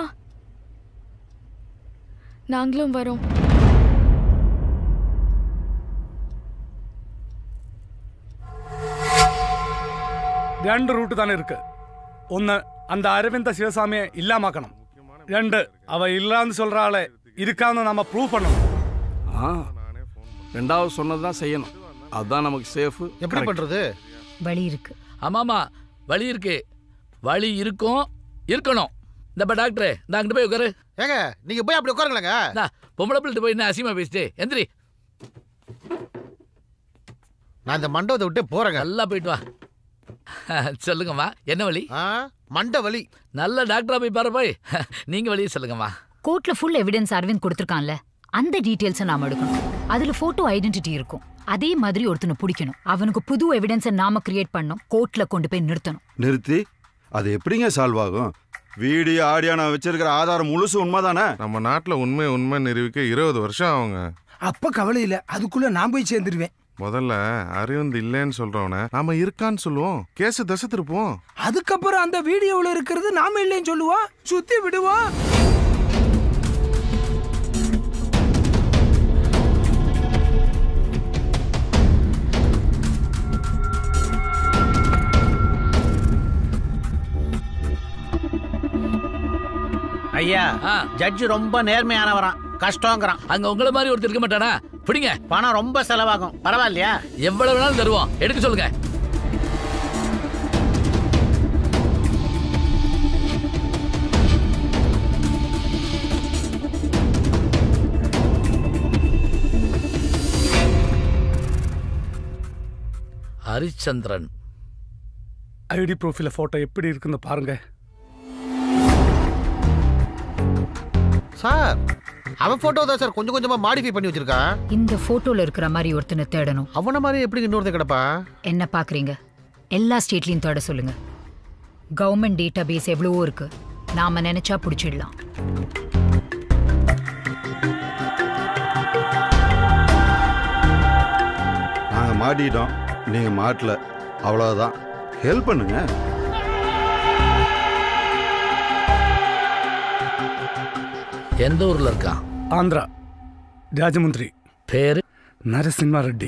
நாங்களும் வரோம் രണ്ട് റൂട്ട് തന്നെ ഇருக்கு ഒന്ന് அந்த அரவிந்த சிவசாமியை இல்லாமாக்கணும் ரெண்டு அவ இல்லான்னு சொல்ற ஆளை இருக்கான்னு நம்ம ப்ரூவ் பண்ணணும் ஆ ரெண்டாவது சொன்னது தான் செய்யணும் அதுதான் நமக்கு சேஃபு எப்படி பண்றது வழி இருக்கு ஆமாமா வழி இருக்கு வழி இருக்கும் இருக்கணும் இந்த டாக்டர் இந்த அங்கிட்டு போய் உட்காரு ஏங்க நீங்க போய் அப்படி உட்காருங்களேங்க பொம்பளை பிள்ளைட்டு போய் என்ன அசிமா பேசிட்டு எந்திரி நான் இந்த மண்டபத்தை விட்டு போறேங்க நல்லா போயிட்டு வா சொல்லுங்கம்மா என்ன வழி மண்ட வலி நல்ல டாக்டரா போய் பாரு போய் நீங்க வழியை சொல்லுங்கம்மா கோர்ட்ல ஃபுல் எவிடன்ஸ் அரவிந்த் கொடுத்திருக்கான்ல அந்த டீடைல்ஸை நாம எடுக்கணும் அதுல போட்டோ ஐடென்டிட்டி இருக்கும் அதே மாதிரி ஒருத்தனை பிடிக்கணும் அவனுக்கு புது எவிடன்ஸை நாம கிரியேட் பண்ணணும் கோர்ட்ல கொண்டு போய் நிறுத்தணும் நிறுத்தி அது எப்படிங்க சால்வ் ஆகும் வீடியோ ஆடியோ நான் வச்சிருக்கிற ஆதாரம் முழுசு உண்மைதானே நம்ம நாட்டுல உண்மை உண்மை நிரூபிக்க இருபது வருஷம் ஆகுங்க அப்ப கவலை இல்ல அதுக்குள்ள நான் போய் சேர்ந்துருவேன் முதல்ல அரவிந்த் இல்லைன்னு சொல்றவன நாம இருக்கான்னு சொல்லுவோம் கேஸ் தசை திருப்போம் அதுக்கப்புறம் அந்த வீடியோவில் இருக்கிறது நாம இல்லைன்னு சொல்லுவோம் சுத்தி விடுவோம் ஐயா ஜட்ஜ் ரொம்ப நேர்மையானவரான் கஷ்டங்கிறான் அங்க உங்களை மாதிரி ஒருத்தர் இருக்க மாட்டானா பிடிங்க பணம் ரொம்ப செலவாகும் பரவாயில்லையா எவ்வளவு வேணாலும் தருவோம் எடுக்க சொல்லுங்க ஹரிச்சந்திரன் ஐடி ப்ரொஃபைல ஃபோட்டோ எப்படி இருக்குன்னு பாருங்க சார் அவன் போட்டோ தான் சார் கொஞ்சம் கொஞ்சமா மாடிஃபை பண்ணி வச்சிருக்கான் இந்த போட்டோல இருக்கிற மாதிரி ஒருத்தனை தேடணும் அவன மாதிரி எப்படி இன்னொருத்த கிடப்பா என்ன பாக்குறீங்க எல்லா ஸ்டேட்லயும் தேட சொல்லுங்க கவர்மெண்ட் டேட்டா பேஸ் எவ்வளவோ இருக்கு நாம நினைச்சா பிடிச்சிடலாம் நாங்கள் மாட்டிட்டோம் நீங்கள் மாட்டல அவ்வளோதான் ஹெல்ப் பண்ணுங்க எந்த ஊர்ல இருக்கான் ஆந்திரா ராஜமுந்திரி பேரு நரசிம்மா ரெட்டி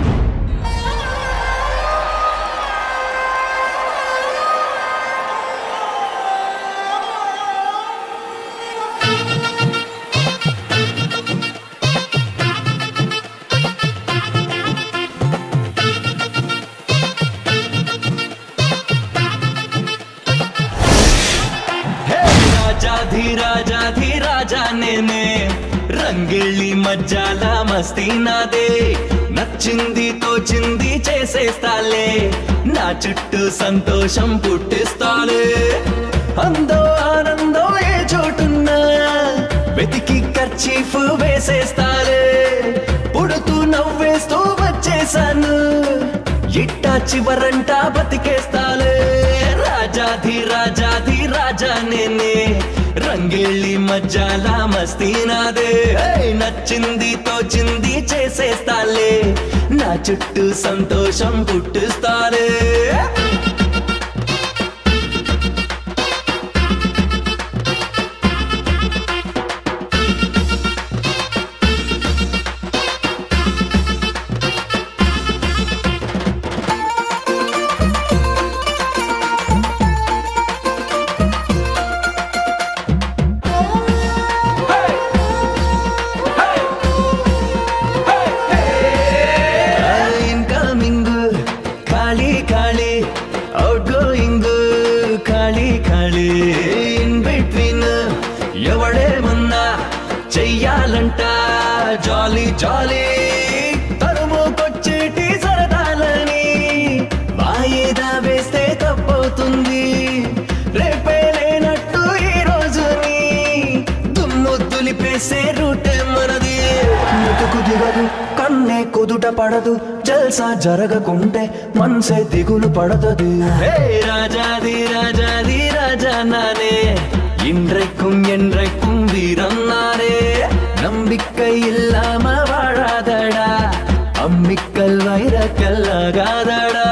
హే రాజాధిరాజాధి రాజానేనే రంగిళ్ళి మజ్జాల మస్తీ నాదే నచ్చింది తోచింది చేసేస్తాలే నా చుట్టూ సంతోషం పుట్టిస్తాలే అందో ఆనందం ఏ చోటున్నా వెతికి కర్చీఫ్ వేసేస్తాలే పుడుతూ నవ్వేస్తూ వచ్చేసాను ఇట్టా చివరంట బతికేస్తాలే రాజాధి రాజాధి రాజా నేనే రంగేళ్ళి మజ్జాల మస్తీ నాదే ఏయ్, నచ్చింది తోచింది చేసేస్తాలే నా చుట్టూ సంతోషం పుట్టిస్తాలే ಇನ್ಕಮಿಂಗ್ ಖಾಲಿ ಖಾಲಿ ಔಟ್ ಗೋಯಿಂಗ್ ಖಾಲಿ ಖಾಲಿ ಇನ್ ಬಿಟ್ವೀನ್ ఎవడేమన్నా చెయ్యాలంట జాలీ జాలీ తరుముకొచ్చేటి సరదాలని వాయిదా వేస్తే తప్పవుతుంది రేపే లేనట్టు ఈ రోజుని దుమ్ము దులిపేసే రూటే మనది ముతుకు దిగదు కన్నే కుదుట పడదు జల్సా జరగకుంటే మనసే దిగులు పడతది హే రాజాది రాజాది రాజా నానే இன்றைக்கும் என்றைக்கும் வீரம் நானே நம்பிக்கை இல்லாம கல்லாகாதடா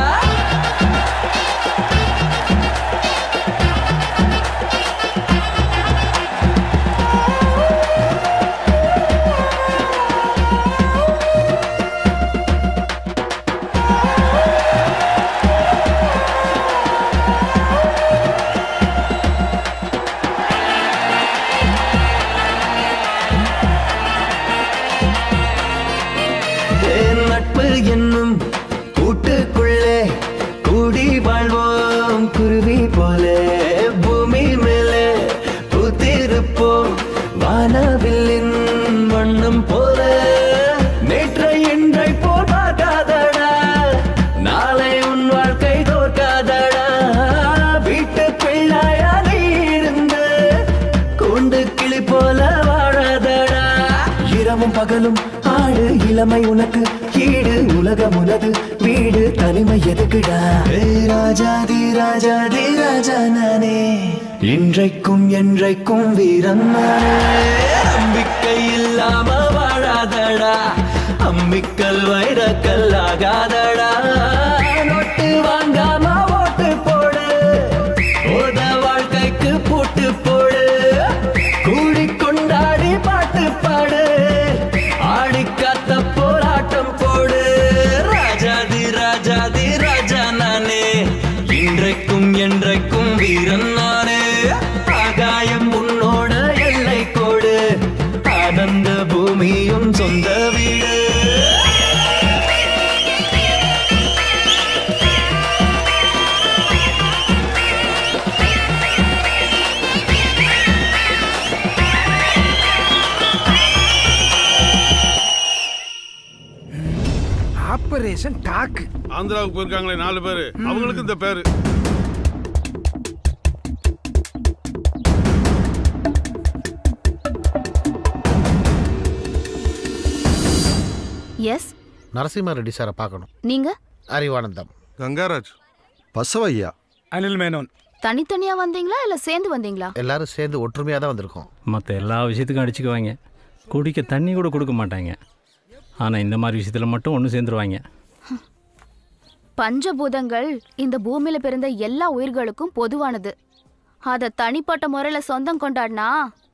என் நட்பு என்னும் கூட்டுக்குள்ளே கூடி வாழ்வோம் குருவி போல பூமி மேலே பூத்திருப்போம் வானவில்லின் வண்ணம் போல நேற்றை இன்றை போல் பார்க்காதடா நாளை உன் வாழ்க்கை தோற்காதடா வீட்டு பிள்ளையா நீ இருந்து கூண்டு கிளி போல வாழாதடா இரவும் பகலும் ஆடு இளமை உனக்கு ஈடு உலகம் உனது வீடு தனிமை எதுக்குடா ஏய் ராஜாதி ராஜாதி ராஜா நானே இன்றைக்கும் என்றைக்கும் வீரன் நானே நம்பிக்கை இல்லாம வாழாதடா அம்மிக்கல் வைரக்கல் ஆகாதடா நோட்டு வாங்காம ஓட்டு போடு ஓத வாழ்க்கைக்கு பூட்டு போடு கூடி கொண்டாடி பாட்டு பாடு ஆடி காத்த போராட்டம் போடு ராஜாதி ராஜாதி ராஜா நானே இன்றைக்கும் என்றைக்கும் வீரன் நானே ஆகாயம் உன்னோட எல்லை கோடு ஆனந்த பூமியும் சொந்த வீடு ஆபரேஷன் டாக்கு ஆந்திராவுக்கு போயிருக்காங்களே நாலு பேர் அவங்களுக்கு இந்த பேரு எஸ் நரசிம்ம ரெட்டி சாரை பார்க்கணும் நீங்க அறிவானந்தம் கங்காராஜ் பசவையா அனில் மேனோன் தனித்தனியா வந்தீங்களா இல்ல சேர்ந்து வந்தீங்களா எல்லாரும் சேர்ந்து ஒற்றுமையாக தான் வந்திருக்கோம் மற்ற எல்லா விஷயத்துக்கும் அடிச்சுக்குவாங்க குடிக்க தண்ணி கூட கொடுக்க மாட்டாங்க ஆனால் இந்த மாதிரி விஷயத்தில் மட்டும் ஒன்று சேர்ந்துருவாங்க பஞ்சபூதங்கள் இந்த பூமியில பிறந்த எல்லா உயிர்களுக்கும் பொதுவானது அத தனிப்பட்ட முறையில சொந்தம் கொண்டாடினா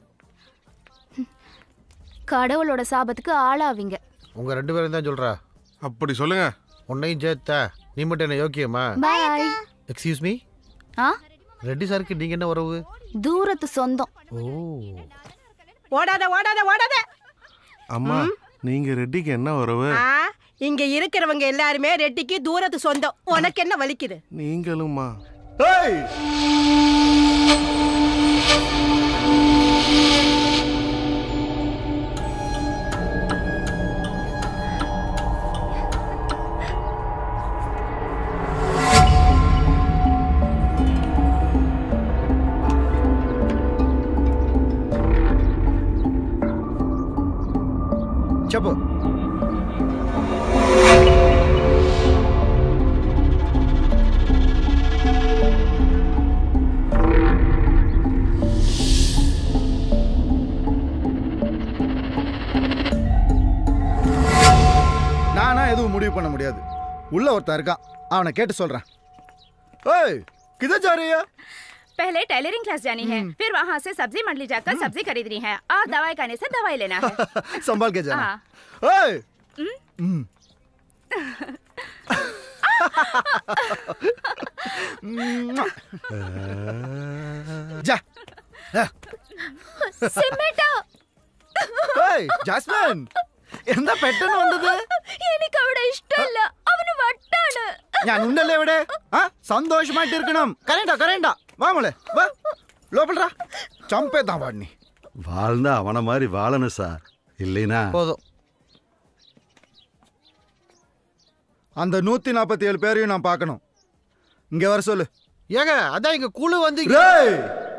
கடவுளோட சாபத்துக்கு ஆளாவீங்க உங்க ரெண்டு பேரும் தான் சொல்றா அப்படி சொல்லுங்க உன்னையும் சேர்த்தா நீ மட்டும் என்ன யோக்கியமா பாய் எக்ஸ்கியூஸ் மீ ஆ ரெட்டி சாருக்கு நீங்க என்ன உறவு தூரத்து சொந்தம் ஓ ஓடாத ஓடாத ஓடாத அம்மா நீங்க ரெட்டிக்கு என்ன உறவு ஆ, இங்க இருக்கிறவங்க எல்லாருமே ரெட்டிக்கு தூரத்து சொந்தம் உனக்கு என்ன வலிக்குது நீங்களும்மா చెప్పు நானா எதுவும் முடிவு பண்ண முடியாது உள்ள ஒருத்தன் இருக்கான் அவனை கேட்டு சொல்றேன் ஏய் கிதே जा रही है पहले टेलरिंग क्लास जानी है फिर वहाँ से सब्जी मंडली जाकर सब्जी खरीदनी है और दवाई खाने से दवाई लेना है संभाल के जाना हाँ। ஏய் ம். ஜா സിമേട്ടാ ഏയ് ജാസ്മിൻ എന്താ പെട്ടെന്ന് വന്നത് എനിക്ക് അവിടെ ഇഷ്ടമല്ല അവന് വട്ടാണ് ഞാൻ ഉണ്ടല്ലേ ഇവിടെ ആ സന്തോഷമായിട്ട് ഇരിക്കണം കരയണ്ട കരയണ്ട വാ മോളെ വാ ലോപ്പൽറാ ചമ്പേത്താൻ പാടിനി வாழ்ந்தா அவனை மாதிரி வாழணும் சார் இல்லைனா போதும் அந்த நூத்தி நாற்பத்தி ஏழு பேரையும் நான் பார்க்கணும் இங்க வர சொல்லு ஏங்க அதான் இங்க குழு வந்து ரேய்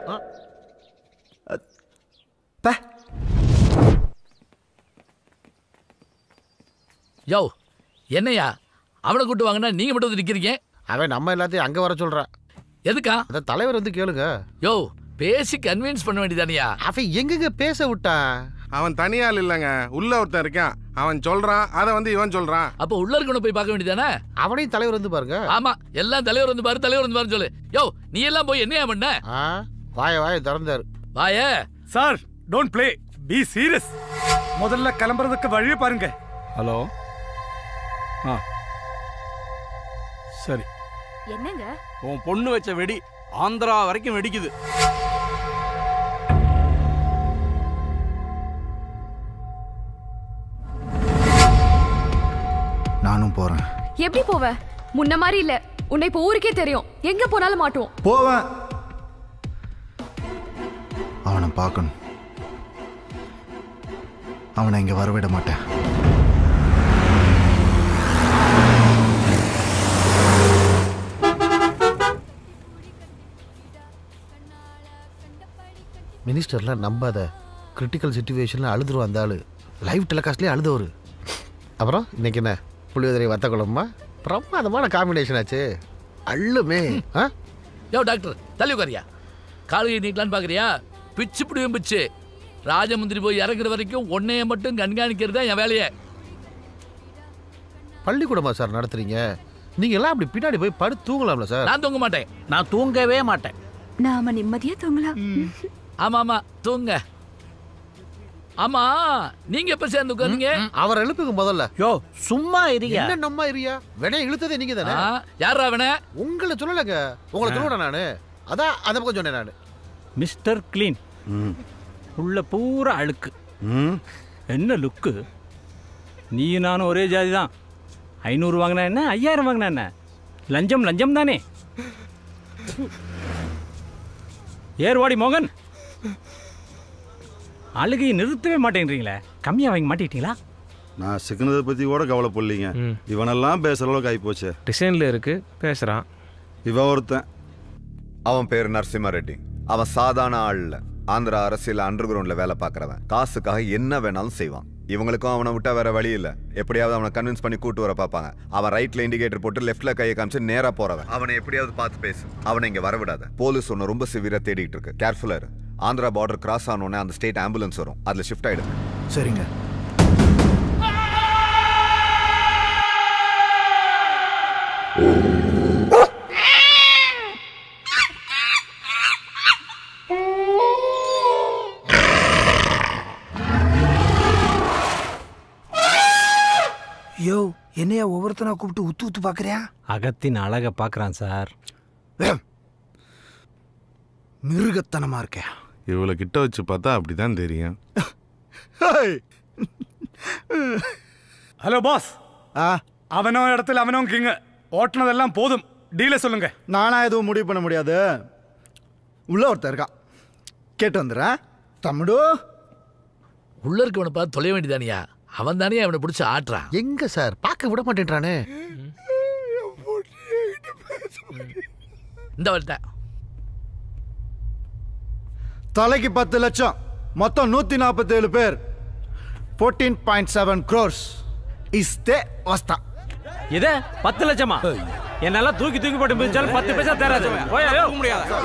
யோ என்னையா அவனை கூட்டு வாங்கினா நீங்க மட்டும் வந்து நிக்கிறீங்க அவன் நம்ம எல்லாத்தையும் அங்க வர சொல்றான் எதுக்கா அத தலைவர் வந்து கேளுங்க யோ பேசி கன்வின்ஸ் பண்ண வேண்டியதானியா அவன் எங்கங்க பேச விட்டான் அவன் தனியாள் இல்லைங்க உள்ள ஒருத்தன் இருக்கான் அவன் சொல்றான் அதை வந்து இவன் சொல்றான் அப்ப உள்ள இருக்கணும் போய் பார்க்க வேண்டியதானே அவனையும் தலைவர் வந்து பாருங்க ஆமா எல்லாம் தலைவர் வந்து பாரு தலைவர் வந்து பாரு சொல்லு யோ நீ எல்லாம் போய் என்னையா பண்ண வாய வாய திறந்தாரு வாய sir don't play be serious முதல்ல கிளம்புறதுக்கு வழியை பாருங்க ஹலோ ஆ சரி என்னங்க உன் பொண்ணு வச்ச வெடி ஆந்திரா வரைக்கும் வெடிக்குது நானும் போறேன் எப்படி போவ முன்ன மாதிரி இல்ல உன்னை இப்ப ஊருக்கே தெரியும் எங்க போனாலும் மாட்டுவோம் போவேன் அவனை பார்க்கணும் அவனை இங்க வரவிட மாட்டேன் மினிஸ்டர்லாம் நம்பாத கிரிட்டிக்கல் சுச்சுவேஷனில் அழுதுருவோம் அந்த ஆளு லைவ் டெலிகாஸ்ட்லேயே அழுதவர் அப்புறம் இன்னைக்கு என்ன புளியோதரை வத்த குழம்பா பிரமாதமான காம்பினேஷன் ஆச்சு அள்ளுமே ஆ யோ டாக்டர் தள்ளி உட்காரியா காலையை நீக்கலான்னு பாக்குறியா பிச்சு பிடிவும் பிச்சு ராஜமுந்திரி போய் இறங்குற வரைக்கும் உன்னைய மட்டும் கண்காணிக்கிறது தான் என் வேலையே பள்ளிக்கூடமா சார் நடத்துறீங்க நீங்க எல்லாம் அப்படி பின்னாடி போய் படுத்து தூங்கலாம்ல சார் நான் தூங்க மாட்டேன் நான் தூங்கவே மாட்டேன் நாம நிம்மதியா தூங்கலாம் ஆமா ஆமா தூங்க ஆமா நீங்க எப்ப சேர்ந்து உட்காருங்க அவர் எழுப்புங்க முதல்ல யோ சும்மா இருயா என்ன நம்ம இரியா வினை இழுத்ததே நீங்க தானே யாரா அவன உங்களை சொல்லலங்க உங்களை சொல்லுவேன் நானு அதான் அந்த பக்கம் சொன்னேன் நானு மிஸ்டர் க்ளீன் உள்ள பூரா அழுக்கு என்ன லுக்கு நீ நானும் ஒரே ஜாதி தான் ஐநூறு வாங்கினா என்ன ஐயாயிரம் வாங்கினா என்ன லஞ்சம் லஞ்சம் தானே ஏர்வாடி மோகன் அழுகையை நிறுத்தவே மாட்டேங்கிறீங்களே கம்மியாக வாங்கி மாட்டிக்கிட்டீங்களா நான் சிக்கனதை பற்றி கூட கவலைப்படலீங்க இவனெல்லாம் பேசுகிற அளவுக்கு ஆகிப்போச்சு டிசைனில் இருக்கு பேசுகிறான் இவன் ஒருத்தன் அவன் பேர் நரசிம்ம ரெட்டி அவன் சாதாரண ஆள் இல்ல ஆந்திரா அரசியல் அண்டர் கிரவுண்ட்ல வேலை பார்க்கறவன் காசுக்காக என்ன வேணாலும் செய்வான் இவங்களுக்கும் அவனை விட்டா வேற வழி இல்ல எப்படியாவது அவனை கன்வின்ஸ் பண்ணி கூட்டு வர பார்ப்பாங்க அவன் ரைட்ல இண்டிகேட்டர் போட்டு லெஃப்ட்ல கையை காமிச்சு நேரா போறவன் அவனை எப்படியாவது பார்த்து பேசு அவனை இங்க வர விடாத போலீஸ் ஒன்னு ரொம்ப சிவியரா தேடிட்டு இருக்கு கேர்ஃபுல்லா இரு ஆந்திரா பார்டர் கிராஸ் ஆனோடனே அந்த ஸ்டேட் ஆம்புலன்ஸ் வரும் அதுல ஷிஃப்ட் ஆயிடுங்க சரிங்க யோ என்னையா ஒவ்வொருத்தனா கூப்பிட்டு உத்து உத்து பாக்குறியா அகத்தின் அழகை பார்க்குறான் சார் மிருகத்தனமா இருக்கேன் இவ்வளோ கிட்ட வச்சு பார்த்தா அப்படிதான் தெரியும் ஹலோ பாஸ் அவனோ இடத்துல அவனோ கிங்க ஓட்டுனதெல்லாம் போதும் டீல சொல்லுங்க நானா எதுவும் முடிவு பண்ண முடியாது உள்ள ஒருத்தன் இருக்கான் கேட்டு வந்துடுறேன் தம்முடு உள்ள இருக்கவனை பார்த்து தொலைய வேண்டியதானியா அவன் தானே அவனை பிடிச்சி ஆட்டுறான் எங்க சார் பார்க்க விட மாட்டேன்றானே இந்த வந்துட்டேன் தலைக்கு பத்து லட்சம் மொத்தம் நூத்தி நாற்பத்தி ஏழு பேர் ஃபோர்டீன் பாயிண்ட் செவன் க்ரோர்ஸ் இஸ்தே வஸ்தா இதே பத்து லட்சமா என்னெல்லாம் தூக்கி தூக்கி போட்டு மிதிச்சாலும் பத்து பைசா தராது போயா, யோ.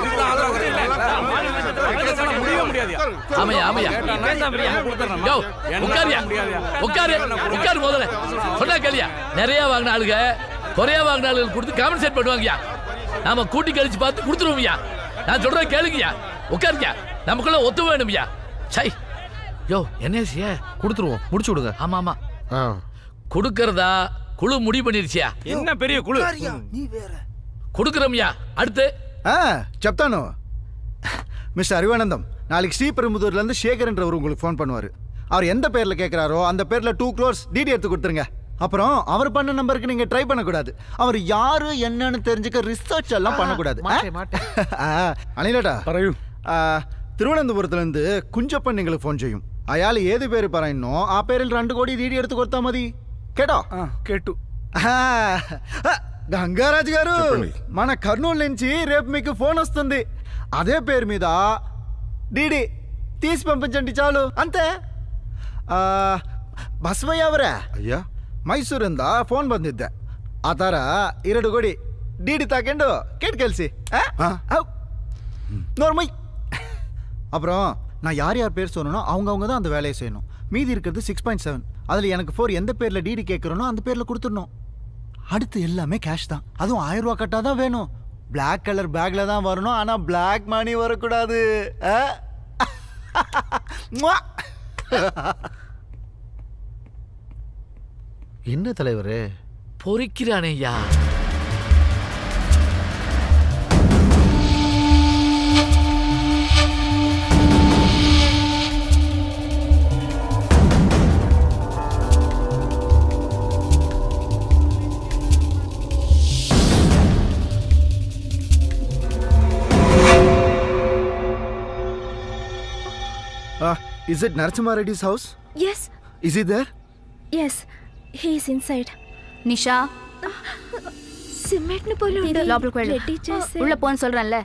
ஆமையா ஆமையா யோ உட்காரியா உட்காரு உட்காரு முதல்ல சொன்னா கேளியா நிறைய வாங்கின ஆளுங்க குறையா வாங்கின ஆளுங்க கொடுத்து காம்பன்சேட் பண்ணுவாங்கயா நாம கூட்டி கழிச்சு பார்த்து கொடுத்துருவோம்யா நான் சொல்றத கேளுங்கயா உட்காருங்க நமக்குள்ள ஒத்து வேணும்யா சை யோ என்ன செய்ய கொடுத்துருவோம் முடிச்சு விடுங்க ஆமா ஆமா கொடுக்கறதா குழு முடிவு பண்ணிருச்சியா என்ன பெரிய குழு நீ வேற கொடுக்குறோம்யா அடுத்து ஆ చెప్తాను மிஸ்டர் அறிவானந்தம் நாளைக்கு ஸ்ரீபெரும்புதூர்லேருந்து சேகர்ன்றவர் உங்களுக்கு ஃபோன் பண்ணுவார் அவர் எந்த பேரில் கேட்குறாரோ அந்த பேரில் டூ க்ரோர்ஸ் டிடி எடுத்து கொடுத்துருங்க அப்புறம் அவர் பண்ண நம்பருக்கு நீங்கள் ட்ரை பண்ணக்கூடாது அவர் யாரு என்னன்னு தெரிஞ்சுக்க ரிசர்ச் எல்லாம் பண்ணக்கூடாது ആ, അനിലേട്ടാ പറയൂ തിരുവനന്തപുരത്തുനിന്ന് കുഞ്ചപ്പൻ നിങ്ങൾക്ക് ഫോൺ ചെയ്യും അയാൾ ഏത് പേര് പറയുന്നോ ആ പേരിൽ രണ്ട് കോടി ഡി ഡി എടുത്ത് കൊടുത്താൽ മതി കേട്ടോ కేటు గంగారాజు గారు చెప్పండి. మన కర్నూలు నుంచి రేపు మీకు ఫోన్ వస్తుంది అదే పేరు మీద డీడీ తీసి పంపించండి చాలు అంతే ಆ, ಬಸವಯ್ಯ ಅವರೇ ಅಯ್ಯ ಮೈಸೂರಿಂದ ಫೋನ್ ಬಂದಿದ್ದೆ ಆ ಥರ ಎರಡು ಗೋಡಿ ಡಿ ಡಿ ತಗೊಂಡು கேட்டு கழிசி நோர்மை அப்புறம் நான் யார் யார் பேர் சொன்னனோ அவங்க அவங்க தான் அந்த வேலையை செய்யணும் மீதி இருக்கிறது சிக்ஸ் பாயிண்ட் செவன் அதில் எனக்கு ஃபோர் எந்த பேரில் டிடி கேட்குறனோ அந்த பேரில் கொடுத்துடணும் அடுத்து எல்லாமே கேஷ் தான் அதுவும் ஆயிரம் ரூபா கட்டாக தான் வேணும் Black கலர் பேக்கில் தான் வரணும் ஆனால் Black மணி வரக்கூடாது ஆ? முவா. என்ன தலைவரே பொறிக்கிறானே ஐயா Uh, is it Narasimha Reddy's house? Yes, Is he there? yes. He is inside. Nisha cement ని పోలి ఉంది లోపలికి వెళ్ళు రెడీ చేసి உள்ள போன்னு சொல்றேன்ல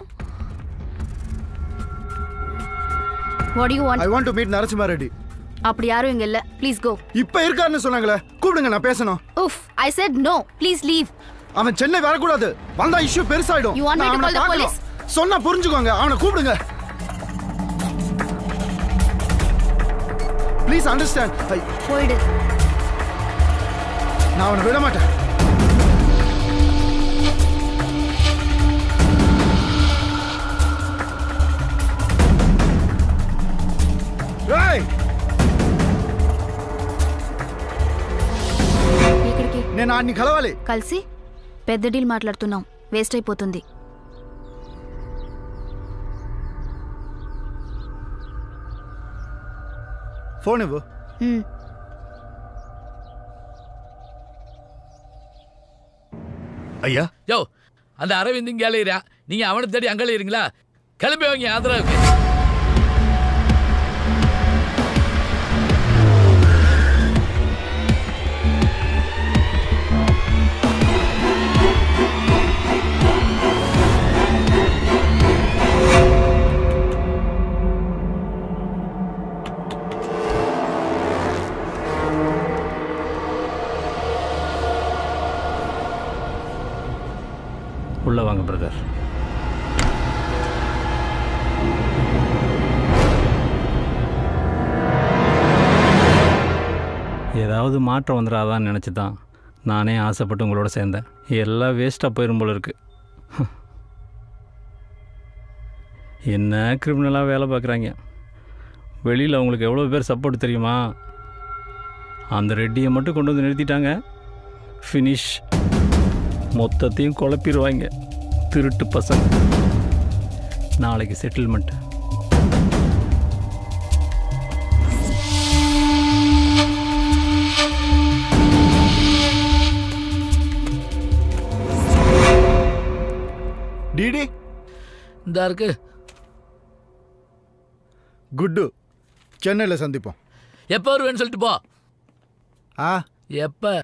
what you want I want to meet Narasimha Reddy. அப்படி யாரும் இங்க இல்ல ப்ளீஸ் கோ இப்ப இருக்காருன்னு சொன்னாங்களே கூப்பிடுங்க நான் பேசணும் உஃப் I said no please leave அவன் சென்னை வரக்கூடாது வந்தா இஷ்யூ பெருசாயிடும் You want me நான் to அவனை call the பார்க்கணும். சொன்னா புரிஞ்சுக்கோங்க அவனை கூப்பிடுங்க ப்ளீஸ் அண்டர்ஸ்டாண்ட் போயிடு நான் அவனை விட மாட்டேன் ఏయ్! ఇక్కడికి నేను ఆడిని కలవాలి కలిసి పెద్ద డీల్ మాట్లాడుతున్నాం వేస్ట్ అయిపోతుంది ఫోన్ ఇవ్వు ம் ஐயா யோ அந்த அரவிந்த் இங்கே அலையிறான் நீங்க அவனை தேடி அங்கே அலையிறீங்களா கிளம்பி வாங்க ஆதரவுக்கு உள்ள வாங்க பிரதர் ஏதாவது மாற்றம் வந்துடாதான்னு நினச்சி தான் நானே ஆசைப்பட்டு உங்களோட சேர்ந்தேன் எல்லாம் வேஸ்ட்டாக போயிரும் போல இருக்கு என்ன கிரிமினலாக வேலை பார்க்குறாங்க வெளியில் அவங்களுக்கு எவ்வளோ பேர் சப்போர்ட் தெரியுமா அந்த ரெட்டியை மட்டும் கொண்டு வந்து நிறுத்திட்டாங்க ஃபினிஷ் மொத்தத்தையும் குழப்பிடுவாங்க திருட்டு பசங்க நாளைக்கு செட்டில்மெண்ட் டிடி இந்த இருக்கு குட்டு சென்னையில் சந்திப்போம் எப்போ வருவேன்னு சொல்லிட்டு போ ஆ எப்போ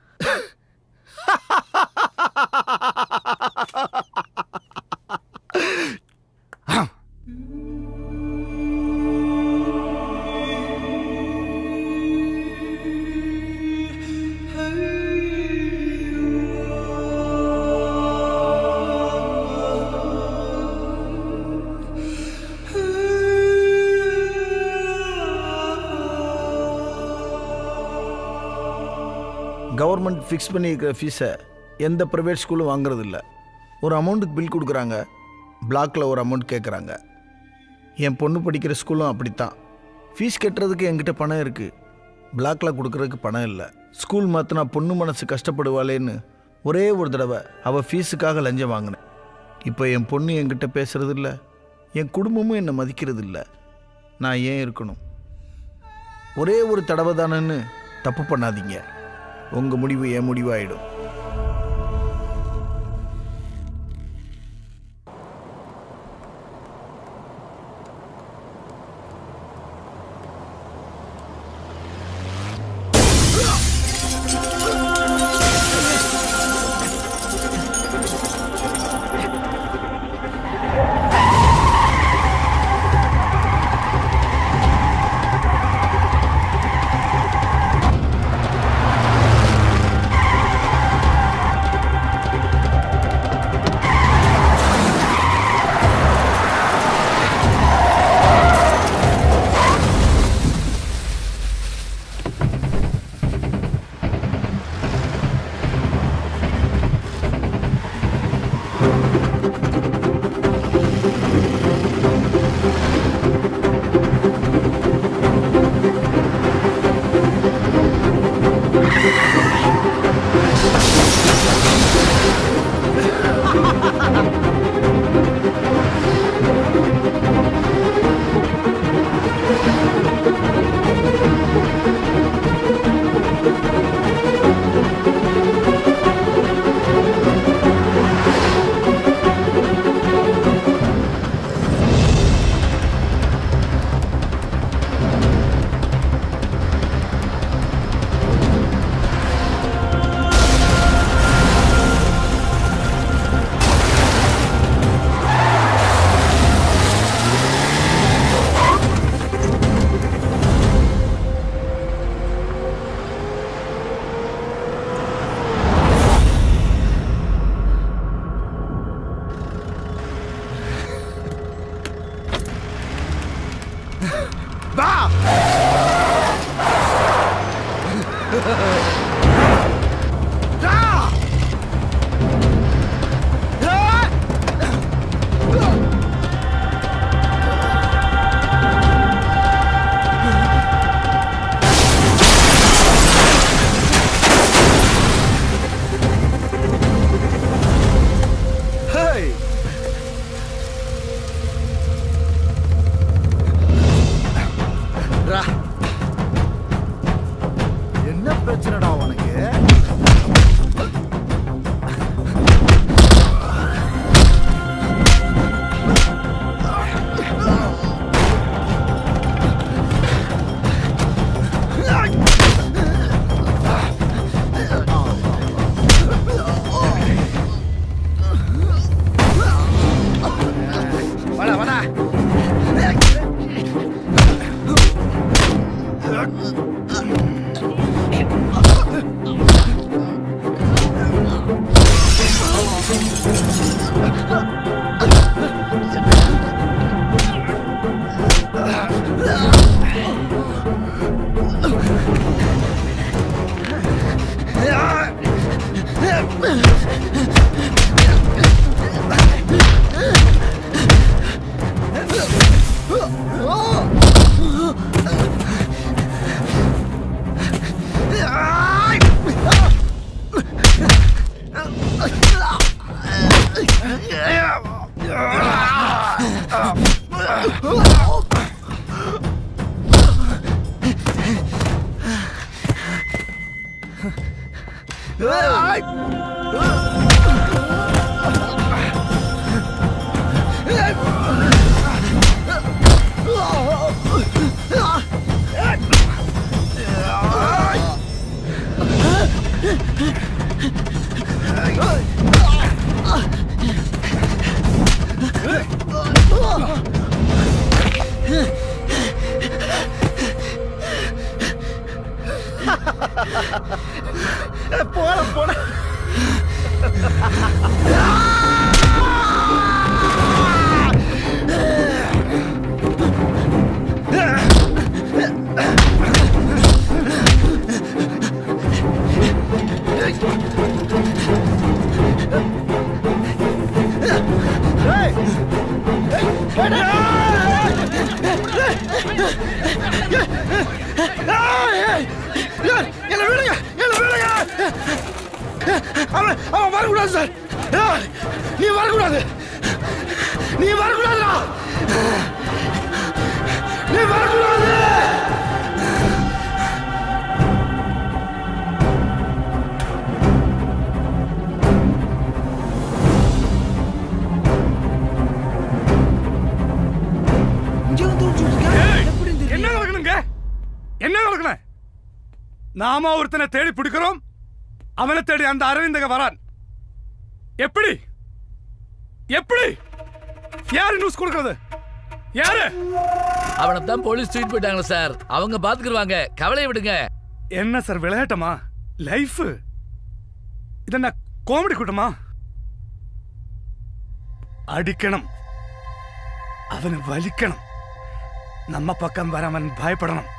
கவர்மெண்ட் ஃபிக்ஸ் பண்ணியிருக்கிற ஃபீஸை எந்த ப்ரைவேட் ஸ்கூலும் வாங்குறது இல்ல ஒரு அமௌண்ட்டுக்கு பில் கொடுக்குறாங்க பிளாக்ல ஒரு அமௌண்ட் கேட்குறாங்க என் பொண்ணு படிக்கிற ஸ்கூலும் அப்படித்தான் ஃபீஸ் கட்டுறதுக்கு என்கிட்ட பணம் இருக்குது பிளாக்ல கொடுக்கறதுக்கு பணம் இல்லை ஸ்கூல் மாற்றினா பொண்ணு மனசு கஷ்டப்படுவாளேன்னு ஒரே ஒரு தடவை அவள் ஃபீஸுக்காக லஞ்சம் வாங்கினேன் இப்போ என் பொண்ணு என்கிட்ட பேசுறது இல்ல என் குடும்பமும் என்னை மதிக்கிறது இல்ல நான் ஏன் இருக்கணும் ஒரே ஒரு தடவை தானேன்னு தப்பு பண்ணாதீங்க உங்கள் முடிவு என் முடிவாயிடும் ஆ Hey! ரா. என்ன பிரச்சனைடா உனக்கு வாடா வாடா போட போட என்ன விடுங்க என்ன விடுங்க அவன் அவன் வரக்கூடாது சார் ஏய், நீ வரக்கூடாது நீ வரக்கூடாதுடா நீ வரக்கூடாது என்ன நடக்கணுங்க என்ன நடக்கணும் நாம ஒருத்தனை தேடி பிடிக்கிறோம் அவனை தேடி அந்த அரவிந்தக வரான் எப்படி எப்படி யாரு நியூஸ் கொடுக்கறது யாரு அவனை தான் போலீஸ் தூக்கிட்டு போயிட்டாங்க சார் அவங்க பாத்துக்கிடுவாங்க கவலையை விடுங்க என்ன சார் விளையாட்டமா லைஃப் இதென்ன காமெடி கூட்டமா அடிக்கணும் அவனை வலிக்கணும் நம்ம பக்கம் வர அவன் பயப்படணும்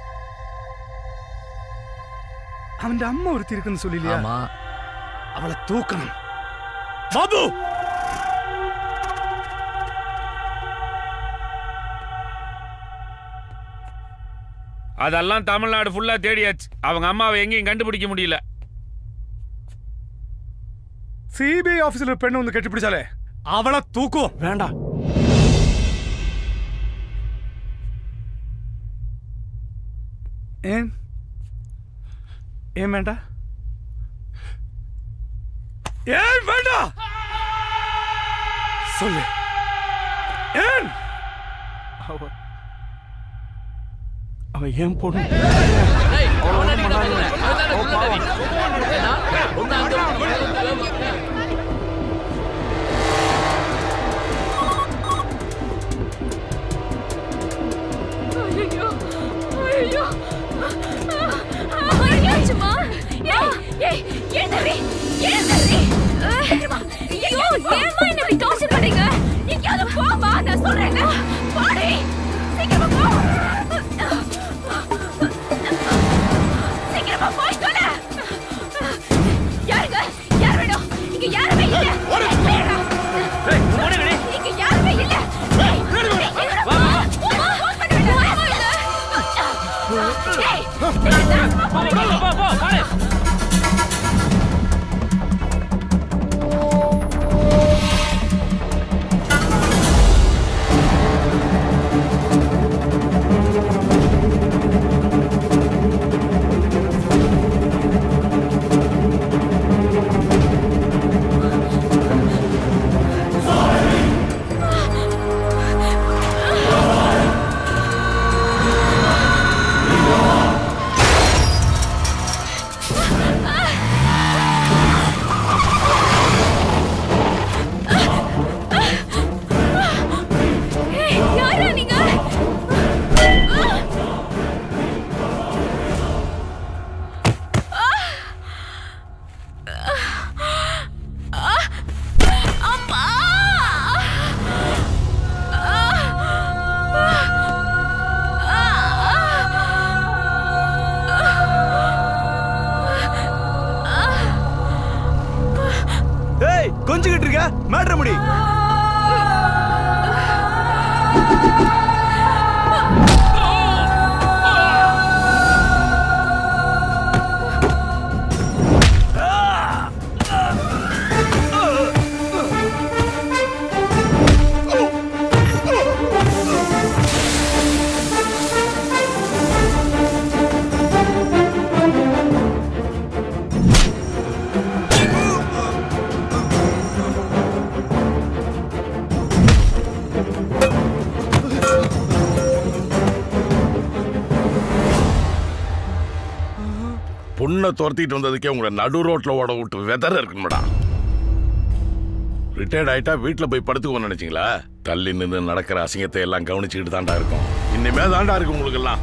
அவன் அம்மா ஒருத்தி இருக்குன்னு சொல்லலையா ஆமா அவளை தூக்கணும் பாபு அதெல்லாம் தமிழ்நாடு ஃபுல்லா தேடியாச்சு அவங்க அம்மாவை எங்கேயும் கண்டுபிடிக்க முடியல சிபிஐ ஆபீஸ்ல ஒரு பெண்ணு வந்து கட்டி பிடிச்சாலே அவளை தூக்கும் வேண்டாம் ஏன் ஏன் வேண்டாம் ஏன் வேண்டாம் சொல்லு ஏன் அவ அவ ஏன் பொண்ணு ஏய், அவனை அடிக்கடா முதல்ல. அவன் தானே full அடி. ஏன்னா, ஒண்ணு அங்க ஐயோ ஐயோ என்னாச்சுமா ஏய் எழுந்தறி எழுந்தறி ஐயோ ஏம்மா என்ன இப்படி டார்ச்சர் பண்றீங்க எங்கயாவது போமா நான் சொல்றேன்ல போடி சீக்கிரமா போ சீக்கிரமா போய் மேட்ரு முடி பொண்ணை துரத்திட்டு வந்ததுக்கே உங்களை நடு ரோட்ல ஓட விட்டு வெதற இருக்குமடா ரிட்டையர்ட் ஆயிட்டா வீட்டில் போய் படுத்துக்கோன்னு நினைச்சீங்களா தள்ளி நின்று நடக்கிற அசிங்கத்தை எல்லாம் கவனிச்சுக்கிட்டு தாண்டா இருக்கும் இனிமே தாண்டா இருக்கு உங்களுக்கு எல்லாம்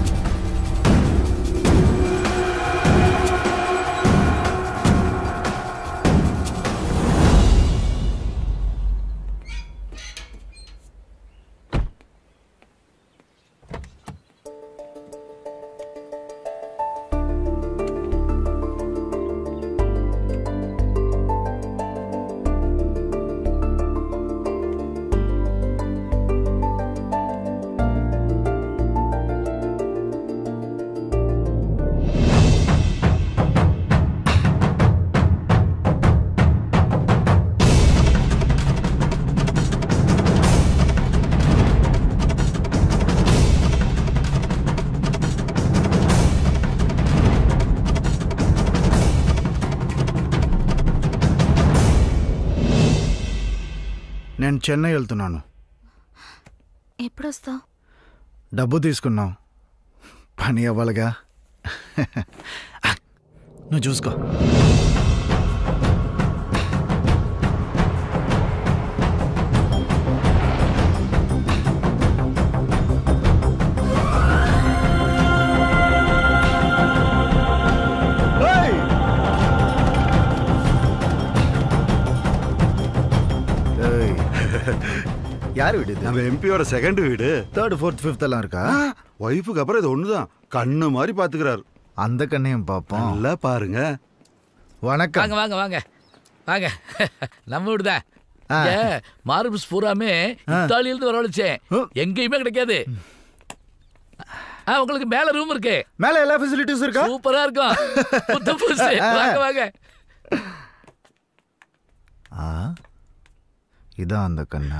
నేను చెన్నై వెళ్తున్నాను ఎప్పుడొస్తావు డబ్బు తీసుకున్నావు పని అవ్వాలిగా నువ్వు చూసుకో யார் வீடு இது நம்ம எம்பியோட செகண்ட் வீடு தேர்ட் ஃபோர்த் ஃபிஃப்த் எல்லாம் இருக்கா ஒய்ஃபுக்கு அப்புறம் இது ஒண்ணுதான் கண்ணு மாதிரி பாத்துக்கிறாரு அந்த கண்ணையும் பார்ப்போம் நல்லா பாருங்க வணக்கம் வாங்க வாங்க வாங்க வாங்க நம்ம வீடு தான் மார்பிள்ஸ் பூராமே இத்தாலியிலிருந்து வரவழைச்சேன் எங்கேயுமே கிடைக்காது ஆ உங்களுக்கு மேல ரூம் இருக்கு மேல எல்லா ஃபெசிலிட்டிஸ் இருக்கா சூப்பரா இருக்கும் புத்த புதுசு வாங்க வாங்க ఆ ఇదా అంద కన్నా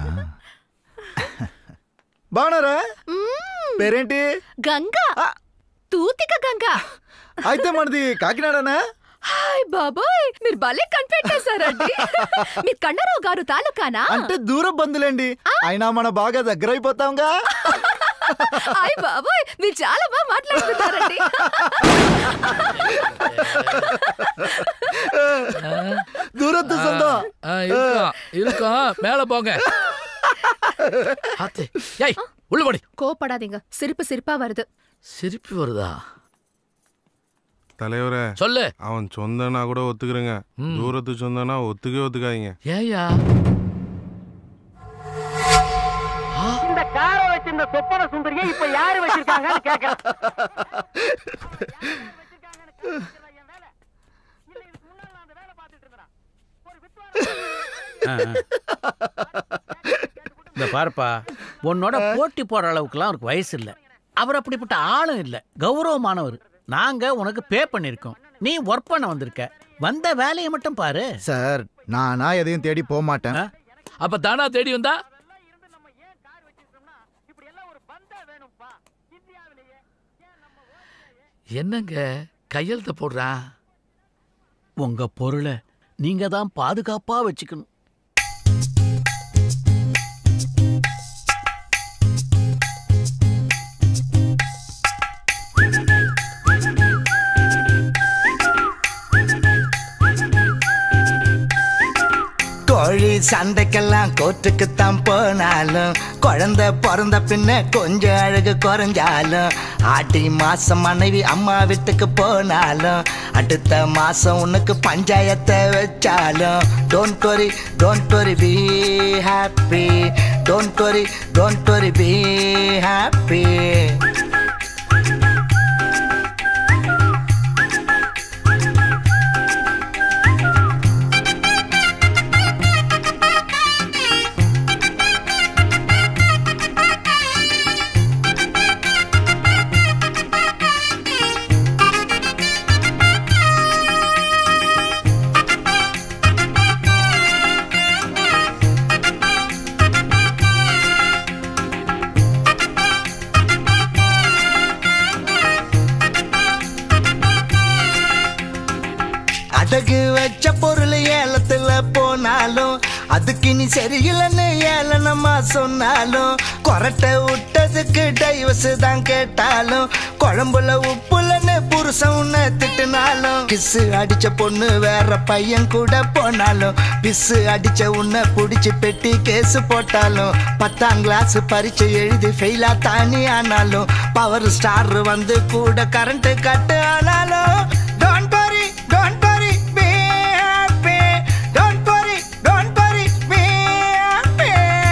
బాగున్నారా పేరేంటి గంగా తూతిక గంగా అయితే మనది కాకినాడనా హాయ్ బాబాయ్ మీరు భలే కనిపెట్టేశారండి మీరు కన్నారావు గారు తాలూకానా అంటే దూరం బంధులేండి అయినా మన బాగా దగ్గర అయిపోతాంగా హాయ్ బాబాయ్ మీరు చాలా బాగా మాట్లాడుతున్నారండి தூரத்து சொந்தம் ஆ, இருக்கும் இருக்கும் மேல போங்க ஆத்து. ஏய் உள்ள போடி கோப்படாதீங்க சிரிப்பு சிரிப்பா வருது சிரிப்பு வருதா தலைவரே சொல்லு அவன் சொந்தனா கூட ஒத்துக்கிறேங்க தூரத்து சொந்தனா ஒத்துக்கவே ஒத்துக்காதீங்க ஏயா இந்த காரை வச்சிருந்த சொப்பன சுந்தரியை இப்ப யாரு வச்சிருக்காங்கன்னு கேக்குறேன் இந்த பாருப்பா உன்னோட போட்டி போடுற அளவுக்குலாம் அவருக்கு வயசு இல்லை அவர் அப்படிப்பட்ட ஆளும் இல்லை கௌரவமானவர் நாங்க உனக்கு பே பண்ணிருக்கோம் நீ ஒர்க் பண்ண வந்திருக்க வந்த வேலையை மட்டும் பாரு சார் நானா எதையும் தேடி போக மாட்டேன் அப்ப தானா தேடி வந்தா என்னங்க கையெழுத்த போடுறான் உங்க பொருளை நீங்க தான் பாதுகாப்பா வச்சுக்கணும் கோழி சண்டைக்கெல்லாம் கோர்ட்டுக்குத்தான் போனாலும் குழந்தை பிறந்த பின்ன கொஞ்சம் அழகு குறைஞ்சாலும் ஆட்டி மாசம் மனைவி அம்மா வீட்டுக்கு போனாலும் அடுத்த மாசம் உனக்கு பஞ்சாயத்தை வச்சாலும் don't worry don't worry be happy don't worry don't worry be happy வச்ச பொருள் ஏலத்துல போனாலும் அதுக்கு நீ சரியில்லைன்னு ஏளனமா சொன்னாலும் கொரட்டை விட்டதுக்கு டைவர்ஸ் தான் கேட்டாலும் குழம்புல உப்புலன்னு புருஷன் உன்னை திட்டுனாலும் கிசு அடிச்ச பொண்ணு வேற பையன் கூட போனாலும் பிசு அடிச்ச உன்னை புடிச்சு பெட்டி கேஸ் போட்டாலும் பத்தாம் கிளாஸ் பரீட்சை எழுதி ஃபெயிலா தானி ஆனாலும் பவர் ஸ்டார் வந்து கூட கரண்ட் கட்டு ஆனாலும் don't worry don't worry be happy don't worry don't worry be happy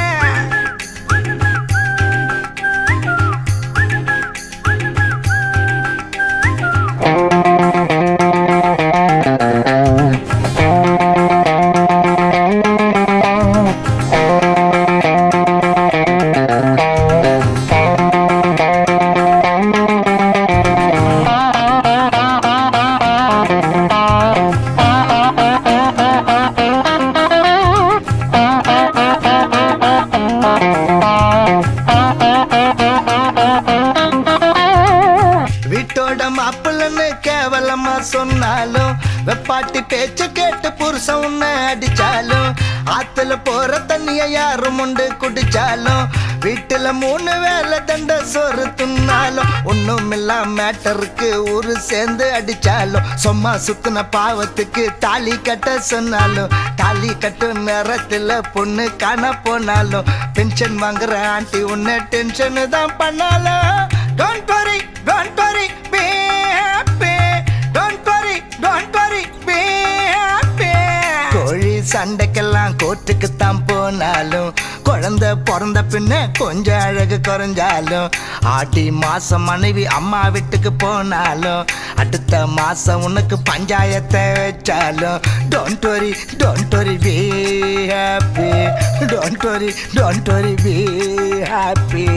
வீட்டோட மாப்பிள்ளன்னு கேவலமா சொன்னாலும் வெப்பாட்டி பேச்ச கேட்டு புருஷன் உன்னை அடிச்சாலும் ஆத்துல போற தண்ணிய யாரும் உண்டு குடிச்சாலும் வீட்டுல மூணு வேலை தண்ட சோறு துண்ணாலும் ஒண்ணும் மேட்டருக்கு ஊரு சேர்ந்து அடிச்சாலும் சும்மா சுத்தின பாவத்துக்கு தாலி கட்ட சொன்னாலும் தாலி கட்டும் நேரத்துல பொண்ணு காண போனாலும் பென்ஷன் வாங்குற ஆண்டி உன்னை டென்ஷன் தான் பண்ணாலும் don't worry don't worry be happy don't worry don't worry be happy கோழி சண்டைக்கெல்லாம் கோர்ட்டுக்கு தான் போனாலும் குழந்தை பிறந்த பின்ன கொஞ்சம் அழகு குறைஞ்சாலும் ஆடி மாசம் மனைவி அம்மா வீட்டுக்கு போனாலும் அடுத்த மாசம் உனக்கு பஞ்சாயத்தை வச்சாலும் don't worry don't worry be happy don't worry don't worry be happy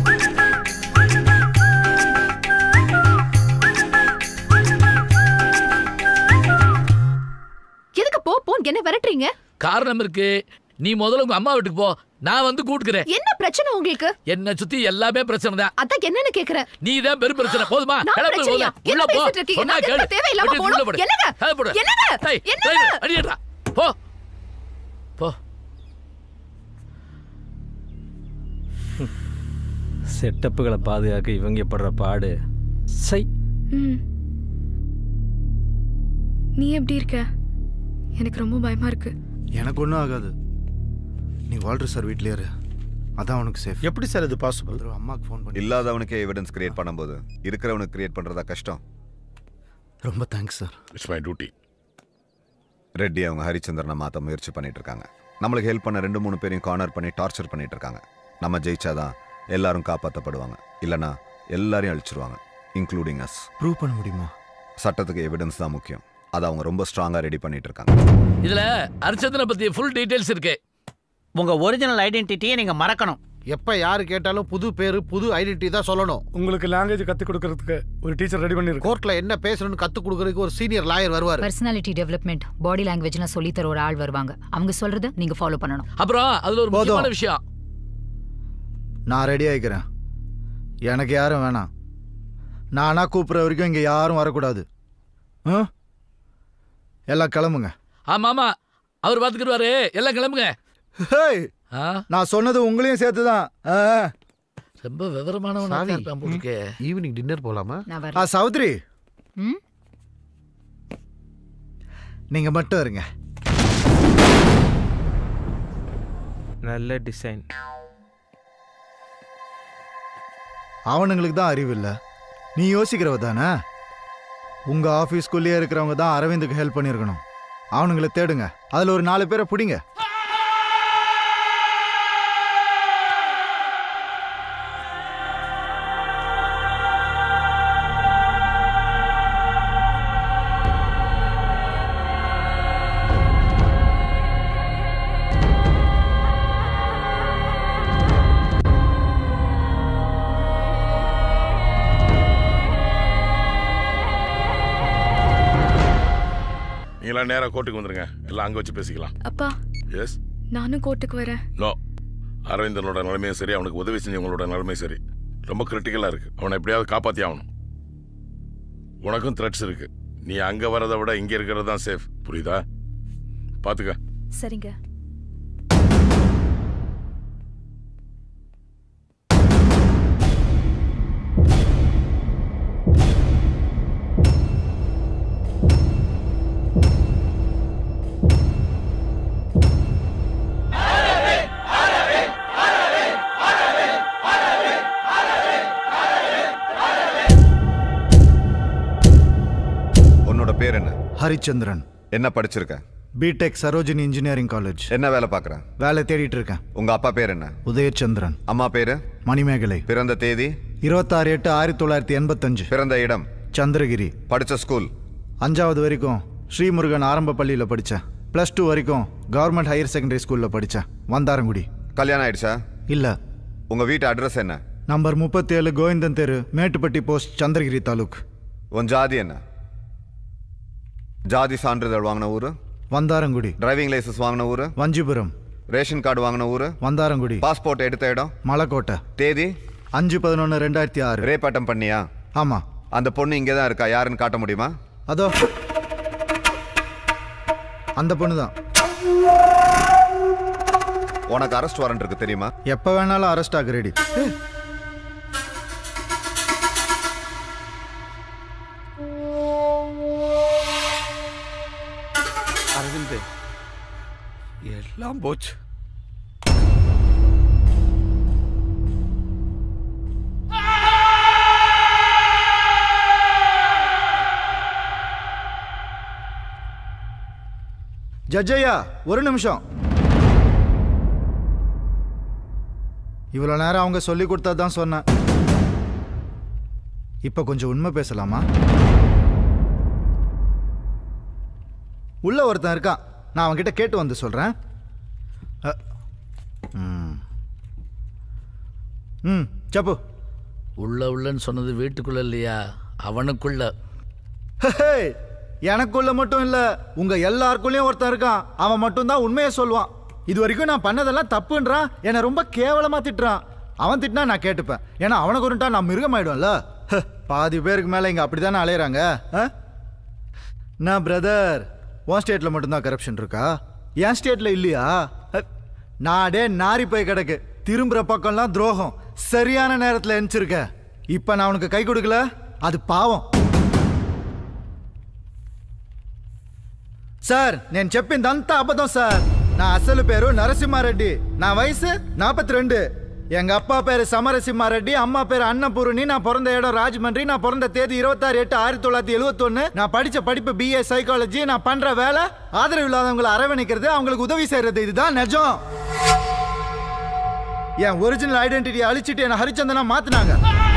எதுக்கு போ போன்னு என்ன விரட்டுறீங்க காரணம் இருக்கு நீ முதல்ல உங்க அம்மா வீட்டுக்கு போ நான் வந்து கூட்டுக்கிறேன் என்ன பிரச்சனை உங்களுக்கு என்ன சுத்தி எல்லாமே பிரச்சனை தான் அதான் என்னன்னு கேக்குறேன் நீ தான் பெரும் பிரச்சனை போதுமா நான் கிளம்பு பிரச்சனையா? போதும். என்ன உள்ள போ பேசிட்டு இருக்கீங்க? சொன்னா நான் கேளு எதுக்கு தேவையில்லாம வெட்டி உள்ள போகணும்? போடு. என்னங்க? அதை போடு. என்னங்க? டேய், என்னங்க? டேய், அடியேடா. போ போ செட்டப்புகளை பாதுகாக்க இவங்க படுற பாடு சை ம். நீ எப்படி இருக்க எனக்கு ரொம்ப பயமா இருக்கு எனக்கு ஒன்றும் ஆகாது நீ வால்டர் சார் வீட்லயே இரு அதான் உனக்கு சேஃப் எப்படி சார் இது பாசிபிள் அம்மாக்கு ஃபோன் பண்ணி இல்லாதவனுக்கே எவிடன்ஸ் கிரியேட் பண்ணும்போது இருக்கிறவனுக்கு கிரியேட் பண்றதா கஷ்டம் ரொம்ப thanks sir it's my duty Reddy அவங்க ஹரிச்சந்திரனை மாற்ற முயற்சி பண்ணிட்டு இருக்காங்க நம்மளுக்கு ஹெல்ப் பண்ண ரெண்டு மூணு பேரையும் கார்னர் பண்ணி டார்ச்சர் பண்ணிட்டு இருக்காங்க நம்ம ஜெயிச்சாதான் எல்லாரும் காப்பாற்றப்படுவாங்க இல்லனா எல்லாரையும் அழிச்சிருவாங்க இன்க்ளூடிங் அஸ் ப்ரூவ் பண்ண முடியுமா சட்டத்துக்கு எவிடன்ஸ் தான் முக்கியம் அதை அவங்க ரொம்ப ஸ்ட்ராங்காக ரெடி பண்ணிட்டு இருக்காங்க இதுல அரிச்சந்திரனை பத்தி ஃபுல் டீடைல்ஸ் இருக்கு உங்க ஒரிஜினல் ஐடென்டிட்டியை நீங்க மறக்கணும் எப்ப யாரு கேட்டாலும் புது பேரு புது ஐடென்டிட்டி தான் சொல்லணும் உங்களுக்கு லாங்குவேஜ் கற்றுக் கொடுக்கறதுக்கு ஒரு டீச்சர் ரெடி பண்ணிருக்கோம் கோர்ட்ல என்ன பேசணும்னு கத்து கொடுக்கறதுக்கு ஒரு சீனியர் லாயர் வருவார் பர்சனாலிட்டி டெவலப்மெண்ட் பாடி லாங்குவேஜ்லாம் சொல்லி தர ஒரு ஆள் வருவாங்க அவங்க சொல்றத நீங்க ஃபாலோ பண்ணணும் அப்புறம் அதுல ஒரு முக்கியமான போதும். விஷயம் நான் ரெடி ஆகிக்கிறேன் எனக்கு யாரும் வேணாம் நானா கூப்பிட்ற வரைக்கும் இங்கே யாரும் வரக்கூடாது ஆ? எல்லாம் கிளம்புங்க ஆமா ஆமா அவர் பாத்துக்கிடுவாரு எல்லாம் கிளம்புங்க ஹேய் நான் சொன்னது உங்களையும் சேர்த்து தான் ரொம்ப விவரமானவனா சாவி. இருப்பான் போல இருக்கே. ஈவினிங் டின்னர் போலாமா ஆ சௌத்ரி ம் நீங்கள் மட்டும் இருங்க நல்ல டிசைன் அவனுங்களுக்கு தான் அறிவு இல்லை நீ யோசிக்கிறவ தானே உங்கள் ஆஃபீஸ்க்குள்ளேயே இருக்கிறவங்க தான் அரவிந்துக்கு ஹெல்ப் பண்ணியிருக்கணும் அவனுங்களை தேடுங்க அதில் ஒரு நாலு பேரை பிடிங்க நீங்களாம் நேரா கோர்ட்டுக்கு வந்துருங்க எல்லாம் அங்க வச்சு பேசிக்கலாம் அப்பா எஸ் நானும் கோர்ட்டுக்கு வரேன் நோ அரவிந்தனோட நிலைமையும் சரி அவனுக்கு உதவி செஞ்சவங்களோட நிலைமையும் சரி ரொம்ப கிரிட்டிக்கலா இருக்கு அவனை எப்படியாவது காப்பாத்தி ஆகணும் உனக்கும் த்ரெட்ஸ் இருக்கு நீ அங்க வரதை விட இங்க இருக்கிறது தான் சேஃப் புரியுதா பாத்துக்க சரிங்க உன்னோட பேர் என்ன ஹரிச்சந்திரன் என்ன படிச்சிருக்க பிடெக் சரோஜினி இன்ஜினியரிங் காலேஜ் என்ன வேலை பார்க்குற வேலை தேடிட்டு இருக்கேன் உங்க அப்பா பேர் என்ன உதயச்சந்திரன் அம்மா பேரு மணிமேகலை பிறந்த தேதி இருபத்தாறு எட்டு ஆயிரத்தி தொள்ளாயிரத்தி எண்பத்தஞ்சு பிறந்த இடம் சந்திரகிரி படிச்ச ஸ்கூல் அஞ்சாவது வரைக்கும் ஸ்ரீமுருகன் ஆரம்ப பள்ளியில் படித்தேன் ப்ளஸ் டூ வரைக்கும் கவர்மெண்ட் ஹையர் செகண்டரி ஸ்கூலில் படித்தேன் வந்தாரங்குடி கல்யாணம் ஆயிடுச்சா இல்லை உங்க வீட்டு அட்ரஸ் என்ன நம்பர் முப்பத்தேழு கோவிந்தன் தெரு மேட்டுப்பட்டி போஸ்ட் சந்திரகிரி தாலுக் உன் ஜாதி என்ன ஜாதி சான்றிதழ் வாங்கின ஊரு வந்தாரங்குடி டிரைவிங் லைசன்ஸ் வாங்கின ஊரு வஞ்சிபுரம் ரேஷன் கார்டு வாங்கின ஊரு வந்தாரங்குடி பாஸ்போர்ட் எடுத்த இடம் மலைக்கோட்டை தேதி அஞ்சு பதினொன்று ரெண்டாயிரத்தி ஆறு ரேப் அட்டம் பண்ணியா ஆமா அந்த பொண்ணு இங்கே தான் இருக்கா யாருன்னு காட்ட முடியுமா அதோ அந்த பொண்ணு தான் உனக்கு அரெஸ்ட் வாரண்ட் இருக்கு தெரியுமா எப்போ வேணாலும் அரெஸ்ட் ஆக ரெடி அரவிந்த் எல்லாம் போச்சு ஜட்ஜையா ஒரு நிமிஷம் இவ்வளோ நேரம் அவங்க சொல்லி கொடுத்தா தான் சொன்னேன் இப்போ கொஞ்சம் உண்மை பேசலாமா உள்ள ஒருத்தன் இருக்கான் நான் அவன்கிட்ட கேட்டு வந்து சொல்கிறேன் ம் ம் சப்பு உள்ள உள்ளன்னு சொன்னது வீட்டுக்குள்ள இல்லையா அவனுக்குள்ள ஹே, எனக்குள்ள மட்டும் இல்ல உங்க எல்லாருக்குள்ளயும் ஒருத்தன் இருக்கான் அவன் மட்டும் தான் உண்மையை சொல்லுவான் இது வரைக்கும் நான் பண்ணதெல்லாம் தப்புன்றான் என்னை ரொம்ப கேவலமா திட்டுறான் அவன் திட்டினா நான் கேட்டுப்பேன் ஏன்னா அவனுக்கு ஒருட்டா நான் மிருகமாயிடும்ல ஹ, பாதி பேருக்கு மேல இங்க அப்படித்தானே அலையறாங்க ஆ? நான் பிரதர் உன் ஸ்டேட்ல மட்டும்தான் கரப்ஷன் இருக்கா என் ஸ்டேட்ல இல்லையா ஹ, நாடே நாரி போய் கிடக்கு திரும்புற பக்கம்லாம் துரோகம் சரியான நேரத்துல எந்திரிச்சிருக்க இப்ப நான் உனக்கு கை கொடுக்கல அது பாவம் సార్ నేను చెప్పిందంతా అబద్ధం సార్ నా అసలు పేరు నరసింహారెడ్డి నా వయసు నాற்பத்தி ரெண்டு எங்க அப்பா பேரு சமரசிம்மாரெட்டி அம்மா பேரு அன்னபூரணி நான் பிறந்த இடம் ராஜமன்றி நான் பிறந்த தேதி இருபத்தாறு எட்டு ஆயிரத்தி தொள்ளாயிரத்தி எழுபத்தொன்னு நான் படிச்ச படிப்பு பிஏ சைக்காலஜி நான் பண்ற வேலை ஆதரவு இல்லாதவங்களை அரவணைக்கிறது அவங்களுக்கு உதவி செய்யறது இதுதான் நிஜம் என் ஒரிஜினல் ஐடென்டிட்டி அழிச்சிட்டு என்ன ஹரிச்சந்தனா மாத்தினாங்க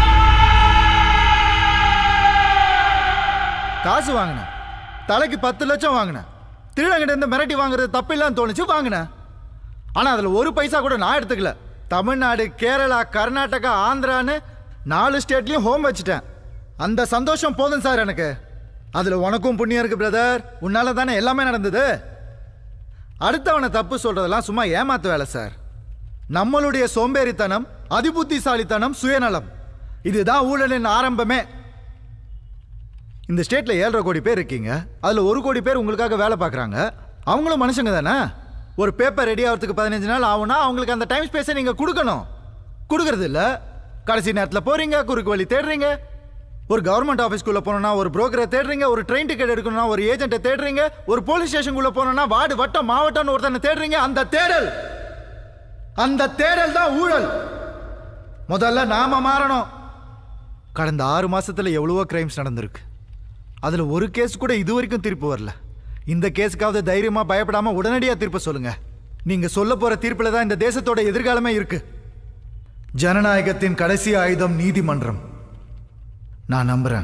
காசு வாங்கினேன் தலைக்கு பத்து லட்சம் வாங்கினேன் திருடங்கிட்ட இருந்து மிரட்டி வாங்குறது தப்பில்லான்னு தோணுச்சு வாங்கினேன் ஆனால் அதில் ஒரு பைசா கூட நான் எடுத்துக்கல தமிழ்நாடு கேரளா கர்நாடகா ஆந்திரான்னு நாலு ஸ்டேட்லையும் ஹோம் வச்சுட்டேன் அந்த சந்தோஷம் போதும் சார் எனக்கு அதில் உனக்கும் புண்ணியம் இருக்கு பிரதர் உன்னால தானே எல்லாமே நடந்தது அடுத்தவனை தப்பு சொல்றதெல்லாம் சும்மா ஏமாத்து வேலை சார் நம்மளுடைய சோம்பேறித்தனம் அதிபுத்திசாலித்தனம் சுயநலம் இதுதான் ஊழலின் ஆரம்பமே இந்த ஸ்டேட்ல ஏழரை கோடி பேர் இருக்கீங்க அதுல ஒரு கோடி பேர் உங்களுக்காக வேலை பார்க்குறாங்க அவங்களும் மனுஷங்க தானே ஒரு பேப்பர் ரெடி ஆகிறதுக்கு பதினஞ்சு நாள் ஆகும்னா அவங்களுக்கு அந்த டைம் ஸ்பேஸை நீங்க கொடுக்கணும் கொடுக்கறது இல்ல கடைசி நேரத்தில் போறீங்க குறுக்கு வழி தேடுறீங்க ஒரு கவர்மெண்ட் ஆஃபீஸ்க்குள்ள போனோம்னா ஒரு புரோக்கரை தேடுறீங்க ஒரு ட்ரெயின் டிக்கெட் எடுக்கணும்னா ஒரு ஏஜென்ட்டை தேடுறீங்க ஒரு போலீஸ் ஸ்டேஷனுக்குள்ள போனோம்னா வார்டு வட்டம் மாவட்டம்னு ஒருத்தனை தேடுறீங்க அந்த தேடல் அந்த தேடல் தான் ஊழல் முதல்ல நாம மாறணும் கடந்த ஆறு மாசத்துல எவ்வளவோ கிரைம்ஸ் நடந்திருக்கு அதுல ஒரு கேஸ் கூட இது வரைக்கும் தீர்ப்பு வரல இந்த கேஸுக்காவது தைரியமா பயப்படாம உடனடியா தீர்ப்பு சொல்லுங்க நீங்க சொல்ல போற தீர்ப்புல தான் இந்த தேசத்தோட எதிர்காலமே இருக்கு ஜனநாயகத்தின் கடைசி ஆயுதம் நீதிமன்றம் நான் நம்புறேன்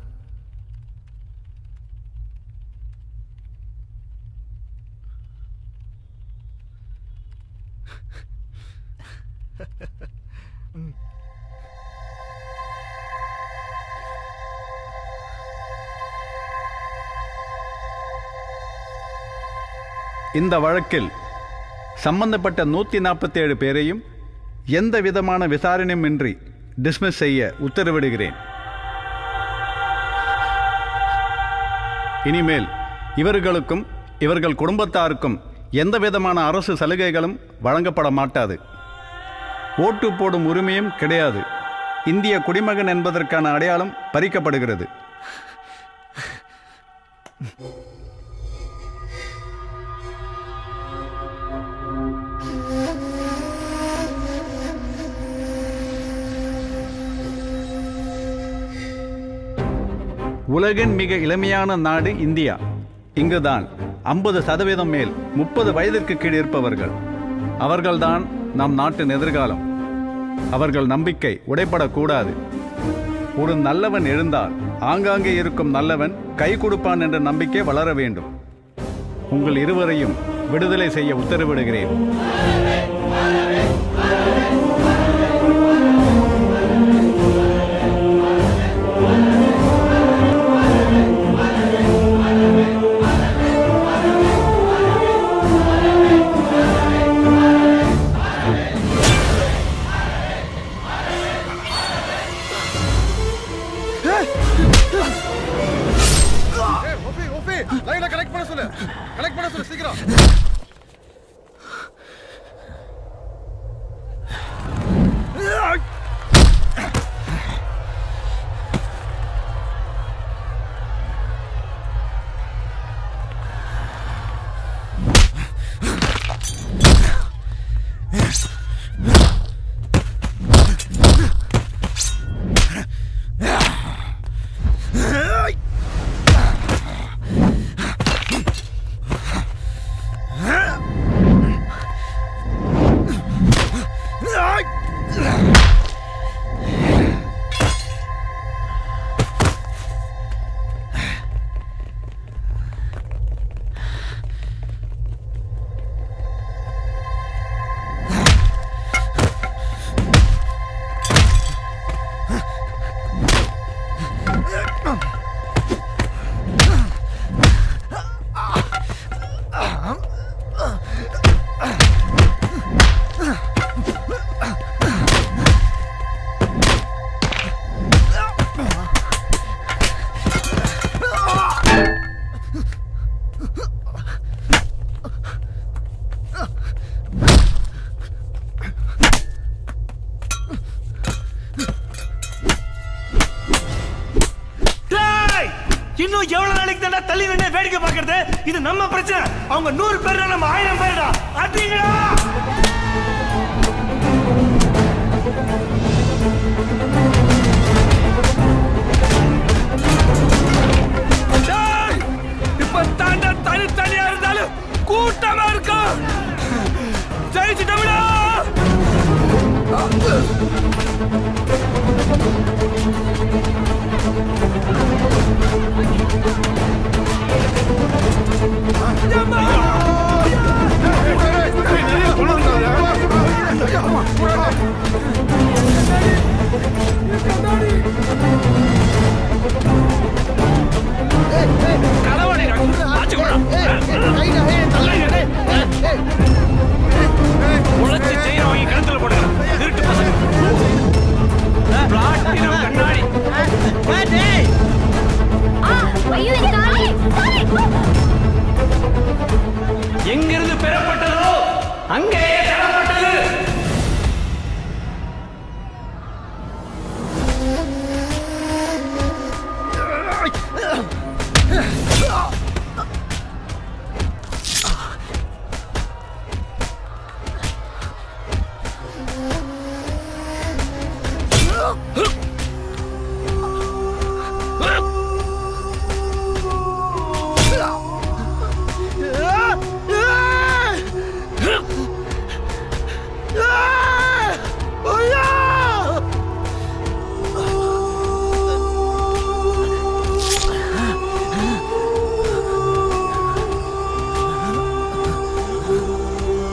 இந்த வழக்கில் சம்பந்தப்பட்ட நூற்றி நாற்பத்தேழு பேரையும் எந்த விதமான விசாரணையுமின்றி டிஸ்மிஸ் செய்ய உத்தரவிடுகிறேன் இனிமேல் இவர்களுக்கும் இவர்கள் குடும்பத்தாருக்கும் எந்த விதமான அரசு சலுகைகளும் வழங்கப்பட மாட்டாது ஓட்டு போடும் உரிமையும் கிடையாது இந்திய குடிமகன் என்பதற்கான அடையாளம் பறிக்கப்படுகிறது உலகின் மிக இளமையான நாடு இந்தியா இங்குதான் ஐம்பது சதவீதம் மேல் முப்பது வயதிற்கு கீழ் இருப்பவர்கள் அவர்கள்தான் நம் நாட்டின் எதிர்காலம் அவர்கள் நம்பிக்கை உடைப்படக்கூடாது ஒரு நல்லவன் எழுந்தால் ஆங்காங்கே இருக்கும் நல்லவன் கை கொடுப்பான் என்ற நம்பிக்கை வளர வேண்டும் உங்கள் இருவரையும் விடுதலை செய்ய உத்தரவிடுகிறேன் லைனை கனெக்ட் பண்ண சொல்லு கனெக்ட் பண்ண சொல்லு சீக்கிரம் டேய்! இன்னும் எவ்வளவு நாளைக்கு தாண்டா தள்ளி நின்று வேடிக்கை பார்க்கறது இது நம்ம பிரச்சனை அவங்க நூறு பேர் நம்ம ஆயிரம் பேர்டா அடிங்களா டேய்! இப்ப தாண்டா தனித்தனியா இருந்தாலும் கூட்டமா இருக்கும் ஜெயிச்சுட்டோம்டா உழைச்சு செய்யறவங்க கிணத்துல போடுங்க திருட்டு பசங்க பிளாட்டினம் கண்ணாடி எங்கிருந்து பெறப்பட்டதோ அங்கேயே தரப்பட்டது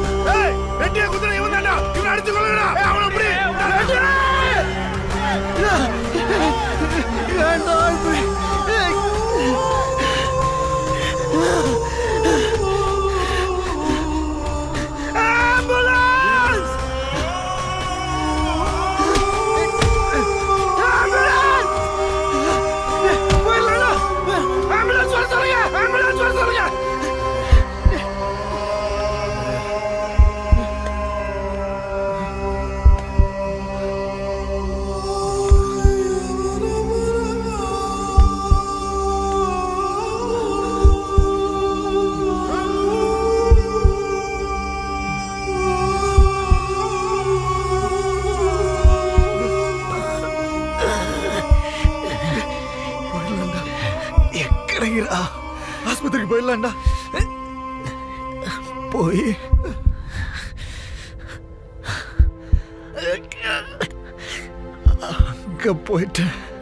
வெட்டிய குதிரை இவன் தாண்டா இவன் அடிச்சு கொள்ளுடா அவனை அப்படி ஆஸ்பத்திரிக்கு போயிடலாம்டா போய் அங்க போயிட்டு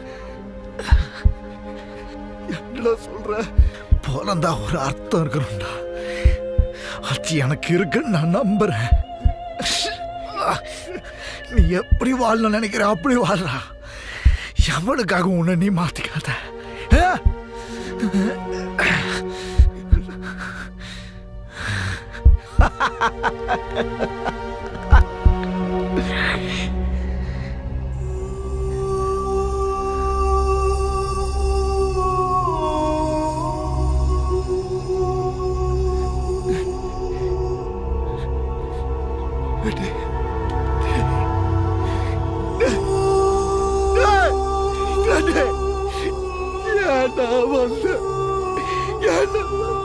என்னடா சொல்ற போலந்தா ஒரு அர்த்தம் இருக்கணும்டா அது எனக்கு இருக்குன்னு நான் நம்புறேன் நீ எப்படி வாழணும்னு நினைக்கிற அப்படி வாழ்றா எவனுக்காக உன்னை நீ மாத்திக்காத ஆ? ஏன்டா வந்த ஏன்டா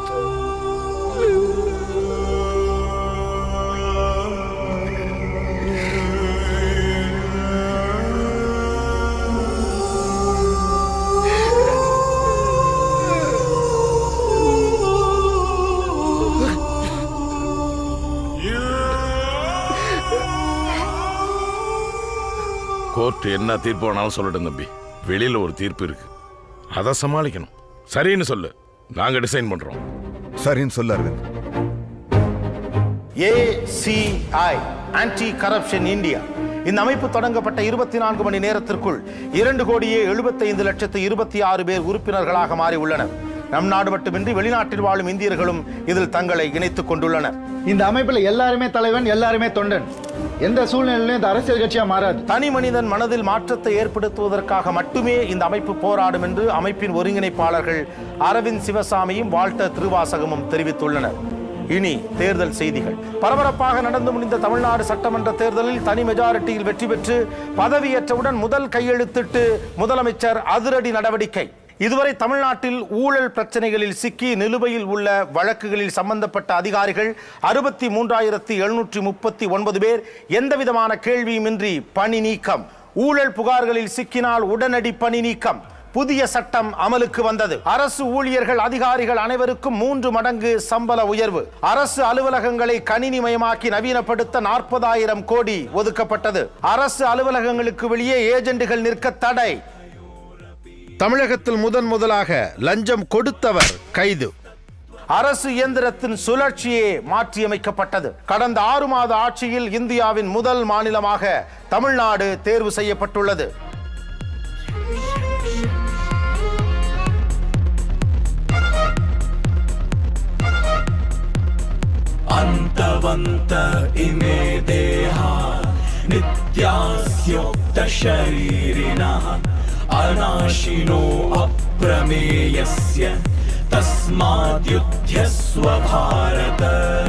கோர்ட் என்ன தீர்ப்பு வேணாலும் சொல்லட்டும் தம்பி வெளியில ஒரு தீர்ப்பு இருக்கு அதை சமாளிக்கணும் சரின்னு சொல்லு நாங்க டிசைன் பண்றோம் சரின்னு சொல்லு Aravind ACI anti corruption India இந்த அமைப்பு தொடங்கப்பட்ட இருபத்தி நான்கு மணி நேரத்திற்குள் இரண்டு கோடியே எழுபத்தைந்து லட்சத்து இருபத்தி ஆறு பேர் உறுப்பினர்களாக மாறி உள்ளனர் நம் நாடு மட்டுமின்றி வெளிநாட்டில் வாழும் இந்தியர்களும் இதில் தங்களை இணைத்துக் கொண்டுள்ளனர் இந்த அமைப்புல எல்லாருமே தலைவன் எல்லாருமே தொண்டன் எந்த சூழ்நிலையிலும் இந்த அரசியல் கட்சியா மாறாது தனி மனிதன் மனதில் மாற்றத்தை ஏற்படுத்துவதற்காக மட்டுமே இந்த அமைப்பு போராடும் என்று அமைப்பின் ஒருங்கிணைப்பாளர்கள் அரவிந்த் சிவசாமியும் வால்டர் திருவாசகமும் தெரிவித்துள்ளனர் இனி தேர்தல் செய்திகள் பரபரப்பாக நடந்து முடிந்த தமிழ்நாடு சட்டமன்ற தேர்தலில் தனி மெஜாரிட்டியில் வெற்றி பெற்று பதவியேற்றவுடன் முதல் கையெழுத்திட்டு முதலமைச்சர் அதிரடி நடவடிக்கை இதுவரை தமிழ்நாட்டில் ஊழல் பிரச்சனைகளில் சிக்கி நிலுவையில் உள்ள வழக்குகளில் சம்பந்தப்பட்ட அதிகாரிகள் அறுபத்தி மூன்றாயிரத்தி எழுநூற்றி முப்பத்தி ஒன்பது பேர் எந்தவிதமான கேள்வியுமின்றி பணி நீக்கம் ஊழல் புகார்களில் சிக்கினால் உடனடி பணி நீக்கம் புதிய சட்டம் அமலுக்கு வந்தது அரசு ஊழியர்கள் அதிகாரிகள் அனைவருக்கும் மூன்று மடங்கு சம்பள உயர்வு அரசு அலுவலகங்களை கணினிமயமாக்கி நவீனப்படுத்த நாற்பதாயிரம் கோடி ஒதுக்கப்பட்டது அரசு அலுவலகங்களுக்கு வெளியே ஏஜென்ட்டுகள் நிற்க தடை தமிழகத்தில் முதன் முதலாக லஞ்சம் கொடுத்தவர் கைது அரசு இயந்திரத்தின் சுழற்சியே மாற்றியமைக்கப்பட்டது கடந்த ஆறு மாத ஆட்சியில் இந்தியாவின் முதல் மாநிலமாக தமிழ்நாடு தேர்வு செய்யப்பட்டுள்ளது अन्तवन्त इमे देहा नित्यास्योक्तशरीरिणः अनाशिनो अप्रमेयस्य तस्माद्युध्यस्व भारत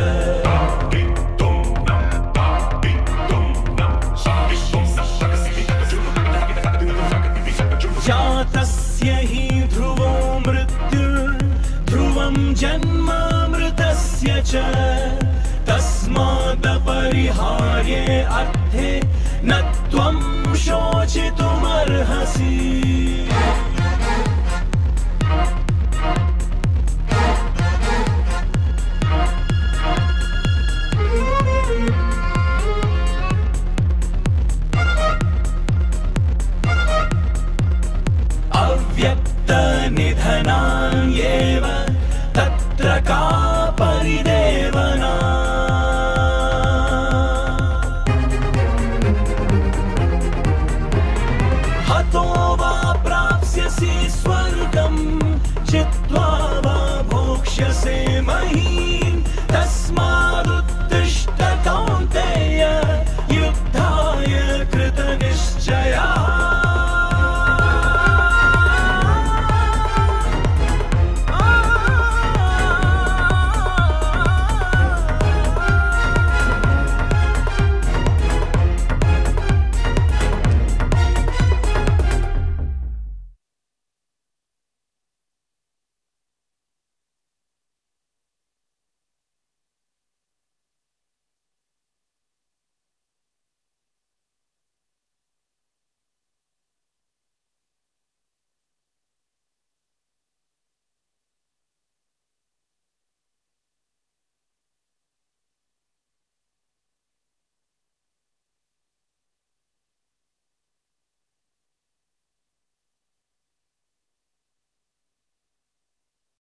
जातस्य हि ध्रुवो मृत्युर्ध्रुवं जन्मामृतस्य च तस्मादपरिहार्ये अर्थे न त्वं शो